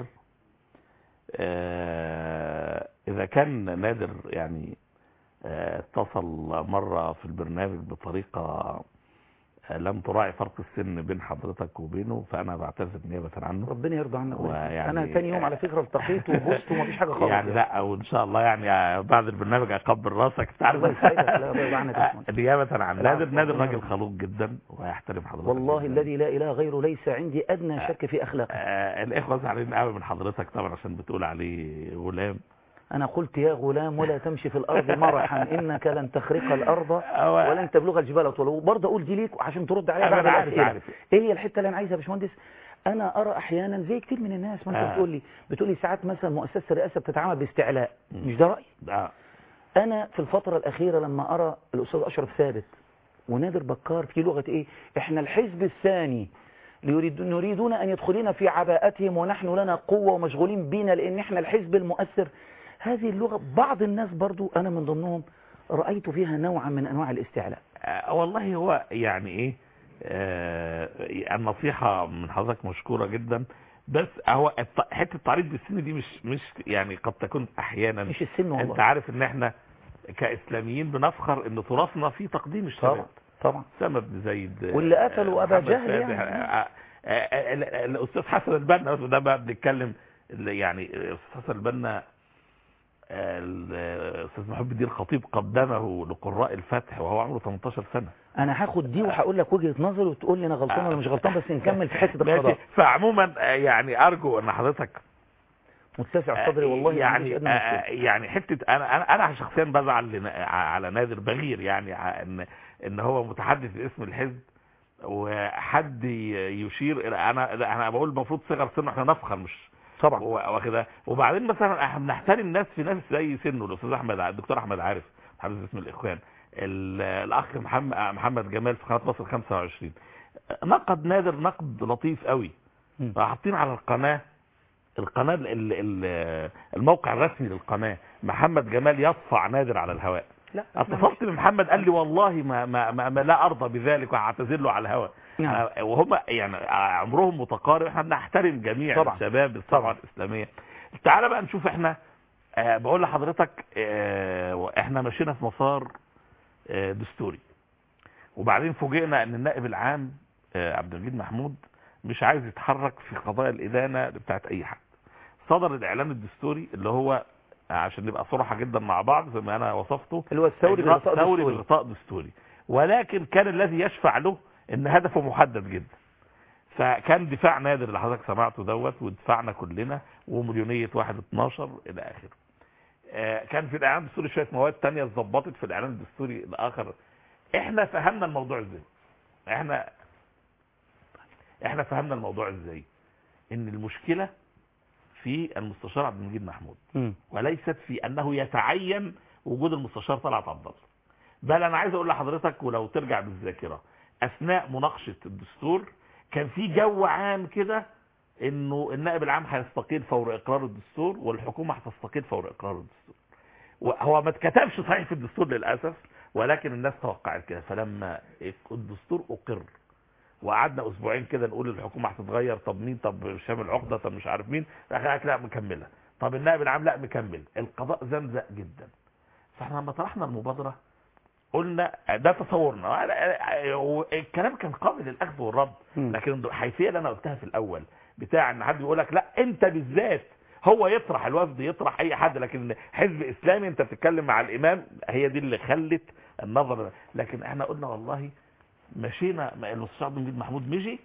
Speaker 9: آه، اذا كان نادر يعني آه، اتصل مرة في البرنامج بطريقة آه، لم تراعي فرق السن بين حضرتك وبينه فانا بعتذر نيابة عنه
Speaker 1: ربنا يرضى عنك
Speaker 9: ويعني-
Speaker 1: انا تاني يوم على فكرة التقيت وبوست ومفيش حاجة خالص
Speaker 9: يعني لا وان شاء الله يعني بعد البرنامج اقبل راسك انت عارف
Speaker 1: الله يسعدك، لا، الله يرضى عنك يا باشمهندس.
Speaker 9: نيابة عن
Speaker 1: لا،
Speaker 9: نادر
Speaker 1: عفوا،
Speaker 9: نادر
Speaker 1: ربنا
Speaker 9: راجل
Speaker 1: يرضى.
Speaker 9: خلوق جدا ويحترم حضرتك
Speaker 1: والله
Speaker 9: جداً.
Speaker 1: الذي لا اله غيره ليس عندي ادنى شك في اخلاقه
Speaker 9: آه، الاخوه زعلانين قوي من حضرتك طبعا عشان بتقول عليه غلام
Speaker 1: انا قلت يا غلام ولا تمشي في الارض مرحا انك لن تخرق الارض
Speaker 9: أو-
Speaker 1: ولن تبلغ الجبال طولا وبرضه اقول دي ليك عشان ترد عليها
Speaker 9: أنا
Speaker 1: بعد
Speaker 9: عارف-
Speaker 1: الاسئله
Speaker 9: عارف.
Speaker 1: ايه هي الحته اللي انا عايزها يا باشمهندس انا ارى احيانا زي كتير من الناس ما انت
Speaker 9: آه.
Speaker 1: بتقول لي بتقول لي ساعات مثلا مؤسسه الرئاسه بتتعامل باستعلاء مش ده رايي
Speaker 9: آه.
Speaker 1: انا في الفتره الاخيره لما ارى الاستاذ اشرف ثابت ونادر بكار في لغه ايه احنا الحزب الثاني يريد نريدون ان يدخلون في عباءتهم ونحن لنا قوه ومشغولين بينا لان احنا الحزب المؤثر هذه اللغه بعض الناس برضو انا من ضمنهم رايت فيها نوعا من انواع الاستعلاء
Speaker 9: آه، والله هو يعني ايه آه النصيحة من حضرتك مشكورة جدا بس هو الت- حتة التعريض بالسن دي مش مش يعني قد تكون احيانا
Speaker 1: مش السن والله.
Speaker 9: انت عارف ان احنا كاسلاميين بنفخر ان تراثنا في تقديم الشباب
Speaker 1: طبعا طبعا
Speaker 9: سامة بن زيد
Speaker 1: واللي قتلوا أبا
Speaker 9: محمد
Speaker 1: جهل
Speaker 9: فاتح،
Speaker 1: يعني.
Speaker 9: آه، آه، آه، ال- الاستاذ حسن البنا ده بقى بنتكلم اللي يعني الاستاذ حسن البنا آه، الاستاذ محب الدين الخطيب قدمه لقراء الفتح وهو عمره 18 سنه
Speaker 1: انا هاخد دي وهقول لك وجهه نظري وتقول لي انا غلطان ولا مش غلطان بس نكمل في حته
Speaker 9: ماشي
Speaker 1: القضاء
Speaker 9: فعموما آه، يعني ارجو ان حضرتك
Speaker 1: متسع صدري والله ما عنديش
Speaker 9: يعني
Speaker 1: أدنى
Speaker 9: آه،
Speaker 1: مشكلة.
Speaker 9: يعني حته انا انا انا شخصيا بزعل لنا- على نادر بغير يعني ع- ان ان هو متحدث باسم الحزب وحد ي- يشير الى انا انا بقول المفروض صغر سنه احنا نفخر مش
Speaker 1: طبعا
Speaker 9: وكده وبعدين مثلا احنا بنحترم ناس في ناس زي سنه الاستاذ احمد ع- الدكتور احمد عارف متحدث باسم الاخوان ال- الاخ محمد محمد جمال في قناه مصر 25 نقد نادر نقد لطيف قوي
Speaker 1: مم.
Speaker 9: حاطين على القناه القناه ال- ال- الموقع الرسمي للقناه محمد جمال يصفع نادر على الهواء
Speaker 1: لا
Speaker 9: اتصلت بمحمد قال لي والله ما, ما, ما, ما لا ارضى بذلك وهعتذر له على الهواء
Speaker 1: نعم.
Speaker 9: آه، وهم يعني عمرهم متقارب احنا بنحترم جميع
Speaker 1: طبعا.
Speaker 9: الشباب الصفحه الاسلاميه تعالى بقى نشوف احنا آه بقول لحضرتك آه احنا مشينا في مسار آه دستوري وبعدين فوجئنا ان النائب العام آه عبد المجيد محمود مش عايز يتحرك في قضايا الادانه بتاعت اي حد صدر الاعلان الدستوري اللي هو عشان نبقى صراحه جدا مع بعض زي ما انا وصفته
Speaker 1: اللي هو الثوري
Speaker 9: إجراء
Speaker 1: بغطاء
Speaker 9: ثوري
Speaker 1: دستوري.
Speaker 9: بغطاء دستوري ولكن كان الذي يشفع له ان هدفه محدد جدا فكان دفاع نادر اللي حضرتك سمعته دوت ودفاعنا كلنا ومليونيه واحد 12 الى اخره آه، كان في الاعلان الدستوري شويه مواد تانية اتظبطت في الاعلان الدستوري الاخر احنا فهمنا الموضوع ازاي احنا احنا فهمنا الموضوع ازاي ان المشكله في المستشار عبد المجيد محمود
Speaker 1: مم.
Speaker 9: وليست في انه يتعين وجود المستشار طلعت عبد الله بل انا عايز اقول لحضرتك ولو ترجع بالذاكره اثناء مناقشه الدستور كان في جو عام كده انه النائب العام هيستقيل فور اقرار الدستور والحكومه هتستقيل فور اقرار الدستور هو ما اتكتبش صحيح في الدستور للاسف ولكن الناس توقعت كده فلما الدستور اقر وقعدنا اسبوعين كده نقول الحكومه هتتغير طب مين طب هشام العقده طب مش عارف مين قالت لا مكمله طب النائب العام لا مكمل القضاء زمزق جدا فاحنا لما طرحنا المبادره قلنا ده تصورنا الكلام كان قابل للاخذ والرد
Speaker 1: مم.
Speaker 9: لكن الحيثيه اللي انا قلتها في الاول بتاع ان حد يقول لك لا انت بالذات هو يطرح الوفد يطرح اي حد لكن حزب اسلامي انت بتتكلم مع الامام هي دي اللي خلت النظر لكن احنا قلنا والله مشينا المستشار عبد المجيد محمود مشي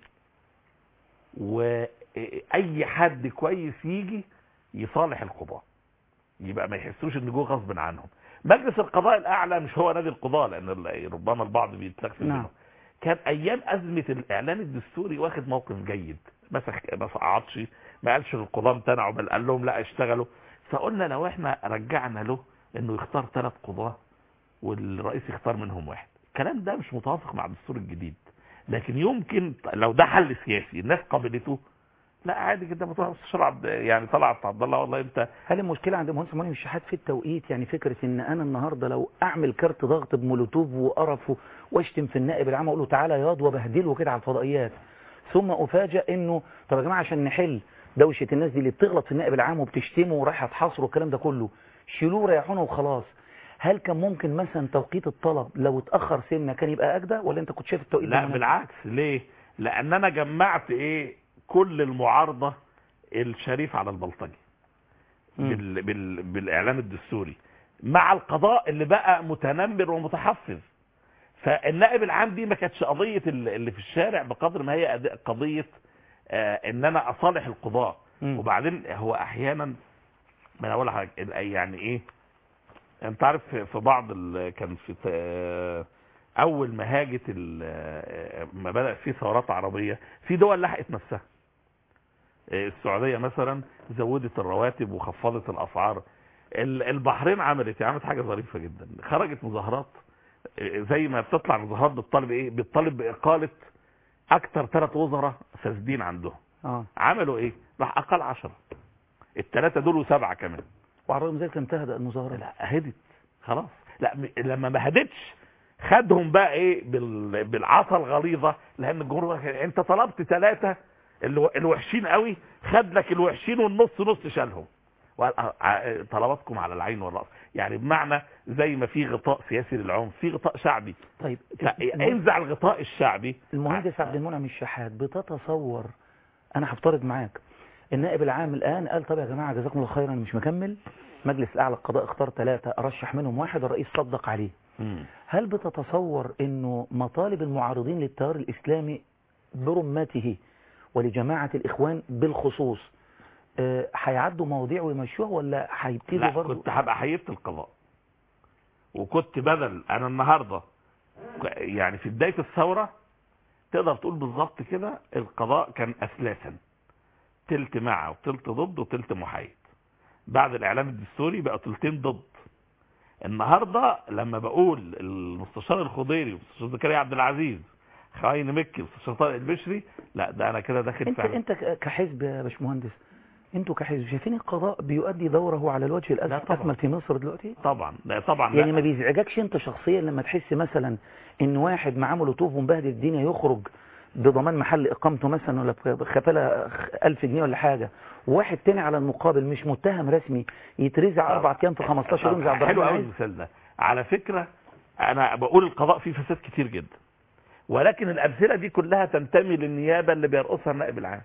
Speaker 9: واي حد كويس يجي يصالح القضاة يبقى ما يحسوش ان جوه غصب عنهم مجلس القضاء الاعلى مش هو نادي القضاة لان ال- ربما البعض بيتلكف
Speaker 1: نعم.
Speaker 9: منه كان ايام ازمة الاعلان الدستوري واخد موقف جيد ما سخ- ما صعدش ما قالش للقضاة امتنعوا بل قال لهم لا اشتغلوا فقلنا لو احنا رجعنا له انه يختار ثلاث قضاة والرئيس يختار منهم واحد الكلام ده مش متوافق مع الدستور الجديد لكن يمكن لو ده حل سياسي الناس قبلته لا عادي جدا ما تروح مستشار عبد يعني طلعت عبد الله والله انت
Speaker 1: هل المشكلة عند مهندس مهندس الشحات في التوقيت يعني فكرة ان انا النهاردة لو اعمل كارت ضغط بمولوتوف وقرف واشتم في النائب العام اقول له تعالى ياض وبهدله كده على الفضائيات ثم افاجئ انه طب يا جماعة عشان نحل دوشة الناس دي اللي بتغلط في النائب العام وبتشتمه ورايحة تحاصره والكلام ده كله شيلوه ريحونه وخلاص هل كان ممكن مثلا توقيت الطلب لو اتأخر سنة كان يبقى اجدى ولا انت كنت شايف التوقيت ده
Speaker 9: لا
Speaker 1: مناسب؟
Speaker 9: بالعكس ليه لان انا جمعت ايه كل المعارضة الشريف على البلطجي
Speaker 1: مم.
Speaker 9: بال بال بالاعلان الدستوري مع القضاء اللي بقى متنمر ومتحفظ فالنائب العام دي ما كانتش قضية ال- اللي في الشارع بقدر ما هي أد- قضية آه ان انا اصالح القضاء
Speaker 1: مم.
Speaker 9: وبعدين هو احيانا ما انا اقول لحضرتك ال- يعني ايه انت عارف في- في بعض ال- كان في ت- آه، اول ما هاجت ال- آه، ما بدأ في ثورات عربية في دول لحقت نفسها آه، السعودية مثلا زودت الرواتب وخفضت الاسعار ال- البحرين عملت عملت حاجة ظريفة جدا خرجت مظاهرات آه، زي ما بتطلع مظاهرات بتطالب ايه بتطالب باقالة اكتر ثلاث وزراء فاسدين عندهم
Speaker 1: اه
Speaker 9: عملوا ايه راح اقل عشرة الثلاثة دول وسبعة كمان
Speaker 1: وعلى الرغم من ذلك انتهت المظاهرة
Speaker 9: لا هدت خلاص لا م- لما ما هدتش خدهم بقى ايه بال... بالعصا الغليظه لان الجمهور بقى كان- انت طلبت ثلاثه الو... الوحشين قوي خد لك الوحشين والنص نص شالهم وقال ع- ع- طلباتكم على العين والراس يعني بمعنى زي ما في غطاء سياسي للعنف في غطاء شعبي
Speaker 1: طيب
Speaker 9: لا انزع الغطاء الشعبي
Speaker 1: المهندس عبد المنعم الشحات بتتصور انا هفترض معاك النائب العام الان قال طب يا جماعه جزاكم الله خيرا انا مش مكمل مجلس الاعلى للقضاء اختار ثلاثه ارشح منهم واحد الرئيس صدق عليه
Speaker 9: مم.
Speaker 1: هل بتتصور انه مطالب المعارضين للتيار الاسلامي برمته ولجماعه الاخوان بالخصوص آه، هيعدوا مواضيع ويمشوها ولا هيبتدوا
Speaker 9: لا
Speaker 1: برضه
Speaker 9: كنت هبقى حيبت القضاء وكنت بدل انا النهارده ك- يعني في بدايه الثوره تقدر تقول بالظبط كده القضاء كان اثلاثا تلت مع وتلت ضد وتلت محايد بعد الاعلان الدستوري بقى تلتين ضد النهارده لما بقول المستشار الخضيري والمستشار زكريا عبد العزيز خاين مكي والمستشار طارق البشري لا ده انا كده داخل
Speaker 1: انت
Speaker 9: في
Speaker 1: انت ك- كحزب يا باشمهندس انتوا كحزب شايفين القضاء بيؤدي دوره على الوجه
Speaker 9: لا طبعا.
Speaker 1: الأكمل في مصر دلوقتي
Speaker 9: طبعا لا طبعا
Speaker 1: يعني
Speaker 9: لا.
Speaker 1: ما بيزعجكش انت شخصيا لما تحس مثلا ان واحد معاه مولوتوف ومبهدل الدنيا يخرج بضمان محل اقامته مثلا ولا بخفالة ألف جنيه ولا حاجة وواحد تاني على المقابل مش متهم رسمي يترزع اربع ايام في 15 يوم زي عبد
Speaker 9: حلو
Speaker 1: الرحمن
Speaker 9: قوي
Speaker 1: عز.
Speaker 9: المثال ده على فكرة انا بقول القضاء فيه فساد كتير جدا ولكن الامثله دي كلها تنتمي للنيابه اللي بيرقصها النائب العام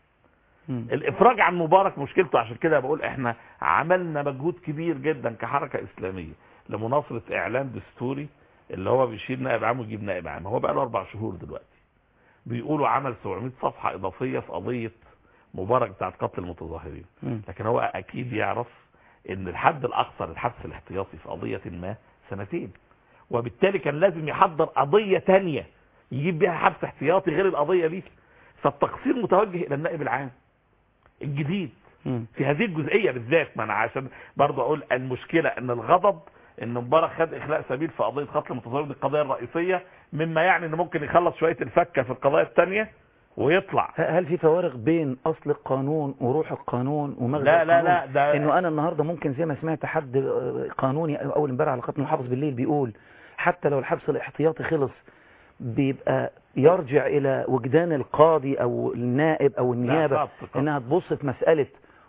Speaker 1: مم.
Speaker 9: الافراج عن مبارك مشكلته عشان كده بقول احنا عملنا مجهود كبير جدا كحركه اسلاميه لمناصره اعلان دستوري اللي هو بيشيل نائب عام ويجيب نائب عام هو بقى له اربع شهور دلوقتي بيقولوا عمل 700 صفحه اضافيه في قضيه مبارك بتاعت قتل المتظاهرين
Speaker 1: مم.
Speaker 9: لكن هو اكيد يعرف ان الحد الاقصى للحبس الاحتياطي في قضيه ما سنتين وبالتالي كان لازم يحضر قضيه تانية يجيب بيها حبس احتياطي غير القضيه دي فالتقصير متوجه الى النائب العام الجديد
Speaker 1: مم.
Speaker 9: في هذه الجزئيه بالذات ما انا عشان برضه اقول المشكله ان الغضب ان مبارك خد اخلاء سبيل في قضيه قتل المتظاهرين دي القضيه الرئيسيه مما يعني انه ممكن يخلص شويه الفكه في القضايا الثانيه ويطلع
Speaker 1: ه- هل في فوارق بين اصل القانون وروح القانون ومغزى
Speaker 9: لا لا
Speaker 1: القانون
Speaker 9: لا ده
Speaker 1: انه انا النهارده ممكن زي ما سمعت حد آه، قانوني اول امبارح على قناه المحافظ بالليل بيقول حتى لو الحبس الاحتياطي خلص بيبقى يرجع الى وجدان القاضي او النائب او النيابه
Speaker 9: خالص، خالص.
Speaker 1: انها تبص في مساله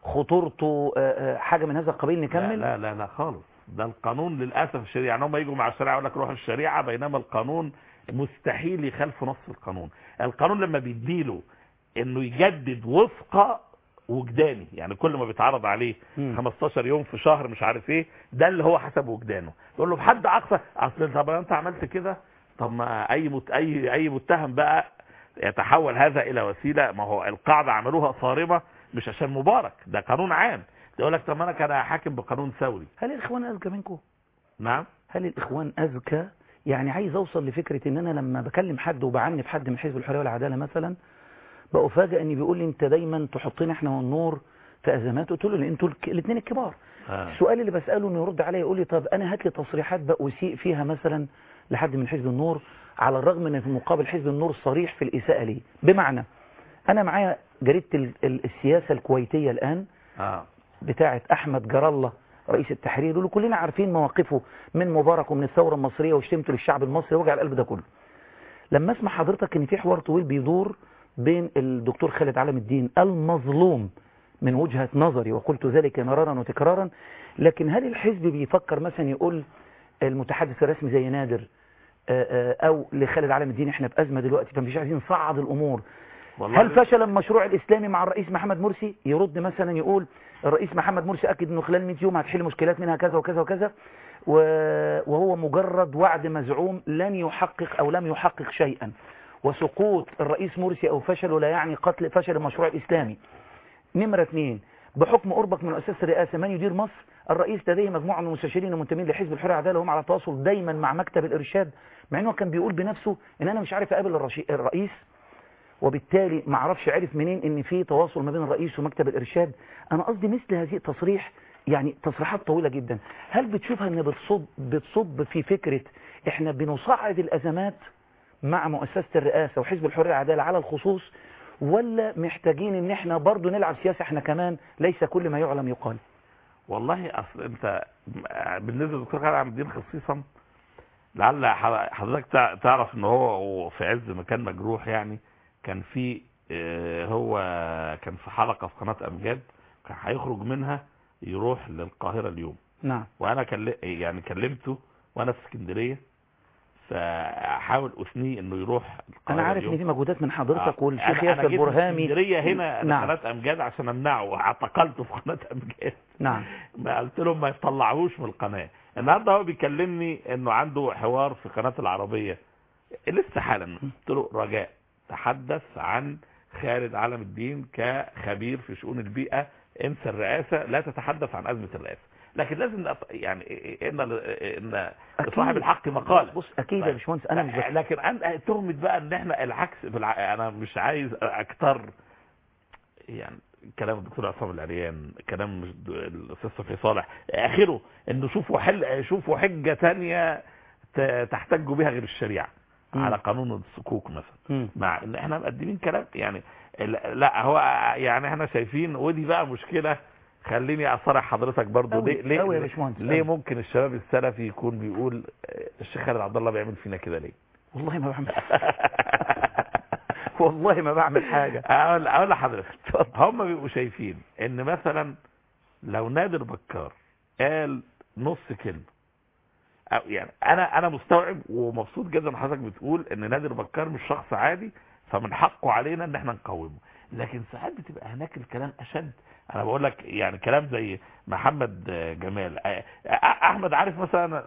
Speaker 1: خطورته آه، آه، حاجه من هذا القبيل نكمل
Speaker 9: لا لا لا, لا خالص ده القانون للاسف الشريعه يعني هم يجوا مع الشريعه يقول لك روح الشريعه بينما القانون مستحيل يخالف نص القانون القانون لما بيديله انه يجدد وفق وجداني يعني كل ما بيتعرض عليه
Speaker 1: مم.
Speaker 9: 15 يوم في شهر مش عارف ايه ده اللي هو حسب وجدانه يقول له بحد اقصى اصل طب انت عملت كده طب ما اي مت... اي اي متهم بقى يتحول هذا الى وسيله ما هو القاعده عملوها صارمه مش عشان مبارك ده قانون عام يقول لك طب ما انا كان حاكم بقانون ثوري
Speaker 1: هل الاخوان اذكى منكم
Speaker 9: نعم
Speaker 1: هل الاخوان اذكى يعني عايز اوصل لفكره ان انا لما بكلم حد وبعنف حد من حزب الحريه والعداله مثلا بأفاجئ ان بيقول لي انت دايما تحطنا احنا والنور في ازمات قلت له انتوا الاثنين الكبار
Speaker 9: آه.
Speaker 1: السؤال اللي بساله انه يرد عليا يقول لي طب انا هات لي تصريحات بقى اسيء فيها مثلا لحد من حزب النور على الرغم من في المقابل حزب النور صريح في الاساءه ليه بمعنى انا معايا جريده ال- ال- السياسه الكويتيه الان
Speaker 9: اه
Speaker 1: بتاعه احمد جر الله رئيس التحرير يقولوا كلنا عارفين مواقفه من مبارك ومن الثوره المصريه وشتمته للشعب المصري وجع القلب ده كله لما اسمع حضرتك ان في حوار طويل بيدور بين الدكتور خالد علم الدين المظلوم من وجهة نظري وقلت ذلك مرارا وتكرارا لكن هل الحزب بيفكر مثلا يقول المتحدث الرسمي زي نادر آه، آه، او لخالد علم الدين احنا في ازمه دلوقتي فمش عايزين نصعد الامور
Speaker 9: والله
Speaker 1: هل فشل المشروع الإسلامي مع الرئيس محمد مرسي يرد مثلا يقول الرئيس محمد مرسي أكد أنه خلال 100 يوم هتحل مشكلات منها كذا وكذا وكذا و- وهو مجرد وعد مزعوم لن يحقق أو لم يحقق شيئا وسقوط الرئيس مرسي أو فشله لا يعني قتل فشل المشروع الإسلامي نمرة اثنين بحكم قربك من مؤسسة الرئاسة من يدير مصر الرئيس لديه مجموعة من المستشارين المنتمين لحزب الحرية والعدالة وهم على تواصل دايما مع مكتب الإرشاد مع أنه كان بيقول بنفسه أن أنا مش عارف أقابل الرشي- الرئيس وبالتالي ما اعرفش عرف منين ان في تواصل ما بين الرئيس ومكتب الارشاد انا قصدي مثل هذه التصريح يعني تصريحات طويله جدا هل بتشوفها ان بتصب بتصب في فكره احنا بنصعد الازمات مع مؤسسه الرئاسه وحزب الحريه والعداله على الخصوص ولا محتاجين ان احنا برضو نلعب سياسه احنا كمان ليس كل ما يعلم يقال
Speaker 9: والله اصل انت بالنسبه للدكتور خالد عبد الدين خصيصا لعل حضرتك تع- تعرف ان هو في عز ما كان مجروح يعني كان في آه، هو كان في حلقه في قناه امجاد كان هيخرج منها يروح للقاهره اليوم
Speaker 1: نعم
Speaker 9: وانا كل... يعني كلمته وانا في اسكندريه فاحاول اثنيه انه يروح القاهره
Speaker 1: انا عارف
Speaker 9: اليوم.
Speaker 1: ان في مجهودات من حضرتك
Speaker 9: آه.
Speaker 1: والشيخ
Speaker 9: أنا- أنا
Speaker 1: ياسر
Speaker 9: جيت
Speaker 1: برهامي
Speaker 9: اسكندريه هنا
Speaker 1: نعم.
Speaker 9: قناه امجاد عشان امنعه واعتقلته في قناه امجاد
Speaker 1: نعم
Speaker 9: ما قلت لهم ما يطلعوش من القناه النهارده هو بيكلمني انه عنده حوار في قناه العربيه لسه حالا قلت له رجاء تحدث عن خالد علم الدين كخبير في شؤون البيئه انسى الرئاسه لا تتحدث عن ازمه الرئاسه لكن لازم نط- يعني ان ان
Speaker 1: أكيد.
Speaker 9: صاحب الحق مقاله
Speaker 1: بص اكيد يا
Speaker 9: طيب.
Speaker 1: باشمهندس انا مش بك...
Speaker 9: لكن أنا تهمة بقى ان احنا العكس بالع... انا مش عايز اكتر يعني كلام الدكتور عصام العريان كلام مش د- الاستاذ صفي صالح اخره انه شوفوا حل شوفوا حجه تانية ت- تحتجوا بها غير الشريعه
Speaker 12: مم.
Speaker 9: على قانون الصكوك مثلا
Speaker 12: مم.
Speaker 9: مع ان احنا مقدمين كلام يعني ال- لا هو يعني احنا شايفين ودي بقى مشكله خليني اصارح حضرتك برضو
Speaker 12: أوي،
Speaker 9: ليه ليه
Speaker 12: أوي يا باشمهندس،
Speaker 9: ليه
Speaker 12: أوي.
Speaker 9: ممكن الشباب السلفي يكون بيقول آه، الشيخ خالد عبد الله بيعمل فينا كده ليه
Speaker 12: والله ما بعمل والله ما بعمل حاجة
Speaker 9: اقول اقول لحضرتك هم بيبقوا شايفين ان مثلا لو نادر بكار قال نص كلمه أو يعني انا انا مستوعب ومبسوط جدا ان حضرتك بتقول ان نادر بكار مش شخص عادي فمن حقه علينا ان احنا نقومه لكن ساعات بتبقى هناك الكلام اشد انا بقول لك يعني كلام زي محمد آه، جمال آه، آه، احمد عارف مثلا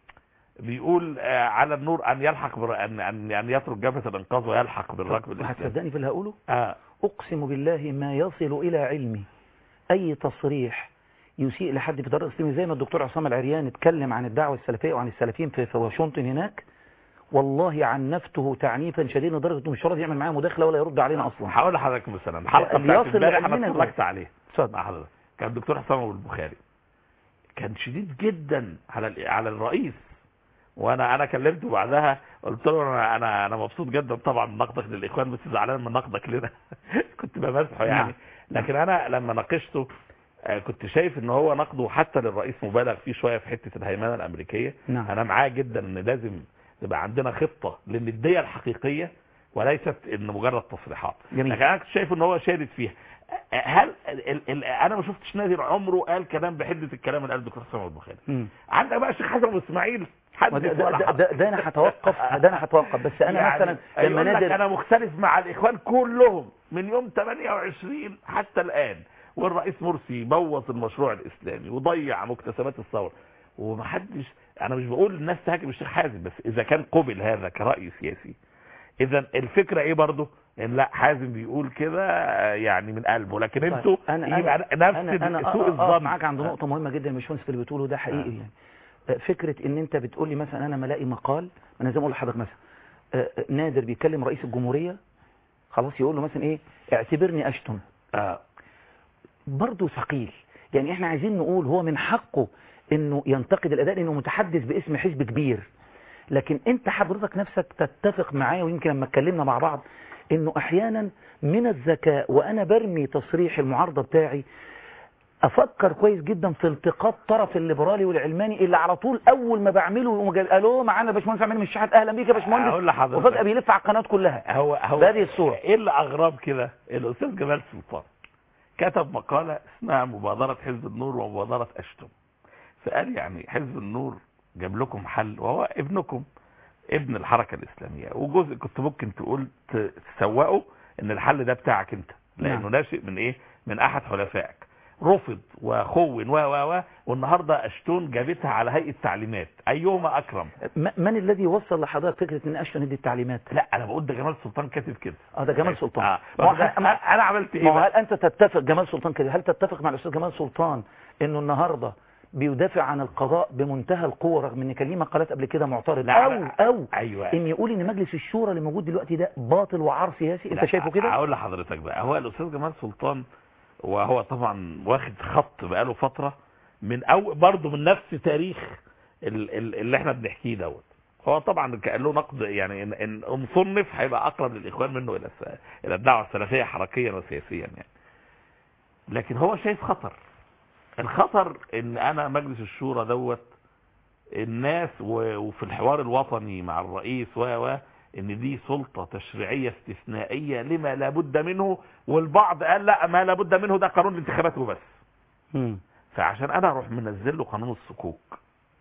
Speaker 9: بيقول آه، على النور ان يلحق بر... ان ان ان يترك جبهه الانقاذ ويلحق بالركب الاسلامي
Speaker 12: هتصدقني في اللي هقوله
Speaker 9: اه
Speaker 12: أقسم بالله ما يصل إلى علمي أي تصريح يسيء لحد في طريق الإسلامي زي ما الدكتور عصام العريان اتكلم عن الدعوة السلفية وعن السلفيين في في واشنطن هناك والله عنفته تعنيفا شديدا لدرجة انه مش راضي يعمل معاه مداخلة ولا يرد علينا أصلا
Speaker 9: هقول لحضرتك مثلا الحلقه
Speaker 12: اللي
Speaker 9: بتاعت
Speaker 12: يصل
Speaker 9: امبارح انا
Speaker 12: لعلمنا
Speaker 9: اتفرجت
Speaker 12: جوه.
Speaker 9: عليها مع حضرتك كان الدكتور حسام ابو البخاري كان شديد جدا على ال- على الرئيس وانا انا كلمته بعدها قلت له انا انا انا مبسوط جدا طبعا من نقدك للاخوان بس زعلان من نقدك لنا كنت بمسحه يعني
Speaker 12: نعم.
Speaker 9: لكن انا لما ناقشته آه، كنت شايف ان هو نقده حتى للرئيس مبالغ فيه شويه في حته الهيمنه الامريكيه
Speaker 12: نعم.
Speaker 9: انا معاه جدا ان لازم تبقى عندنا خطه للنديه الحقيقيه وليست ان مجرد تصريحات
Speaker 12: جميل.
Speaker 9: لكن انا كنت شايف ان هو شارد فيها هل ال ال ال انا ما شفتش نادر عمره قال كلام بحده الكلام اللي قاله الدكتور حسام أبو البخاري
Speaker 12: مم.
Speaker 9: عندك بقى الشيخ حسن ابو اسماعيل حد
Speaker 12: ده, ده, ده, ده, ده انا هتوقف ده انا هتوقف بس انا
Speaker 9: يعني
Speaker 12: مثلا لما
Speaker 9: يقول لك
Speaker 12: نادر
Speaker 9: انا مختلف مع الاخوان كلهم من يوم 28 حتى الان والرئيس مرسي بوظ المشروع الاسلامي وضيع مكتسبات الثوره ومحدش انا مش بقول الناس تهاجم الشيخ حازم بس اذا كان قبل هذا كراي سياسي اذا الفكره ايه برضه ان لا حازم بيقول كده آه، يعني من قلبه لكن
Speaker 12: طيب،
Speaker 9: انتوا
Speaker 12: انا
Speaker 9: يبقى
Speaker 12: انا
Speaker 9: نفس
Speaker 12: انا انا
Speaker 9: سوء
Speaker 12: أقف
Speaker 9: الظن
Speaker 12: معاك عند نقطه مهمه جدا يا باشمهندس في اللي بتقوله ده حقيقي يعني آه، فكره ان انت بتقول لي مثلا انا ما الاقي مقال انا زي ما اقول لحضرتك مثلا آه، آه، نادر بيكلم رئيس الجمهوريه خلاص يقول له مثلا ايه اعتبرني اشتم
Speaker 9: آه.
Speaker 12: برضه ثقيل يعني احنا عايزين نقول هو من حقه انه ينتقد الاداء لانه متحدث باسم حزب كبير لكن انت حضرتك نفسك تتفق معايا ويمكن لما اتكلمنا مع بعض انه احيانا من الذكاء وانا برمي تصريح المعارضه بتاعي افكر كويس جدا في التقاط طرف الليبرالي والعلماني اللي على طول اول ما بعمله يقوم جاي الو معانا باشمهندس عماد من الشحات اهلا بيك يا باشمهندس
Speaker 9: أقول لحضرتك.
Speaker 12: وفجاه بيلف على القناه كلها
Speaker 9: هو هو
Speaker 12: بهذه الصوره
Speaker 9: ايه اللي اغرب كده الاستاذ جمال سلطان كتب مقالة اسمها مبادرة حزب النور ومبادرة أشتم فقال يعني حزب النور جاب لكم حل وهو ابنكم ابن الحركة الإسلامية وجزء كنت ممكن تقول ت- تسوقه ان الحل ده بتاعك انت لانه
Speaker 12: نعم.
Speaker 9: ناشئ من ايه من احد حلفائك رفض وخون و و و والنهارده اشتون جابتها على هيئه تعليمات ايهما اكرم
Speaker 12: م- من الذي وصل لحضرتك فكره ان اشتون ندي التعليمات
Speaker 9: لا انا بقول ده جمال سلطان كاتب كده
Speaker 12: اه ده جمال سلطان
Speaker 9: آه.
Speaker 12: ما هو
Speaker 9: واخد بالك؟
Speaker 12: أنا- ما-
Speaker 9: انا عملت ايه
Speaker 12: ما هو
Speaker 9: بقى؟
Speaker 12: هل انت تتفق جمال سلطان كده هل تتفق مع الاستاذ جمال سلطان انه النهارده بيدافع عن القضاء بمنتهى القوه رغم ان كان ليه مقالات قبل كده معترض
Speaker 9: لا،
Speaker 12: او
Speaker 9: أنا-
Speaker 12: او
Speaker 9: ايوه
Speaker 12: ان يقول ان مجلس الشورى اللي موجود دلوقتي ده باطل وعار سياسي انت
Speaker 9: لا،
Speaker 12: شايفه كده
Speaker 9: هقول لحضرتك بقى هو الاستاذ جمال سلطان وهو طبعا واخد خط بقاله فتره من او برضه من نفس تاريخ ال- ال- اللي احنا بنحكيه دوت هو طبعا كان له نقد يعني ان ان مصنف هيبقى اقرب للاخوان منه الى الس- الى الدعوه السلفيه حركيا وسياسيا يعني لكن هو شايف خطر الخطر ان انا مجلس الشورى دوت الناس و- وفي الحوار الوطني مع الرئيس و و ان دي سلطة تشريعية استثنائية لما لابد منه والبعض قال لا ما لابد منه ده قانون الانتخابات وبس
Speaker 12: مم.
Speaker 9: فعشان انا اروح منزل له قانون الصكوك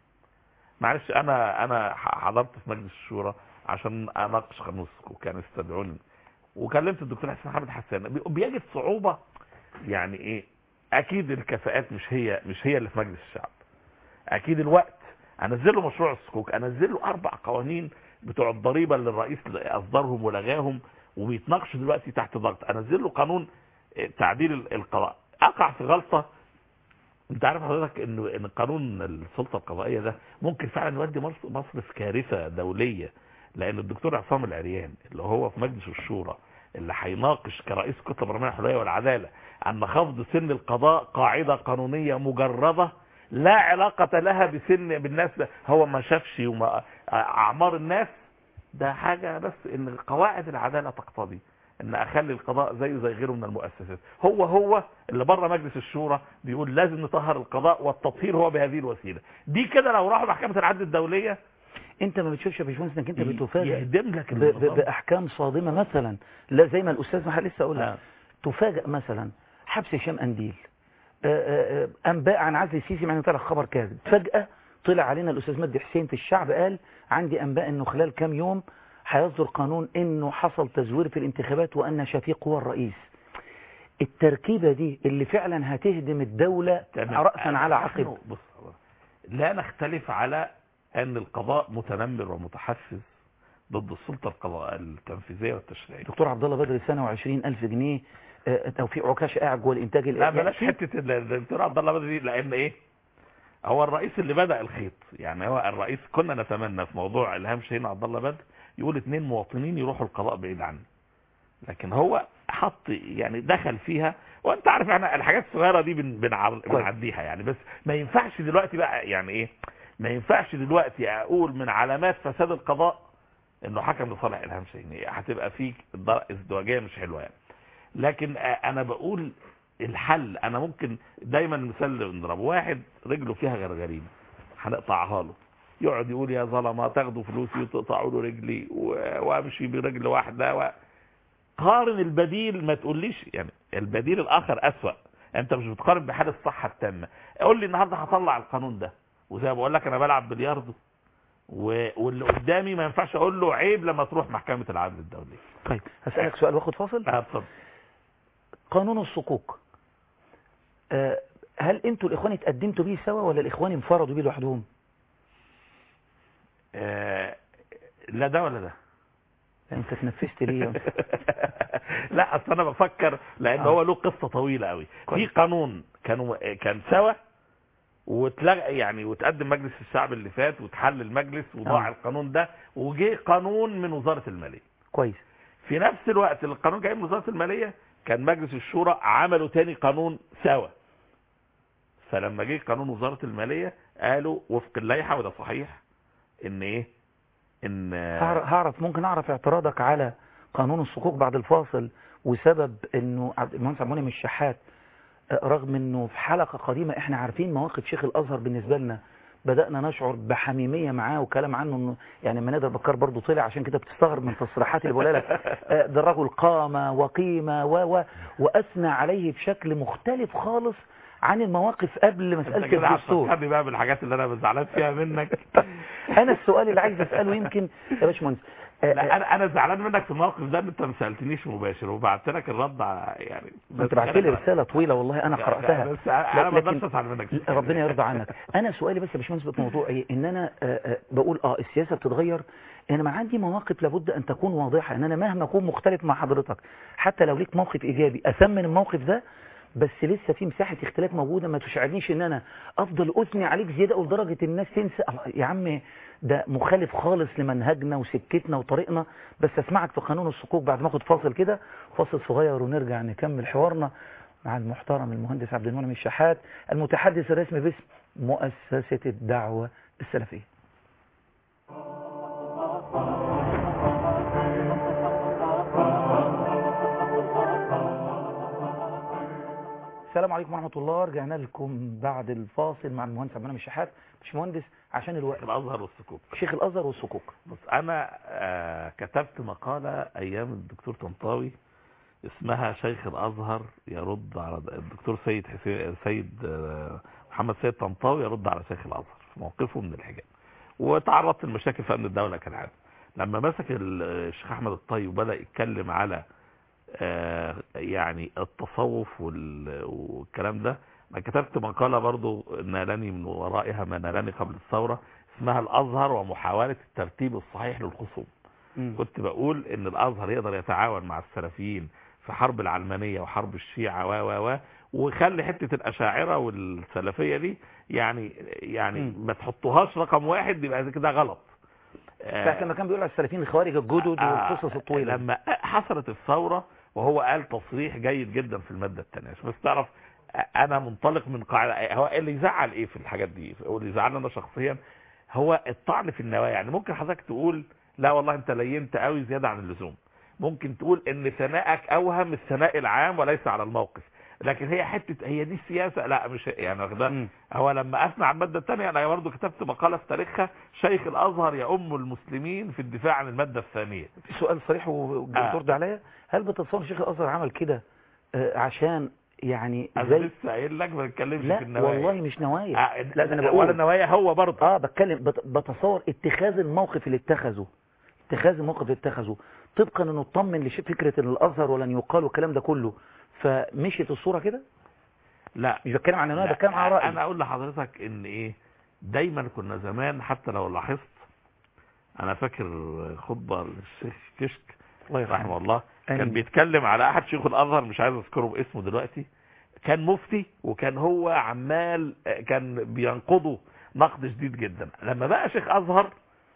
Speaker 9: معلش انا انا ح- حضرت في مجلس الشورى عشان اناقش قانون الصكوك يعني استدعوني وكلمت الدكتور حسين محمد حسان بي- بيجد صعوبة يعني ايه اكيد الكفاءات مش هي مش هي اللي في مجلس الشعب اكيد الوقت انزل له مشروع الصكوك انزل له اربع قوانين بتوع الضريبه اللي الرئيس اصدرهم ولغاهم وبيتناقشوا دلوقتي تحت ضغط انزل له قانون آه، تعديل ال- القضاء اقع في غلطه انت عارف حضرتك ان ان قانون السلطه القضائيه ده ممكن فعلا يودي مصر مصر في كارثه دوليه لان الدكتور عصام العريان اللي هو في مجلس الشورى اللي هيناقش كرئيس الكتله البرلمانيه الحريه والعداله ان خفض سن القضاء قاعده قانونيه مجرده لا علاقة لها بسن بالناس هو ما شافش وما اعمار الناس ده حاجة بس ان قواعد العدالة تقتضي ان اخلي القضاء زيه زي غيره من المؤسسات هو هو اللي بره مجلس الشورى بيقول لازم نطهر القضاء والتطهير هو بهذه الوسيله دي كده لو راحوا محكمه العدل الدوليه
Speaker 1: انت ما بتشوفش يا باشمهندس انك انت
Speaker 9: ي-
Speaker 1: بتفاجئ
Speaker 9: يهدم لك
Speaker 1: ب- ب-
Speaker 9: النظام.
Speaker 1: باحكام صادمه مثلا لا زي ما الاستاذ محل لسه اقول
Speaker 9: آه.
Speaker 1: لك تفاجئ مثلا حبس هشام انديل آه، آه، آه، انباء عن عزل السيسي مع انه طلع خبر كاذب فجاه طلع علينا الاستاذ مجدي حسين في الشعب قال عندي انباء انه خلال كام يوم هيصدر قانون انه حصل تزوير في الانتخابات وان شفيق هو الرئيس التركيبه دي اللي فعلا هتهدم الدوله
Speaker 9: تمام.
Speaker 1: راسا على عقب
Speaker 9: نحن- بص لا نختلف على ان القضاء متنمر ومتحفز ضد السلطه القضاء التنفيذيه والتشريعيه
Speaker 1: دكتور عبد الله بدر سنه وعشرين ألف جنيه آه، توفيق عكاش قاعد جوه الانتاج
Speaker 9: لا
Speaker 1: يعني
Speaker 9: بلاش
Speaker 1: في-
Speaker 9: حته ال- الدكتور عبد الله بدري لان ايه هو الرئيس اللي بدا الخيط يعني هو الرئيس كنا نتمنى في موضوع الهام شاهين عبد الله بدر يقول اثنين مواطنين يروحوا القضاء بعيد عني لكن هو حط يعني دخل فيها وانت عارف احنا الحاجات الصغيره دي بن بنعر- بنعديها يعني بس ما ينفعش دلوقتي بقى يعني ايه ما ينفعش دلوقتي اقول من علامات فساد القضاء انه حكم لصالح الهام شاهين هتبقى فيك الدر- ازدواجيه مش حلوه يعني لكن آه، انا بقول الحل انا ممكن دايما المثال اللي بنضربه واحد رجله فيها غرغرين هنقطعها له يقعد يقول يا ظلمه تاخدوا فلوسي وتقطعوا له رجلي و- وامشي برجل واحده و... قارن البديل ما تقوليش يعني البديل الاخر اسوأ انت مش بتقارن بحال الصحه التامه قول لي النهارده هطلع القانون ده وزي ما بقول لك انا بلعب بلياردو و... واللي قدامي ما ينفعش اقول له عيب لما تروح محكمه العدل الدوليه
Speaker 1: طيب هسألك سؤال واخد فاصل
Speaker 9: اه اتفضل
Speaker 1: قانون الصكوك آه، هل انتوا الاخوان اتقدمتوا بيه سوا ولا الاخوان انفردوا بيه لوحدهم
Speaker 9: آه، لا ده ولا ده
Speaker 1: انت اتنفست ليه
Speaker 9: لا اصل انا بفكر لان
Speaker 1: آه.
Speaker 9: هو له قصه طويله قوي في
Speaker 1: كويس.
Speaker 9: قانون كانوا كان سوا واتلغى يعني وتقدم مجلس الشعب اللي فات وتحل المجلس وضاع
Speaker 1: آه.
Speaker 9: القانون ده وجه قانون من وزاره الماليه
Speaker 1: كويس
Speaker 9: في نفس الوقت اللي القانون جاي من وزاره الماليه كان مجلس الشورى عملوا تاني قانون سوا فلما جه قانون وزاره الماليه قالوا وفق اللائحه وده صحيح ان ايه ان
Speaker 1: هعرف هعرف- ممكن اعرف اعتراضك على قانون الصكوك بعد الفاصل وسبب انه عبد المهندس عبد المنعم الشحات آه، رغم انه في حلقه قديمه احنا عارفين مواقف شيخ الازهر بالنسبه لنا بدانا نشعر بحميميه معاه وكلام عنه انه يعني منادر بكار برضه طلع عشان كده بتستغرب من تصريحات اللي بقولها لك آه، ده الرجل قامه وقيمه و و واثنى عليه بشكل مختلف خالص عن المواقف قبل
Speaker 9: انت
Speaker 1: مساله
Speaker 9: كده
Speaker 1: الدستور
Speaker 9: هتفكرني بقى بالحاجات اللي انا زعلان فيها منك
Speaker 1: انا السؤال اللي عايز اساله يمكن يا باشمهندس آه،
Speaker 9: لا انا انا زعلان منك في الموقف ده ان انت ما سالتنيش مباشر وبعت لك الرد على يعني
Speaker 1: انت بعت لي رساله طويله والله انا قراتها
Speaker 9: بس انا ما
Speaker 1: لكن-
Speaker 9: اقدرش ازعل منك
Speaker 1: لا، ربنا يرضى عنك انا سؤالي بس يا باشمهندس في موضوع ايه ان انا آه، آه، بقول اه السياسه بتتغير انا ما عندي مواقف لابد ان تكون واضحه ان انا مهما اكون مختلف مع حضرتك حتى لو ليك موقف ايجابي اثمن الموقف ده بس لسه في مساحه اختلاف موجوده ما تشعرنيش ان انا افضل اثني عليك زياده أوي لدرجه الناس تنسى الله، يا عم ده مخالف خالص لمنهجنا وسكتنا وطريقنا بس اسمعك في قانون الصكوك بعد ما اخد فاصل كده فاصل صغير ونرجع نكمل حوارنا مع المحترم المهندس عبد المنعم الشحات المتحدث الرسمي باسم مؤسسة الدعوة السلفية السلام عليكم ورحمة الله رجعنا لكم بعد الفاصل مع المهندس عبد المنعم الشحات مش مهندس عشان الوقت
Speaker 9: الازهر والسكوك
Speaker 1: شيخ الازهر والسكوك
Speaker 9: بص انا آه كتبت مقاله ايام الدكتور طنطاوي اسمها شيخ الازهر يرد على الدكتور سيد حسين سيد آه محمد سيد طنطاوي يرد على شيخ الازهر في موقفه من الحجاب وتعرضت لمشاكل في امن الدوله كالعاده لما مسك الشيخ احمد الطيب وبدا يتكلم على آه يعني التصوف وال- والكلام ده انا كتبت مقاله برضو نالني من ورائها ما نالني قبل الثوره اسمها الازهر ومحاوله الترتيب الصحيح للخصوم كنت بقول ان الازهر يقدر يتعاون مع السلفيين في حرب العلمانيه وحرب الشيعه و و و ويخلي حته الاشاعره والسلفيه دي يعني يعني ما تحطوهاش رقم واحد يبقى كده غلط
Speaker 1: ساعة لما كان بيقول على السلفيين الخوارج الجدد والقصص الطويلة
Speaker 9: لما حصلت الثورة وهو قال تصريح جيد جدا في المادة الثانية عشان بس تعرف انا منطلق من قاعدة هو اللي يزعل ايه في الحاجات دي هو اللي يزعلني انا شخصيا هو الطعن في النوايا يعني ممكن حضرتك تقول لا والله انت لينت قوي زياده عن اللزوم ممكن تقول ان ثنائك اوهم الثناء العام وليس على الموقف لكن هي حته هي دي السياسه لا مش يعني واخدها هو لما اثنى على الماده الثانيه انا برضه كتبت مقاله في تاريخها شيخ الازهر يؤم المسلمين في الدفاع عن الماده الثانيه
Speaker 1: في سؤال صريح وترد عليا هل بتتصور شيخ الازهر عمل كده آه، عشان يعني
Speaker 9: انا
Speaker 1: زي
Speaker 9: لسه قايل لك ما نتكلمش
Speaker 1: لا
Speaker 9: في النوايا
Speaker 1: والله مش نوايا
Speaker 9: آه،
Speaker 1: لا ده انا
Speaker 9: ولا
Speaker 1: بقول
Speaker 9: النوايا هو برضه
Speaker 1: اه بتكلم بت- بتصور اتخاذ الموقف اللي اتخذه اتخاذ الموقف اللي اتخذه طبقا انه اطمن لفكره ان الازهر ولن يقال والكلام ده كله فمشيت الصوره كده
Speaker 9: لا
Speaker 1: مش بتكلم عن انا
Speaker 9: لا،
Speaker 1: بتكلم عن رايي
Speaker 9: انا اقول لحضرتك ان ايه دايما كنا زمان حتى لو لاحظت انا فاكر خطبه للشيخ كشك
Speaker 1: الله يرحمه.
Speaker 9: رحمه الله كان
Speaker 1: آمين.
Speaker 9: بيتكلم على احد شيوخ الازهر مش عايز اذكره باسمه دلوقتي كان مفتي وكان هو عمال كان بينقضه نقد شديد جدا لما بقى شيخ ازهر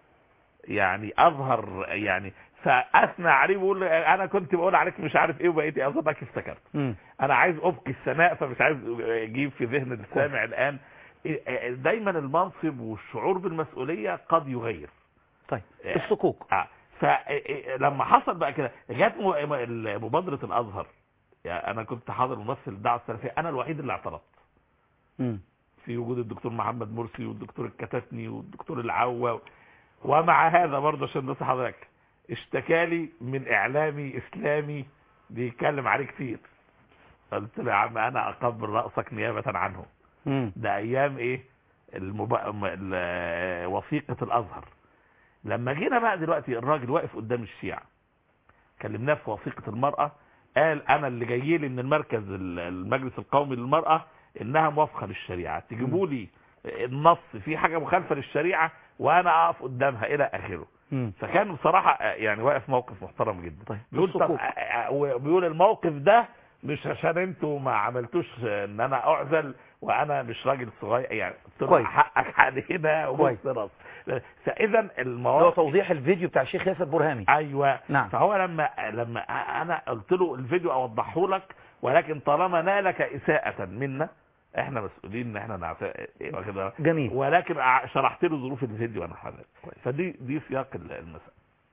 Speaker 9: يعني اظهر يعني فاثنى عليه بيقول انا كنت بقول عليك مش عارف ايه وبقيت اظنك افتكرت
Speaker 1: مم.
Speaker 9: انا عايز ابقي الثناء فمش عايز اجيب في ذهن السامع الان دايما المنصب والشعور بالمسؤوليه قد يغير
Speaker 1: طيب الصكوك
Speaker 9: اه فلما حصل بقى كده جت م- م- مبادره الازهر يعني انا كنت حاضر ممثل الدعوه السلفيه انا الوحيد اللي اعترضت
Speaker 1: مم.
Speaker 9: في وجود الدكتور محمد مرسي والدكتور الكتاتني والدكتور العوا ومع هذا برضه عشان بس حضرتك اشتكالي من اعلامي اسلامي بيتكلم عليه كتير قلت له يا عم انا اقبل راسك نيابه عنه
Speaker 1: مم.
Speaker 9: ده ايام ايه المب... م- ال- وثيقه الازهر لما جينا بقى دلوقتي الراجل واقف قدام الشيعة كلمناه في وثيقه المراه قال انا اللي جاي لي من المركز ال- المجلس القومي للمراه انها موافقه للشريعه تجيبوا لي النص في حاجه مخالفه للشريعه وانا اقف قدامها الى اخره
Speaker 1: مم.
Speaker 9: فكان بصراحه آه، يعني واقف موقف محترم جدا
Speaker 1: طيب
Speaker 9: بيقول طب
Speaker 1: الصكوك.
Speaker 9: آه، آه، وبيقول الموقف ده مش عشان انتوا ما عملتوش آه، ان انا اعزل وانا مش راجل صغير يعني قلت له
Speaker 1: كويس.
Speaker 9: حقك علينا
Speaker 1: كويس.
Speaker 9: وبص راس فاذا
Speaker 1: اللي هو
Speaker 9: المواقف
Speaker 1: توضيح الفيديو بتاع الشيخ ياسر برهامي
Speaker 9: ايوه
Speaker 1: نعم.
Speaker 9: فهو لما لما انا قلت له الفيديو اوضحه لك ولكن طالما نالك اساءة منا احنا مسؤولين ان احنا نعت... كده
Speaker 1: جميل
Speaker 9: ولكن ع- شرحت له ظروف الفيديو انا حضرتك فدي دي سياق ال- المسألة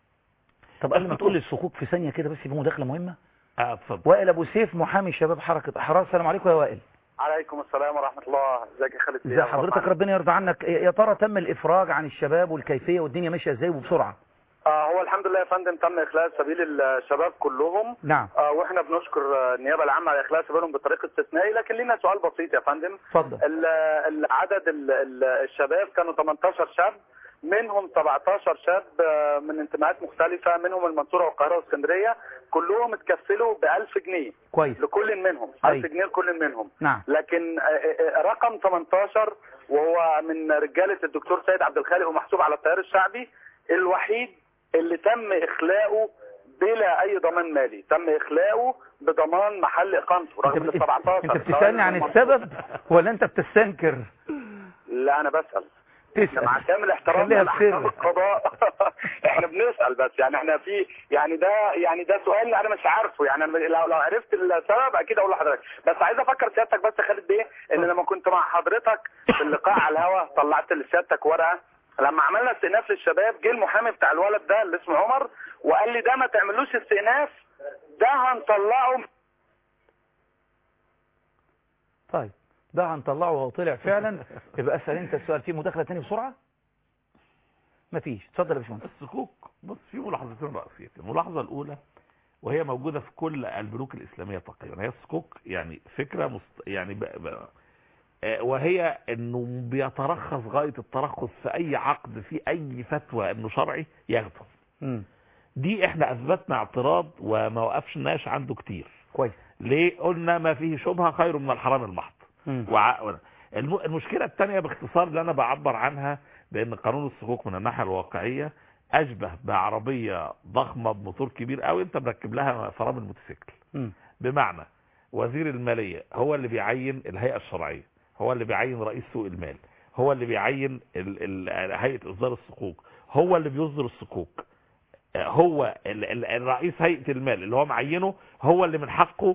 Speaker 1: طب قبل ما تقول لي الصكوك في ثانيه كده بس في مداخله مهمه
Speaker 9: اه اتفضل
Speaker 1: وائل ابو سيف محامي شباب حركه احرار السلام عليكم يا وائل
Speaker 13: عليكم السلام ورحمة الله ازيك يا خالد
Speaker 1: ازي حضرتك ربنا يرضى عنك يا ترى تم الافراج عن الشباب والكيفيه والدنيا ماشيه ازاي وبسرعه
Speaker 13: آه هو الحمد لله يا فندم تم إخلاص سبيل الشباب كلهم
Speaker 1: نعم
Speaker 13: آه واحنا بنشكر آه، النيابة العامة على إخلاص سبيلهم بطريقة استثنائي لكن لنا سؤال بسيط يا فندم
Speaker 1: اتفضل
Speaker 13: ال- ال- عدد ال- ال- الشباب كانوا 18 شاب منهم 17 شاب آه، من انتماءات مختلفة منهم المنصورة والقاهرة واسكندرية كلهم اتكفلوا ب 1000 جنيه
Speaker 1: كويس
Speaker 13: لكل منهم
Speaker 1: أي.
Speaker 13: 1000 جنيه لكل منهم
Speaker 1: نعم
Speaker 13: لكن آه، آه، رقم 18 وهو من رجالة الدكتور سيد عبد الخالق ومحسوب على التيار الشعبي الوحيد اللي تم إخلاؤه بلا أي ضمان مالي تم إخلاؤه بضمان محل إقامته رغم إن ال 17
Speaker 1: انت بتسالني عن السبب ولا انت بتستنكر
Speaker 13: لا أنا بسأل
Speaker 1: تسال
Speaker 13: مع كامل احترامنا
Speaker 1: خليها
Speaker 13: لاحكام
Speaker 1: بسر.
Speaker 13: القضاء احنا بنسال بس يعني احنا في يعني ده يعني ده سؤال انا مش عارفه يعني أنا لو لو عرفت السبب اكيد اقول لحضرتك بس عايز افكر سيادتك بس يا خالد بيه ان لما كنت مع حضرتك في اللقاء على الهوا طلعت لسيادتك ورقه لما عملنا استئناف للشباب جه المحامي بتاع الولد ده اللي اسمه عمر وقال لي ده ما تعملوش استئناف ده هنطلعه
Speaker 1: طيب ده هنطلعه وهو طلع فعلا يبقى اسال انت السؤال في مداخله تاني بسرعه مفيش اتفضل يا باشمهندس
Speaker 9: الصكوك بص في ملاحظتين رئيسيتين الملاحظه الاولى وهي موجوده في كل البنوك الاسلاميه تقريبا هي الصكوك يعني فكره مست... يعني ب... ب... آه، وهي انه بيترخص غايه الترخص في اي عقد في اي فتوى انه شرعي ياخده
Speaker 1: مم.
Speaker 9: دي احنا اثبتنا اعتراض وما وقفناش عنده كتير
Speaker 1: كويس
Speaker 9: ليه قلنا ما فيه شبهه خير من الحرام المحض
Speaker 1: مم.
Speaker 9: وع... الم... المشكله الثانيه باختصار اللي انا بعبر عنها بان قانون الصكوك من الناحيه الواقعيه اشبه بعربيه ضخمه بموتور كبير قوي انت مركب لها فرامل موتوسيكل
Speaker 1: مم.
Speaker 9: بمعنى وزير الماليه هو اللي بيعين الهيئه الشرعيه هو اللي بيعين رئيس سوق المال هو اللي بيعين ال... ال... هيئه اصدار الصكوك هو اللي بيصدر الصكوك هو ال... ال... الرئيس هيئه المال اللي هو معينه هو اللي من حقه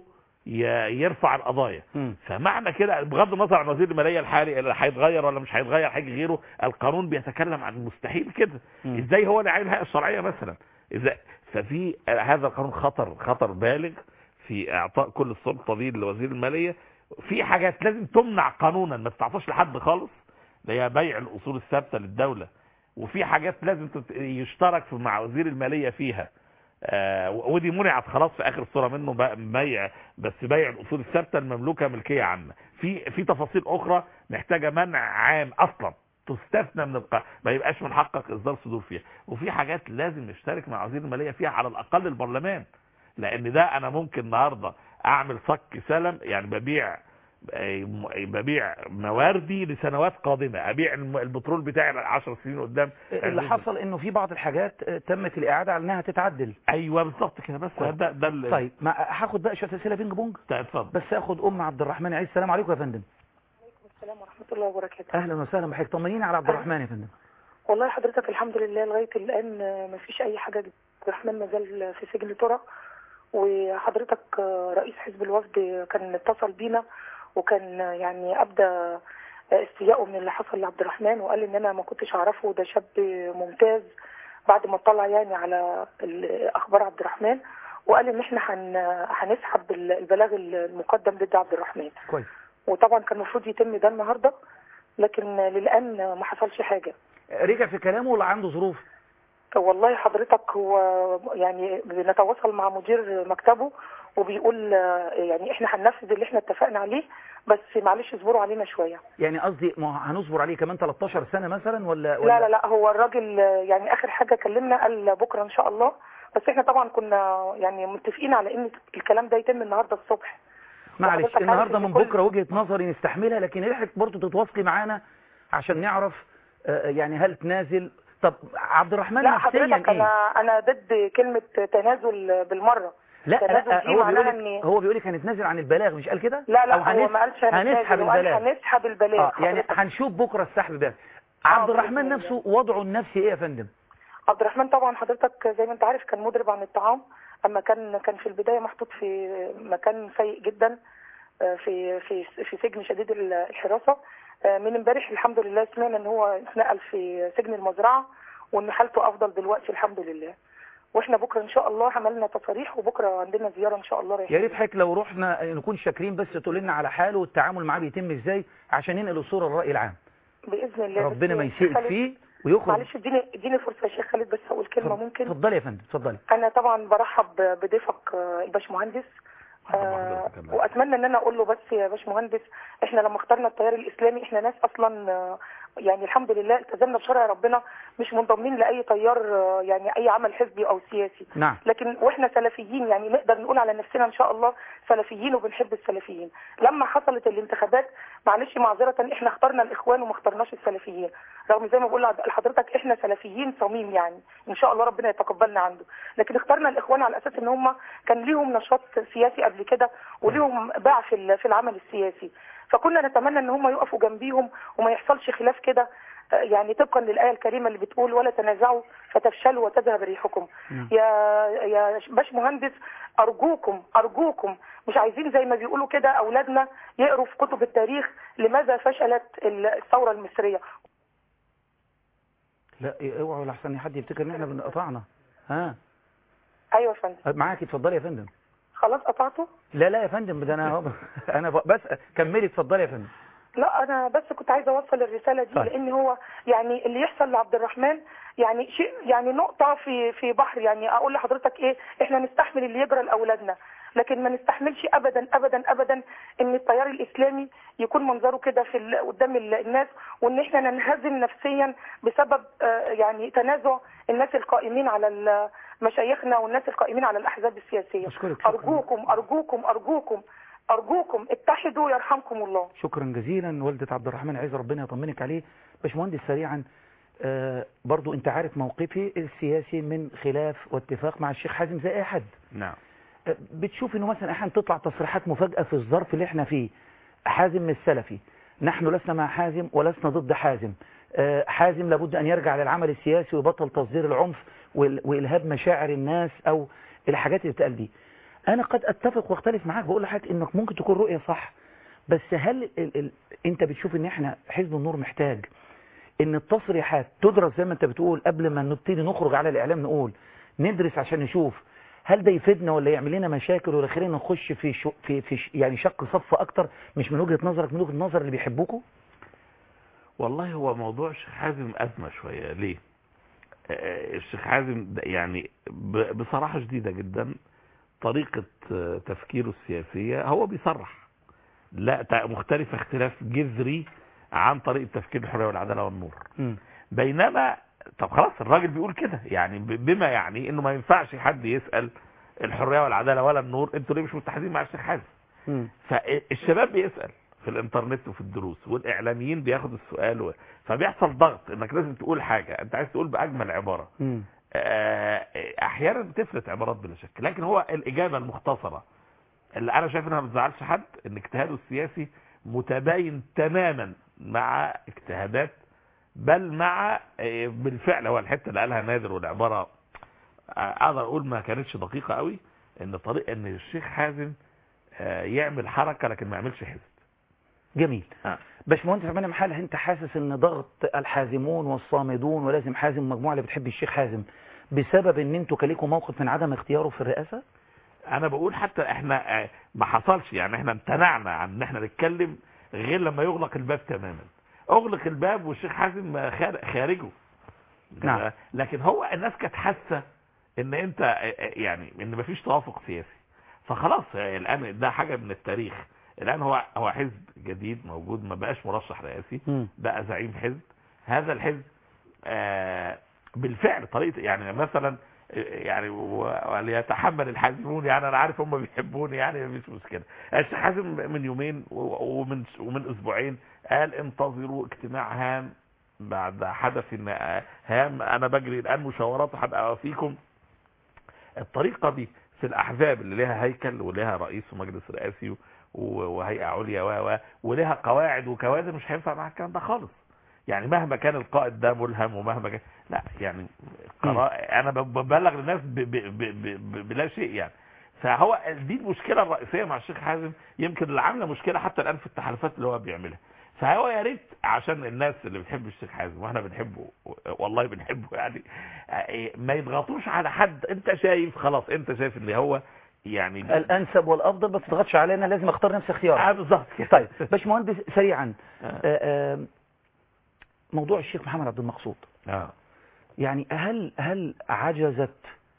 Speaker 9: ي- يرفع القضايا
Speaker 1: مم.
Speaker 9: فمعنى كده بغض النظر عن وزير الماليه الحالي اللي هيتغير ولا مش هيتغير حاجه غيره القانون بيتكلم عن المستحيل كده
Speaker 1: مم.
Speaker 9: ازاي هو اللي عين الهيئه الشرعيه مثلا ازاي ففي هذا القانون خطر خطر بالغ في اعطاء كل السلطه دي لوزير الماليه في حاجات لازم تمنع قانونا ما تتعطاش لحد خالص اللي هي بيع الاصول الثابته للدوله وفي حاجات لازم تت- يشترك في- مع وزير الماليه فيها آه ودي منعت خلاص في اخر الصوره منه بقى بيع بس بيع الاصول الثابته المملوكه ملكيه عامه في في تفاصيل اخرى محتاجه منع عام اصلا تستثنى من القاعده ما يبقاش من حقك اصدار صدور فيها وفي حاجات لازم يشترك مع وزير الماليه فيها على الاقل البرلمان لان ده انا ممكن النهارده اعمل صك سلم يعني ببيع آه، ببيع مواردي لسنوات قادمه ابيع الم- البترول بتاعي 10 سنين قدام
Speaker 1: اللي حصل انه في بعض الحاجات آه، تمت الاعاده على انها تتعدل
Speaker 9: ايوه بالظبط كده بس
Speaker 1: كويس.
Speaker 9: ده ده ال-
Speaker 1: طيب ما هاخد بقى شويه اسئله بينج بونج
Speaker 9: طيب اتفضل
Speaker 1: بس اخد ام عبد الرحمن عيد السلام عليكم يا فندم
Speaker 14: السلام ورحمة الله وبركاته
Speaker 1: اهلا وسهلا بحضرتك طمنينا على عبد الرحمن يا فندم
Speaker 14: والله حضرتك الحمد لله لغاية الآن ما فيش أي حاجة جديدة. عبد الرحمن ما زال في سجن ترى وحضرتك رئيس حزب الوفد كان اتصل بينا وكان يعني أبدى استيائه من اللي حصل لعبد الرحمن وقال إن أنا ما كنتش أعرفه ده شاب ممتاز بعد ما اطلع يعني على ال- أخبار عبد الرحمن وقال إن إحنا هن- هنسحب البلاغ المقدم ضد عبد الرحمن
Speaker 1: كويس
Speaker 14: وطبعا كان المفروض يتم ده النهارده لكن للآن ما حصلش حاجة
Speaker 1: رجع في كلامه ولا عنده ظروف
Speaker 14: والله حضرتك هو يعني بنتواصل مع مدير مكتبه وبيقول آه، يعني احنا هننفذ اللي احنا اتفقنا عليه بس معلش اصبروا علينا شوية
Speaker 1: يعني قصدي ما هو هنصبر عليه كمان 13 سنه مثلا ولا ولا
Speaker 14: لا لا لا هو الراجل آه، يعني اخر حاجة كلمنا قال بكرة ان شاء الله بس احنا طبعا كنا يعني متفقين على ان الكلام ده يتم النهارده الصبح
Speaker 1: معلش
Speaker 14: وحضرتك عارف
Speaker 1: النهارده
Speaker 14: إن
Speaker 1: من
Speaker 14: كل-
Speaker 1: بكره وجهه نظري نستحملها لكن يا ريت برضه تتواصلي معانا عشان نعرف آه، يعني هل تنازل طب عبد الرحمن
Speaker 14: لا
Speaker 1: نفسيا
Speaker 14: حضرتك
Speaker 1: ايه
Speaker 14: انا انا ضد كلمة تنازل بالمرة
Speaker 1: لا
Speaker 14: تنازل
Speaker 1: لا
Speaker 14: دي
Speaker 1: هو بيقول
Speaker 14: معناها
Speaker 1: لك
Speaker 14: ان
Speaker 1: هو بيقول لك هنتنازل عن البلاغ مش قال كده
Speaker 14: لا لا
Speaker 1: أو
Speaker 14: هو
Speaker 1: هنس-
Speaker 14: ما قالش
Speaker 1: هنسحب
Speaker 14: هنتنازل وقال
Speaker 1: البلاغ
Speaker 14: هنسحب البلاغ
Speaker 1: اه يعني
Speaker 14: حضرتك.
Speaker 1: هنشوف بكره السحب ده عبد الرحمن
Speaker 14: بإذن
Speaker 1: نفسه وضعه النفسي ايه يا فندم
Speaker 14: عبد الرحمن طبعا حضرتك زي ما انت عارف كان مضرب عن الطعام اما كان كان في البدايه محطوط في مكان سيء جدا آه، في في في سجن شديد الحراسه آه، من امبارح الحمد لله سمعنا ان هو اتنقل في سجن المزرعه وان حالته افضل دلوقتي الحمد لله واحنا بكره ان شاء الله عملنا تصاريح وبكره عندنا زياره ان شاء الله
Speaker 1: يا
Speaker 14: رايحين
Speaker 1: ريت حضرتك لو رحنا نكون شاكرين بس تقول لنا على حاله والتعامل معاه بيتم ازاي عشان ننقل الصوره للراي العام
Speaker 14: باذن الله بس
Speaker 1: ربنا ما
Speaker 14: يا شيخ
Speaker 1: يسيئك
Speaker 14: خالد،
Speaker 1: فيه ويخرج
Speaker 14: معلش اديني اديني فرصه يا شيخ خالد بس اقول كلمه ممكن
Speaker 1: اتفضلي يا فندم اتفضلي
Speaker 14: انا طبعا برحب بضيفك آه، الباشمهندس آه، واتمنى ان انا اقول له بس يا باشمهندس احنا لما اخترنا التيار الاسلامي احنا ناس اصلا آه، يعني الحمد لله التزمنا بشرع ربنا مش منضمين لاي تيار آه، يعني اي عمل حزبي او سياسي
Speaker 1: نعم
Speaker 14: لكن واحنا سلفيين يعني نقدر نقول على نفسنا ان شاء الله سلفيين وبنحب السلفيين لما حصلت الانتخابات معلش معذره احنا اخترنا الاخوان وما اخترناش السلفيين رغم زي ما بقول لحضرتك احنا سلفيين صميم يعني ان شاء الله ربنا يتقبلنا عنده لكن اخترنا الاخوان على اساس ان هم كان ليهم نشاط سياسي قبل كده وليهم باع في ال- في العمل السياسي فكنا نتمنى ان هم يقفوا جنبيهم وما يحصلش خلاف كده آه، يعني طبقا للايه الكريمه اللي بتقول ولا تنازعوا فتفشلوا وتذهب ريحكم يا يا باش مهندس ارجوكم ارجوكم مش عايزين زي ما بيقولوا كده اولادنا يقروا في كتب التاريخ لماذا فشلت الثوره المصريه
Speaker 1: لا إيه، اوعوا لحسن حد يفتكر ان احنا بنقطعنا ها
Speaker 14: ايوه يا فندم
Speaker 1: معاكي اتفضلي يا فندم
Speaker 14: خلاص قطعته
Speaker 1: لا لا يا فندم ده انا انا ب- بس كملي اتفضلي يا فندم
Speaker 14: لا انا بس كنت عايزه اوصل الرساله دي
Speaker 1: طيب.
Speaker 14: لان هو يعني اللي يحصل لعبد الرحمن يعني شيء يعني نقطه في في بحر يعني اقول لحضرتك ايه احنا نستحمل اللي يجرى لاولادنا لكن ما نستحملش ابدا ابدا ابدا ان التيار الاسلامي يكون منظره كده في ال- قدام ال- الناس وان احنا ننهزم نفسيا بسبب آه، يعني تنازع الناس القائمين على ال- مشايخنا والناس القائمين على الاحزاب السياسيه
Speaker 1: أشكرك، شكراً.
Speaker 14: ارجوكم ارجوكم ارجوكم ارجوكم اتحدوا يرحمكم الله
Speaker 1: شكرا جزيلا والدة عبد الرحمن عايز ربنا يطمنك عليه باشمهندس سريعا آه برضو انت عارف موقفي السياسي من خلاف واتفاق مع الشيخ حازم زي اي حد
Speaker 9: نعم
Speaker 1: آه، بتشوف انه مثلا احيانا تطلع تصريحات مفاجأة في الظرف اللي احنا فيه حازم من السلفي نحن لسنا مع حازم ولسنا ضد حازم آه، حازم لابد ان يرجع للعمل السياسي ويبطل تصدير العنف وال- والهاب مشاعر الناس او الحاجات اللي بتقال دي انا قد اتفق واختلف معاك بقول لحضرتك انك ممكن تكون رؤية صح بس هل ال ال انت بتشوف ان احنا حزب النور محتاج ان التصريحات تدرس زي ما انت بتقول قبل ما نبتدي نخرج على الاعلام نقول ندرس عشان نشوف هل ده يفيدنا ولا يعمل لنا مشاكل ولا خلينا نخش في شو في في ش- يعني شق صف اكتر مش من وجهة نظرك من وجهة نظر اللي بيحبوكوا
Speaker 9: والله هو موضوع الشيخ حازم أزمة شوية ليه آه، الشيخ حازم ده يعني ب- بصراحة شديدة جدا طريقة آه، تفكيره السياسية هو بيصرح لا تع- مختلفة اختلاف جذري عن طريقة تفكير الحرية والعدالة والنور بينما طب خلاص الراجل بيقول كده يعني ب- بما يعني انه ما ينفعش حد يسأل الحرية والعدالة ولا النور انتوا ليه مش متحدين مع الشيخ حازم فالشباب بيسأل في الانترنت وفي الدروس والاعلاميين بياخدوا السؤال و... فبيحصل ضغط انك لازم تقول حاجة انت عايز تقول باجمل عبارة آه، احيانا بتفلت عبارات بلا شك لكن هو الاجابة المختصرة اللي انا شايف انها ما بتزعلش حد ان اجتهاده السياسي متباين تماما مع اجتهادات بل مع آه، بالفعل هو الحته اللي قالها نادر والعباره آه، اقدر اقول ما كانتش دقيقه قوي ان طريق ان الشيخ حازم آه، يعمل حركه لكن ما يعملش حزب
Speaker 1: جميل باشمهندس عماد محل انت حاسس ان ضغط الحازمون والصامدون ولازم حازم المجموعه اللي بتحب الشيخ حازم بسبب ان انتوا كان ليكم موقف من عدم اختياره في الرئاسه
Speaker 9: انا بقول حتى احنا آه، ما حصلش يعني احنا امتنعنا عن ان احنا نتكلم غير لما يغلق الباب تماما اغلق الباب والشيخ حازم آه، خار- خارجه
Speaker 1: نعم.
Speaker 9: لكن هو الناس كانت حاسه ان انت آه، آه، يعني ان مفيش توافق سياسي فخلاص آه، الان ده حاجه من التاريخ الان هو هو حزب جديد موجود ما بقاش مرشح رئاسي بقى زعيم حزب هذا الحزب آه، بالفعل طريقه يعني مثلا آه، يعني و- وليتحمل الحازمون يعني انا عارف هم بيحبوني يعني مفيش مشكله الشيخ حازم من يومين و- ومن ومن اسبوعين قال انتظروا اجتماع هام بعد حدث إن- هام انا بجري الان مشاورات هبقى اوفيكم الطريقه دي في الاحزاب اللي لها هيكل ولها رئيس ومجلس رئاسي و- وهيئه عليا و و ولها قواعد وكوادر مش هينفع مع الكلام ده خالص يعني مهما كان القائد ده ملهم ومهما كان لا يعني قرا... انا ب- ببلغ الناس ب... ب... ب... ب... بلا شيء يعني فهو دي المشكله الرئيسيه مع الشيخ حازم يمكن اللي عامله مشكله حتى الان في التحالفات اللي هو بيعملها فهو يا ريت عشان الناس اللي بتحب الشيخ حازم واحنا بنحبه والله بنحبه يعني آه، ما يضغطوش على حد انت شايف خلاص انت شايف ان هو يعني
Speaker 1: الانسب والافضل ما تضغطش علينا لازم اختار نفس اختيارك
Speaker 9: اه بالظبط كده.
Speaker 1: طيب باشمهندس سريعا آه، آه، موضوع الشيخ محمد عبد المقصود
Speaker 9: اه
Speaker 1: يعني هل هل عجزت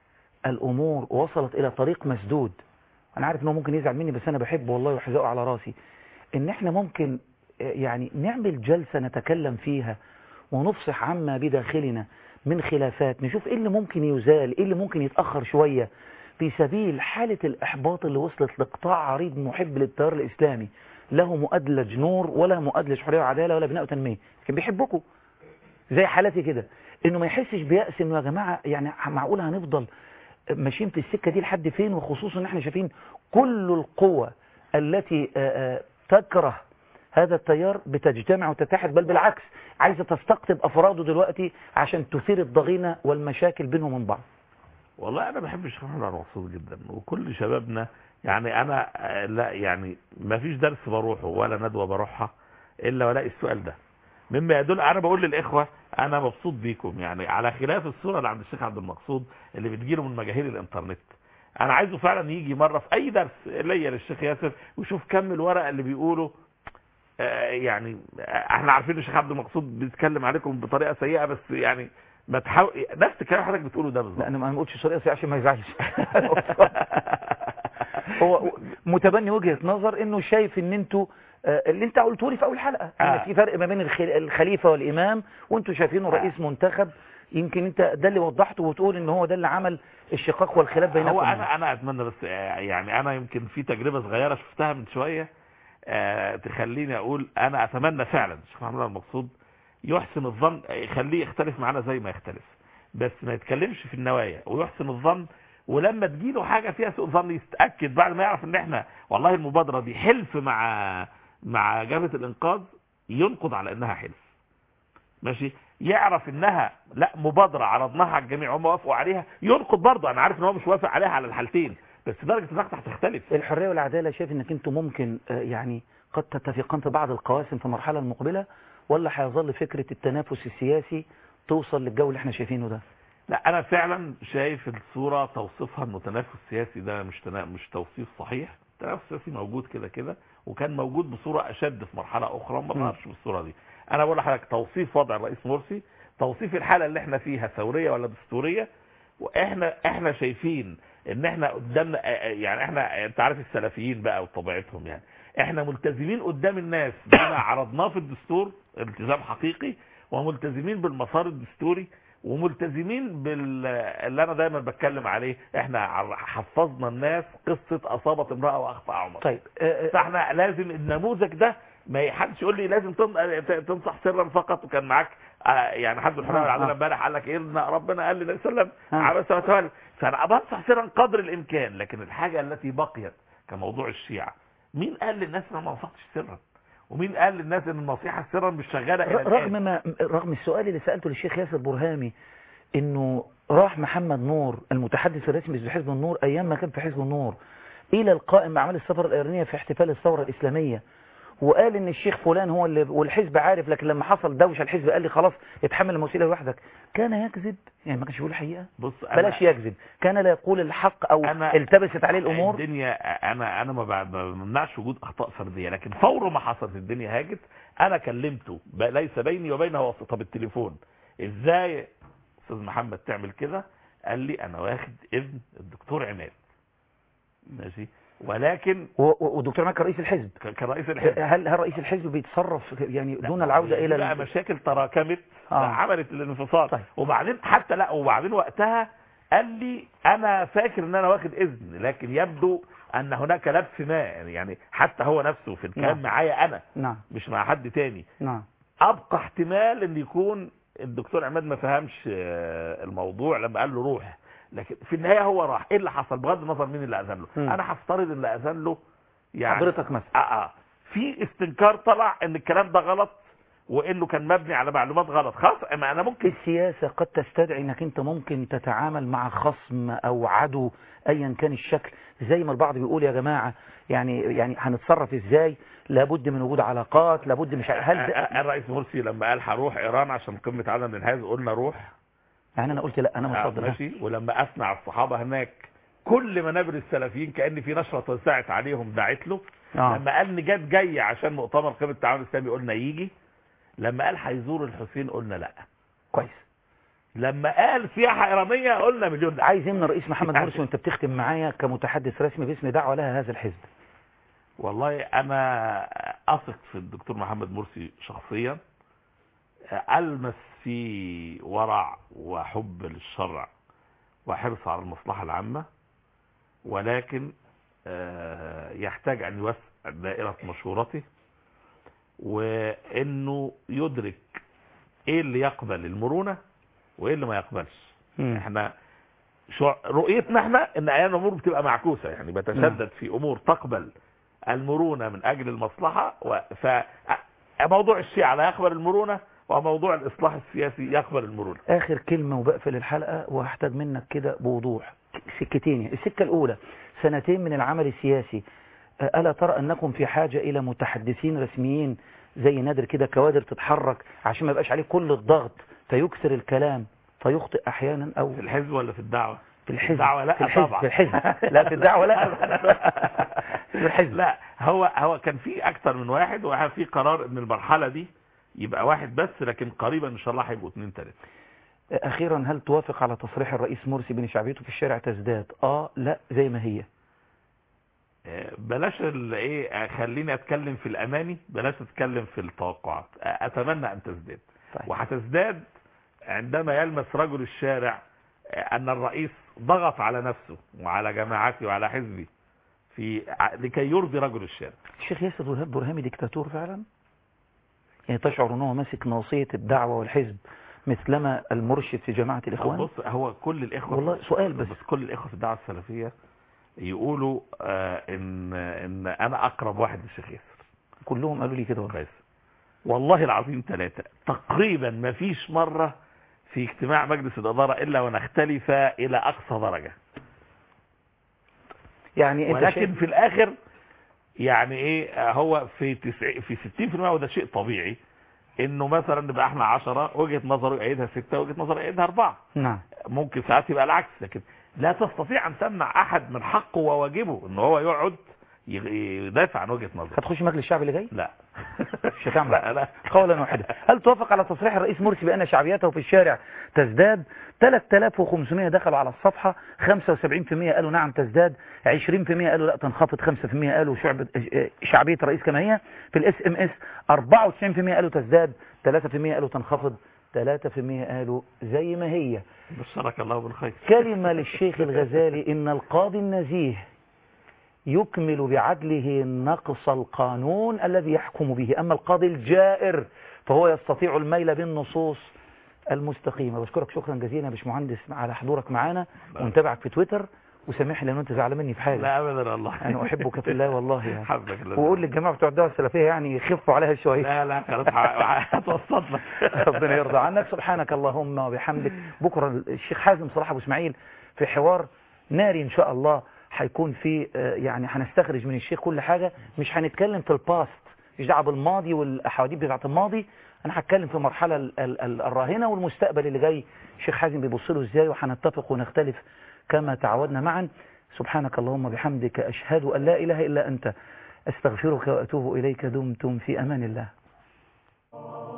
Speaker 1: الامور وصلت الى طريق مسدود انا عارف انه ممكن يزعل مني بس انا بحبه والله وحذاءه على راسي ان احنا ممكن آه، يعني نعمل جلسة نتكلم فيها ونفصح عما بداخلنا من خلافات نشوف ايه اللي ممكن يزال ايه اللي ممكن يتأخر شوية في سبيل حالة الإحباط اللي وصلت لقطاع عريض محب للتيار الإسلامي له مؤدلج نور ولا مؤدلج حرية وعدالة ولا بناء وتنمية كان بيحبكم زي حالتي كده انه ما يحسش بيأس انه يا جماعة يعني معقول هنفضل ماشيين في السكة دي لحد فين وخصوصا ان احنا شايفين كل القوى التي آه، آه، تكره هذا التيار بتجتمع وتتحد بل بالعكس عايزة تستقطب أفراده دلوقتي عشان تثير الضغينة والمشاكل بينهم وبين بعض
Speaker 9: والله انا بحب الشيخ محمد عبد المقصود جدا وكل شبابنا يعني انا آه، لا يعني ما فيش درس بروحه ولا ندوه بروحها الا والاقي السؤال ده مما يدل انا بقول للاخوه انا مبسوط بيكم يعني على خلاف الصوره اللي عند الشيخ عبد المقصود اللي بتجيله من مجاهيل الانترنت انا عايزه فعلا يجي مره في اي درس ليا للشيخ ياسر ويشوف كم الورق اللي بيقوله آه، يعني آه، احنا عارفين الشيخ عبد المقصود بيتكلم عليكم بطريقه سيئه بس يعني ما تحاول نفس الكلام حضرتك بتقوله ده بالظبط
Speaker 1: لا انا ما بقولش طريقة عشان ما يزعلش هو متبني وجهة نظر انه شايف ان انتوا آه، اللي انت قلته لي في اول حلقة ان
Speaker 9: آه.
Speaker 1: في فرق ما بين الخل- الخليفة والامام وانتوا شايفينه رئيس منتخب يمكن انت ده اللي وضحته وتقول ان هو ده اللي عمل الشقاق والخلاف بينكم
Speaker 9: هو انا انا اتمنى بس آه، يعني انا يمكن في تجربه صغيره شفتها من شويه آه، تخليني اقول انا اتمنى فعلا الشيخ محمد المقصود يحسن الظن يخليه يختلف معانا زي ما يختلف بس ما يتكلمش في النوايا ويحسن الظن ولما تجيله حاجه فيها سوء ظن يتاكد بعد ما يعرف ان احنا والله المبادره دي حلف مع مع جبهه الانقاذ ينقض على انها حلف ماشي يعرف انها لا مبادره عرضناها على الجميع هم وافقوا عليها ينقض برضه انا عارف ان هو مش وافق عليها على الحالتين بس درجه الضغط هتختلف
Speaker 1: الحرية والعدالة شايف انك انتوا ممكن آه، يعني قد تتفقان في بعض القواسم في المرحلة المقبلة ولا هيظل فكرة التنافس السياسي توصل للجو اللي احنا شايفينه ده
Speaker 9: لا انا فعلا شايف الصوره توصيفها انه تنافس سياسي ده مش تنا... مش توصيف صحيح التنافس السياسي موجود كده كده وكان موجود بصوره اشد في مرحله اخرى ما
Speaker 1: مم.
Speaker 9: ظهرش بالصوره دي انا بقول لحضرتك توصيف وضع الرئيس مرسي توصيف الحاله اللي احنا فيها ثوريه ولا دستوريه واحنا احنا شايفين ان احنا قدامنا يعني احنا انت عارف السلفيين بقى وطبيعتهم يعني احنا ملتزمين قدام الناس بما عرضناه في الدستور التزام حقيقي وملتزمين بالمسار الدستوري وملتزمين بال اللي انا دايما بتكلم عليه احنا ع- حفظنا الناس قصه اصابت امراه واخطا عمر
Speaker 1: طيب آه، آه،
Speaker 9: فاحنا لازم النموذج ده ما حدش يقول لي لازم تن- ت- تنصح سرا فقط وكان معاك آه، يعني حد الحريه
Speaker 1: آه،
Speaker 9: والعداله
Speaker 1: آه.
Speaker 9: امبارح قال لك ايه إن ربنا قال للنبي صلى الله عليه
Speaker 1: آه.
Speaker 9: وسلم عبس وتولى فانا بنصح سرا قدر الامكان لكن الحاجه التي بقيت كموضوع الشيعه مين قال للناس ان أنا ما نصحتش سرا ومين قال للناس ان النصيحه سرا مش شغاله الى
Speaker 1: ر-
Speaker 9: الآن؟
Speaker 1: رغم ما رغم السؤال اللي سألته للشيخ ياسر برهامي انه راح محمد نور المتحدث الرسمي بحزب النور ايام ما كان في حزب النور الى القائم باعمال السفر الايرانيه في احتفال الثوره الاسلاميه وقال ان الشيخ فلان هو اللي والحزب عارف لكن لما حصل دوشه الحزب قال لي خلاص اتحمل المسؤوليه لوحدك كان يكذب يعني ما كانش بيقول الحقيقه
Speaker 9: بص أنا-
Speaker 1: بلاش يكذب كان لا يقول الحق او
Speaker 9: أنا-
Speaker 1: التبست عليه الامور
Speaker 9: الدنيا انا انا ما ب- ما بمنعش وجود اخطاء فرديه لكن فور ما حصلت الدنيا هاجت انا كلمته ب- ليس بيني وبينه واسطه بالتليفون ازاي استاذ محمد تعمل كده قال لي انا واخد اذن الدكتور عماد ماشي ولكن
Speaker 1: و- و- ودكتور مكر رئيس الحزب
Speaker 9: ك- كرئيس الحزب
Speaker 1: هل هل رئيس الحزب بيتصرف يعني دون العوده الى
Speaker 9: بقى
Speaker 1: ال-
Speaker 9: مشاكل تراكمت
Speaker 1: آه.
Speaker 9: عملت الانفصال وبعدين حتى لا وبعدين وقتها قال لي انا فاكر ان انا واخد اذن لكن يبدو ان هناك لبس ما يعني حتى هو نفسه في الكلام
Speaker 1: نعم.
Speaker 9: معايا انا
Speaker 1: نعم
Speaker 9: مش مع حد تاني
Speaker 1: نعم
Speaker 9: ابقى احتمال ان يكون الدكتور عماد ما فهمش آه، الموضوع لما قال له روح لكن في النهايه هو راح ايه اللي حصل بغض النظر مين اللي اذن له
Speaker 1: مم.
Speaker 9: انا هفترض ان اللي اذن له يعني
Speaker 1: حضرتك مثلا
Speaker 9: اه اه في استنكار طلع ان الكلام ده غلط وانه كان مبني على معلومات غلط خلاص ما انا ممكن
Speaker 1: السياسة قد تستدعي انك انت ممكن تتعامل مع خصم او عدو ايا كان الشكل زي ما البعض بيقول يا جماعة يعني يعني هنتصرف ازاي لابد من وجود علاقات لابد مش عارف- هل ده
Speaker 9: آه، الرئيس مرسي لما قال هروح ايران عشان قمه عدم الانحياز قلنا روح
Speaker 1: يعني انا قلت لا انا مش
Speaker 9: آه،
Speaker 1: فاضل
Speaker 9: ماشي ولما اثنى الصحابه هناك كل منابر السلفيين كان في نشره توسعت عليهم دعت له
Speaker 1: آه.
Speaker 9: لما قال نجاد جاي عشان مؤتمر قمه التعاون الاسلامي قلنا يجي لما قال هيزور الحسين قلنا لا
Speaker 1: كويس
Speaker 9: لما قال سياحه ايرانيه قلنا مليون لا
Speaker 1: عايز من الرئيس محمد
Speaker 9: يعني-
Speaker 1: مرسي وانت بتختم معايا كمتحدث رسمي باسم دعوة لها هذا الحزب
Speaker 9: والله انا اثق في الدكتور محمد مرسي شخصيا المس في ورع وحب للشرع وحرص على المصلحه العامه ولكن آه، يحتاج ان يوسع دائره مشورته وانه يدرك ايه اللي يقبل المرونه وايه اللي ما يقبلش احنا شو رؤيتنا احنا ان ايام الامور بتبقى معكوسه يعني بتشدد في امور تقبل المرونه من اجل المصلحه و... ف موضوع الشيعة لا يقبل المرونه وموضوع الاصلاح السياسي يقبل المرونه
Speaker 1: اخر كلمة وبقفل الحلقة وهحتاج منك كده بوضوح سكتين السكة الاولى سنتين من العمل السياسي أه، ألا ترى أنكم في حاجة إلى متحدثين رسميين زي نادر كده كوادر تتحرك عشان ما يبقاش عليه كل الضغط فيكثر الكلام فيخطئ أحيانا أو
Speaker 9: في الحزب ولا في الدعوه
Speaker 1: في الحزب
Speaker 9: الدعوه لا
Speaker 1: في الحزب
Speaker 9: طبعا
Speaker 1: في الحزب لا في الدعوة لا في الحزب
Speaker 9: لا هو هو كان في اكتر من واحد وفي قرار ان المرحله دي يبقى واحد بس لكن قريبا ان شاء الله هيبقوا اثنين ثلاثه
Speaker 1: أخيرا هل توافق على تصريح الرئيس مرسي بأن شعبيته في الشارع تزداد آه لا زي ما هي
Speaker 9: آه، بلاش ال- ايه آه، خليني اتكلم في الاماني بلاش اتكلم في التوقعات آه، اتمنى ان تزداد
Speaker 1: طيب.
Speaker 9: وهتزداد عندما يلمس رجل الشارع آه، ان الرئيس ضغط على نفسه وعلى جماعته وعلى حزبه في ع- لكي يرضي رجل الشارع
Speaker 1: الشيخ ياسر برهام- برهامي ديكتاتور فعلا يعني تشعر أنه ماسك ناصية الدعوة والحزب مثلما المرشد في جماعة الإخوان
Speaker 9: بص هو كل الاخوه
Speaker 1: والله سؤال بس.
Speaker 9: بس كل الاخوه في الدعوه السلفيه يقولوا آه ان ان انا اقرب واحد للشيخ ياسر
Speaker 1: كلهم قالوا لي كده والله
Speaker 9: بس والله العظيم ثلاثة تقريبا ما فيش مرة في اجتماع مجلس الإدارة إلا ونختلف إلى أقصى درجة
Speaker 1: يعني انت
Speaker 9: ولكن
Speaker 1: شايف-
Speaker 9: في الاخر يعني ايه هو في تسع في 60% وده شيء طبيعي انه مثلا نبقى احنا 10 وجهه نظره يعيدها 6 وجهه نظره يعيدها 4
Speaker 1: نعم
Speaker 9: ممكن ساعات يبقى العكس لكن لا تستطيع ان تمنع احد من حقه وواجبه ان هو يقعد ي- يدافع عن وجهه نظره
Speaker 1: هتخش مجلس الشعب اللي جاي
Speaker 9: لا
Speaker 1: مش هتعمل
Speaker 9: لا لا
Speaker 1: قولا واحدا هل توافق على تصريح الرئيس مرسي بأن شعبيته في الشارع تزداد 3500 دخلوا على الصفحة 75% قالوا نعم تزداد 20% قالوا لا تنخفض 5% قالوا شعب شعبية الرئيس كما هي في الاس ام اس 94% قالوا تزداد 3% قالوا تنخفض 3% قالوا زي ما هي
Speaker 9: بشرك الله بالخير
Speaker 1: كلمة للشيخ الغزالي إن القاضي النزيه يكمل بعدله نقص القانون الذي يحكم به أما القاضي الجائر فهو يستطيع الميل بالنصوص المستقيمة بشكرك شكرا جزيلا يا باشمهندس على حضورك معانا ونتابعك في تويتر وسامحني لو انت زعلان مني في حاجة
Speaker 9: لا ابدا والله
Speaker 1: انا احبك في الله والله يعني.
Speaker 9: حبك الله
Speaker 1: وقول للجماعة بتوع الدعوة السلفية يعني يخفوا عليها شوية
Speaker 9: لا لا خلاص ه- هتوسط لك
Speaker 1: ربنا يرضى عنك سبحانك اللهم وبحمدك بكرة الشيخ حازم صلاح ابو اسماعيل في حوار ناري ان شاء الله هيكون في آه، يعني هنستخرج من الشيخ كل حاجة مش هنتكلم في الباست مش دعوه بالماضي والاحاديث بتاعت الماضي انا هتكلم في المرحلة ال- ال- ال- الراهنة والمستقبل اللي جاي الشيخ حازم بيبص له ازاي وهنتفق ونختلف كما تعودنا معا سبحانك اللهم بحمدك اشهد ان لا اله الا انت استغفرك واتوب اليك دمتم في امان الله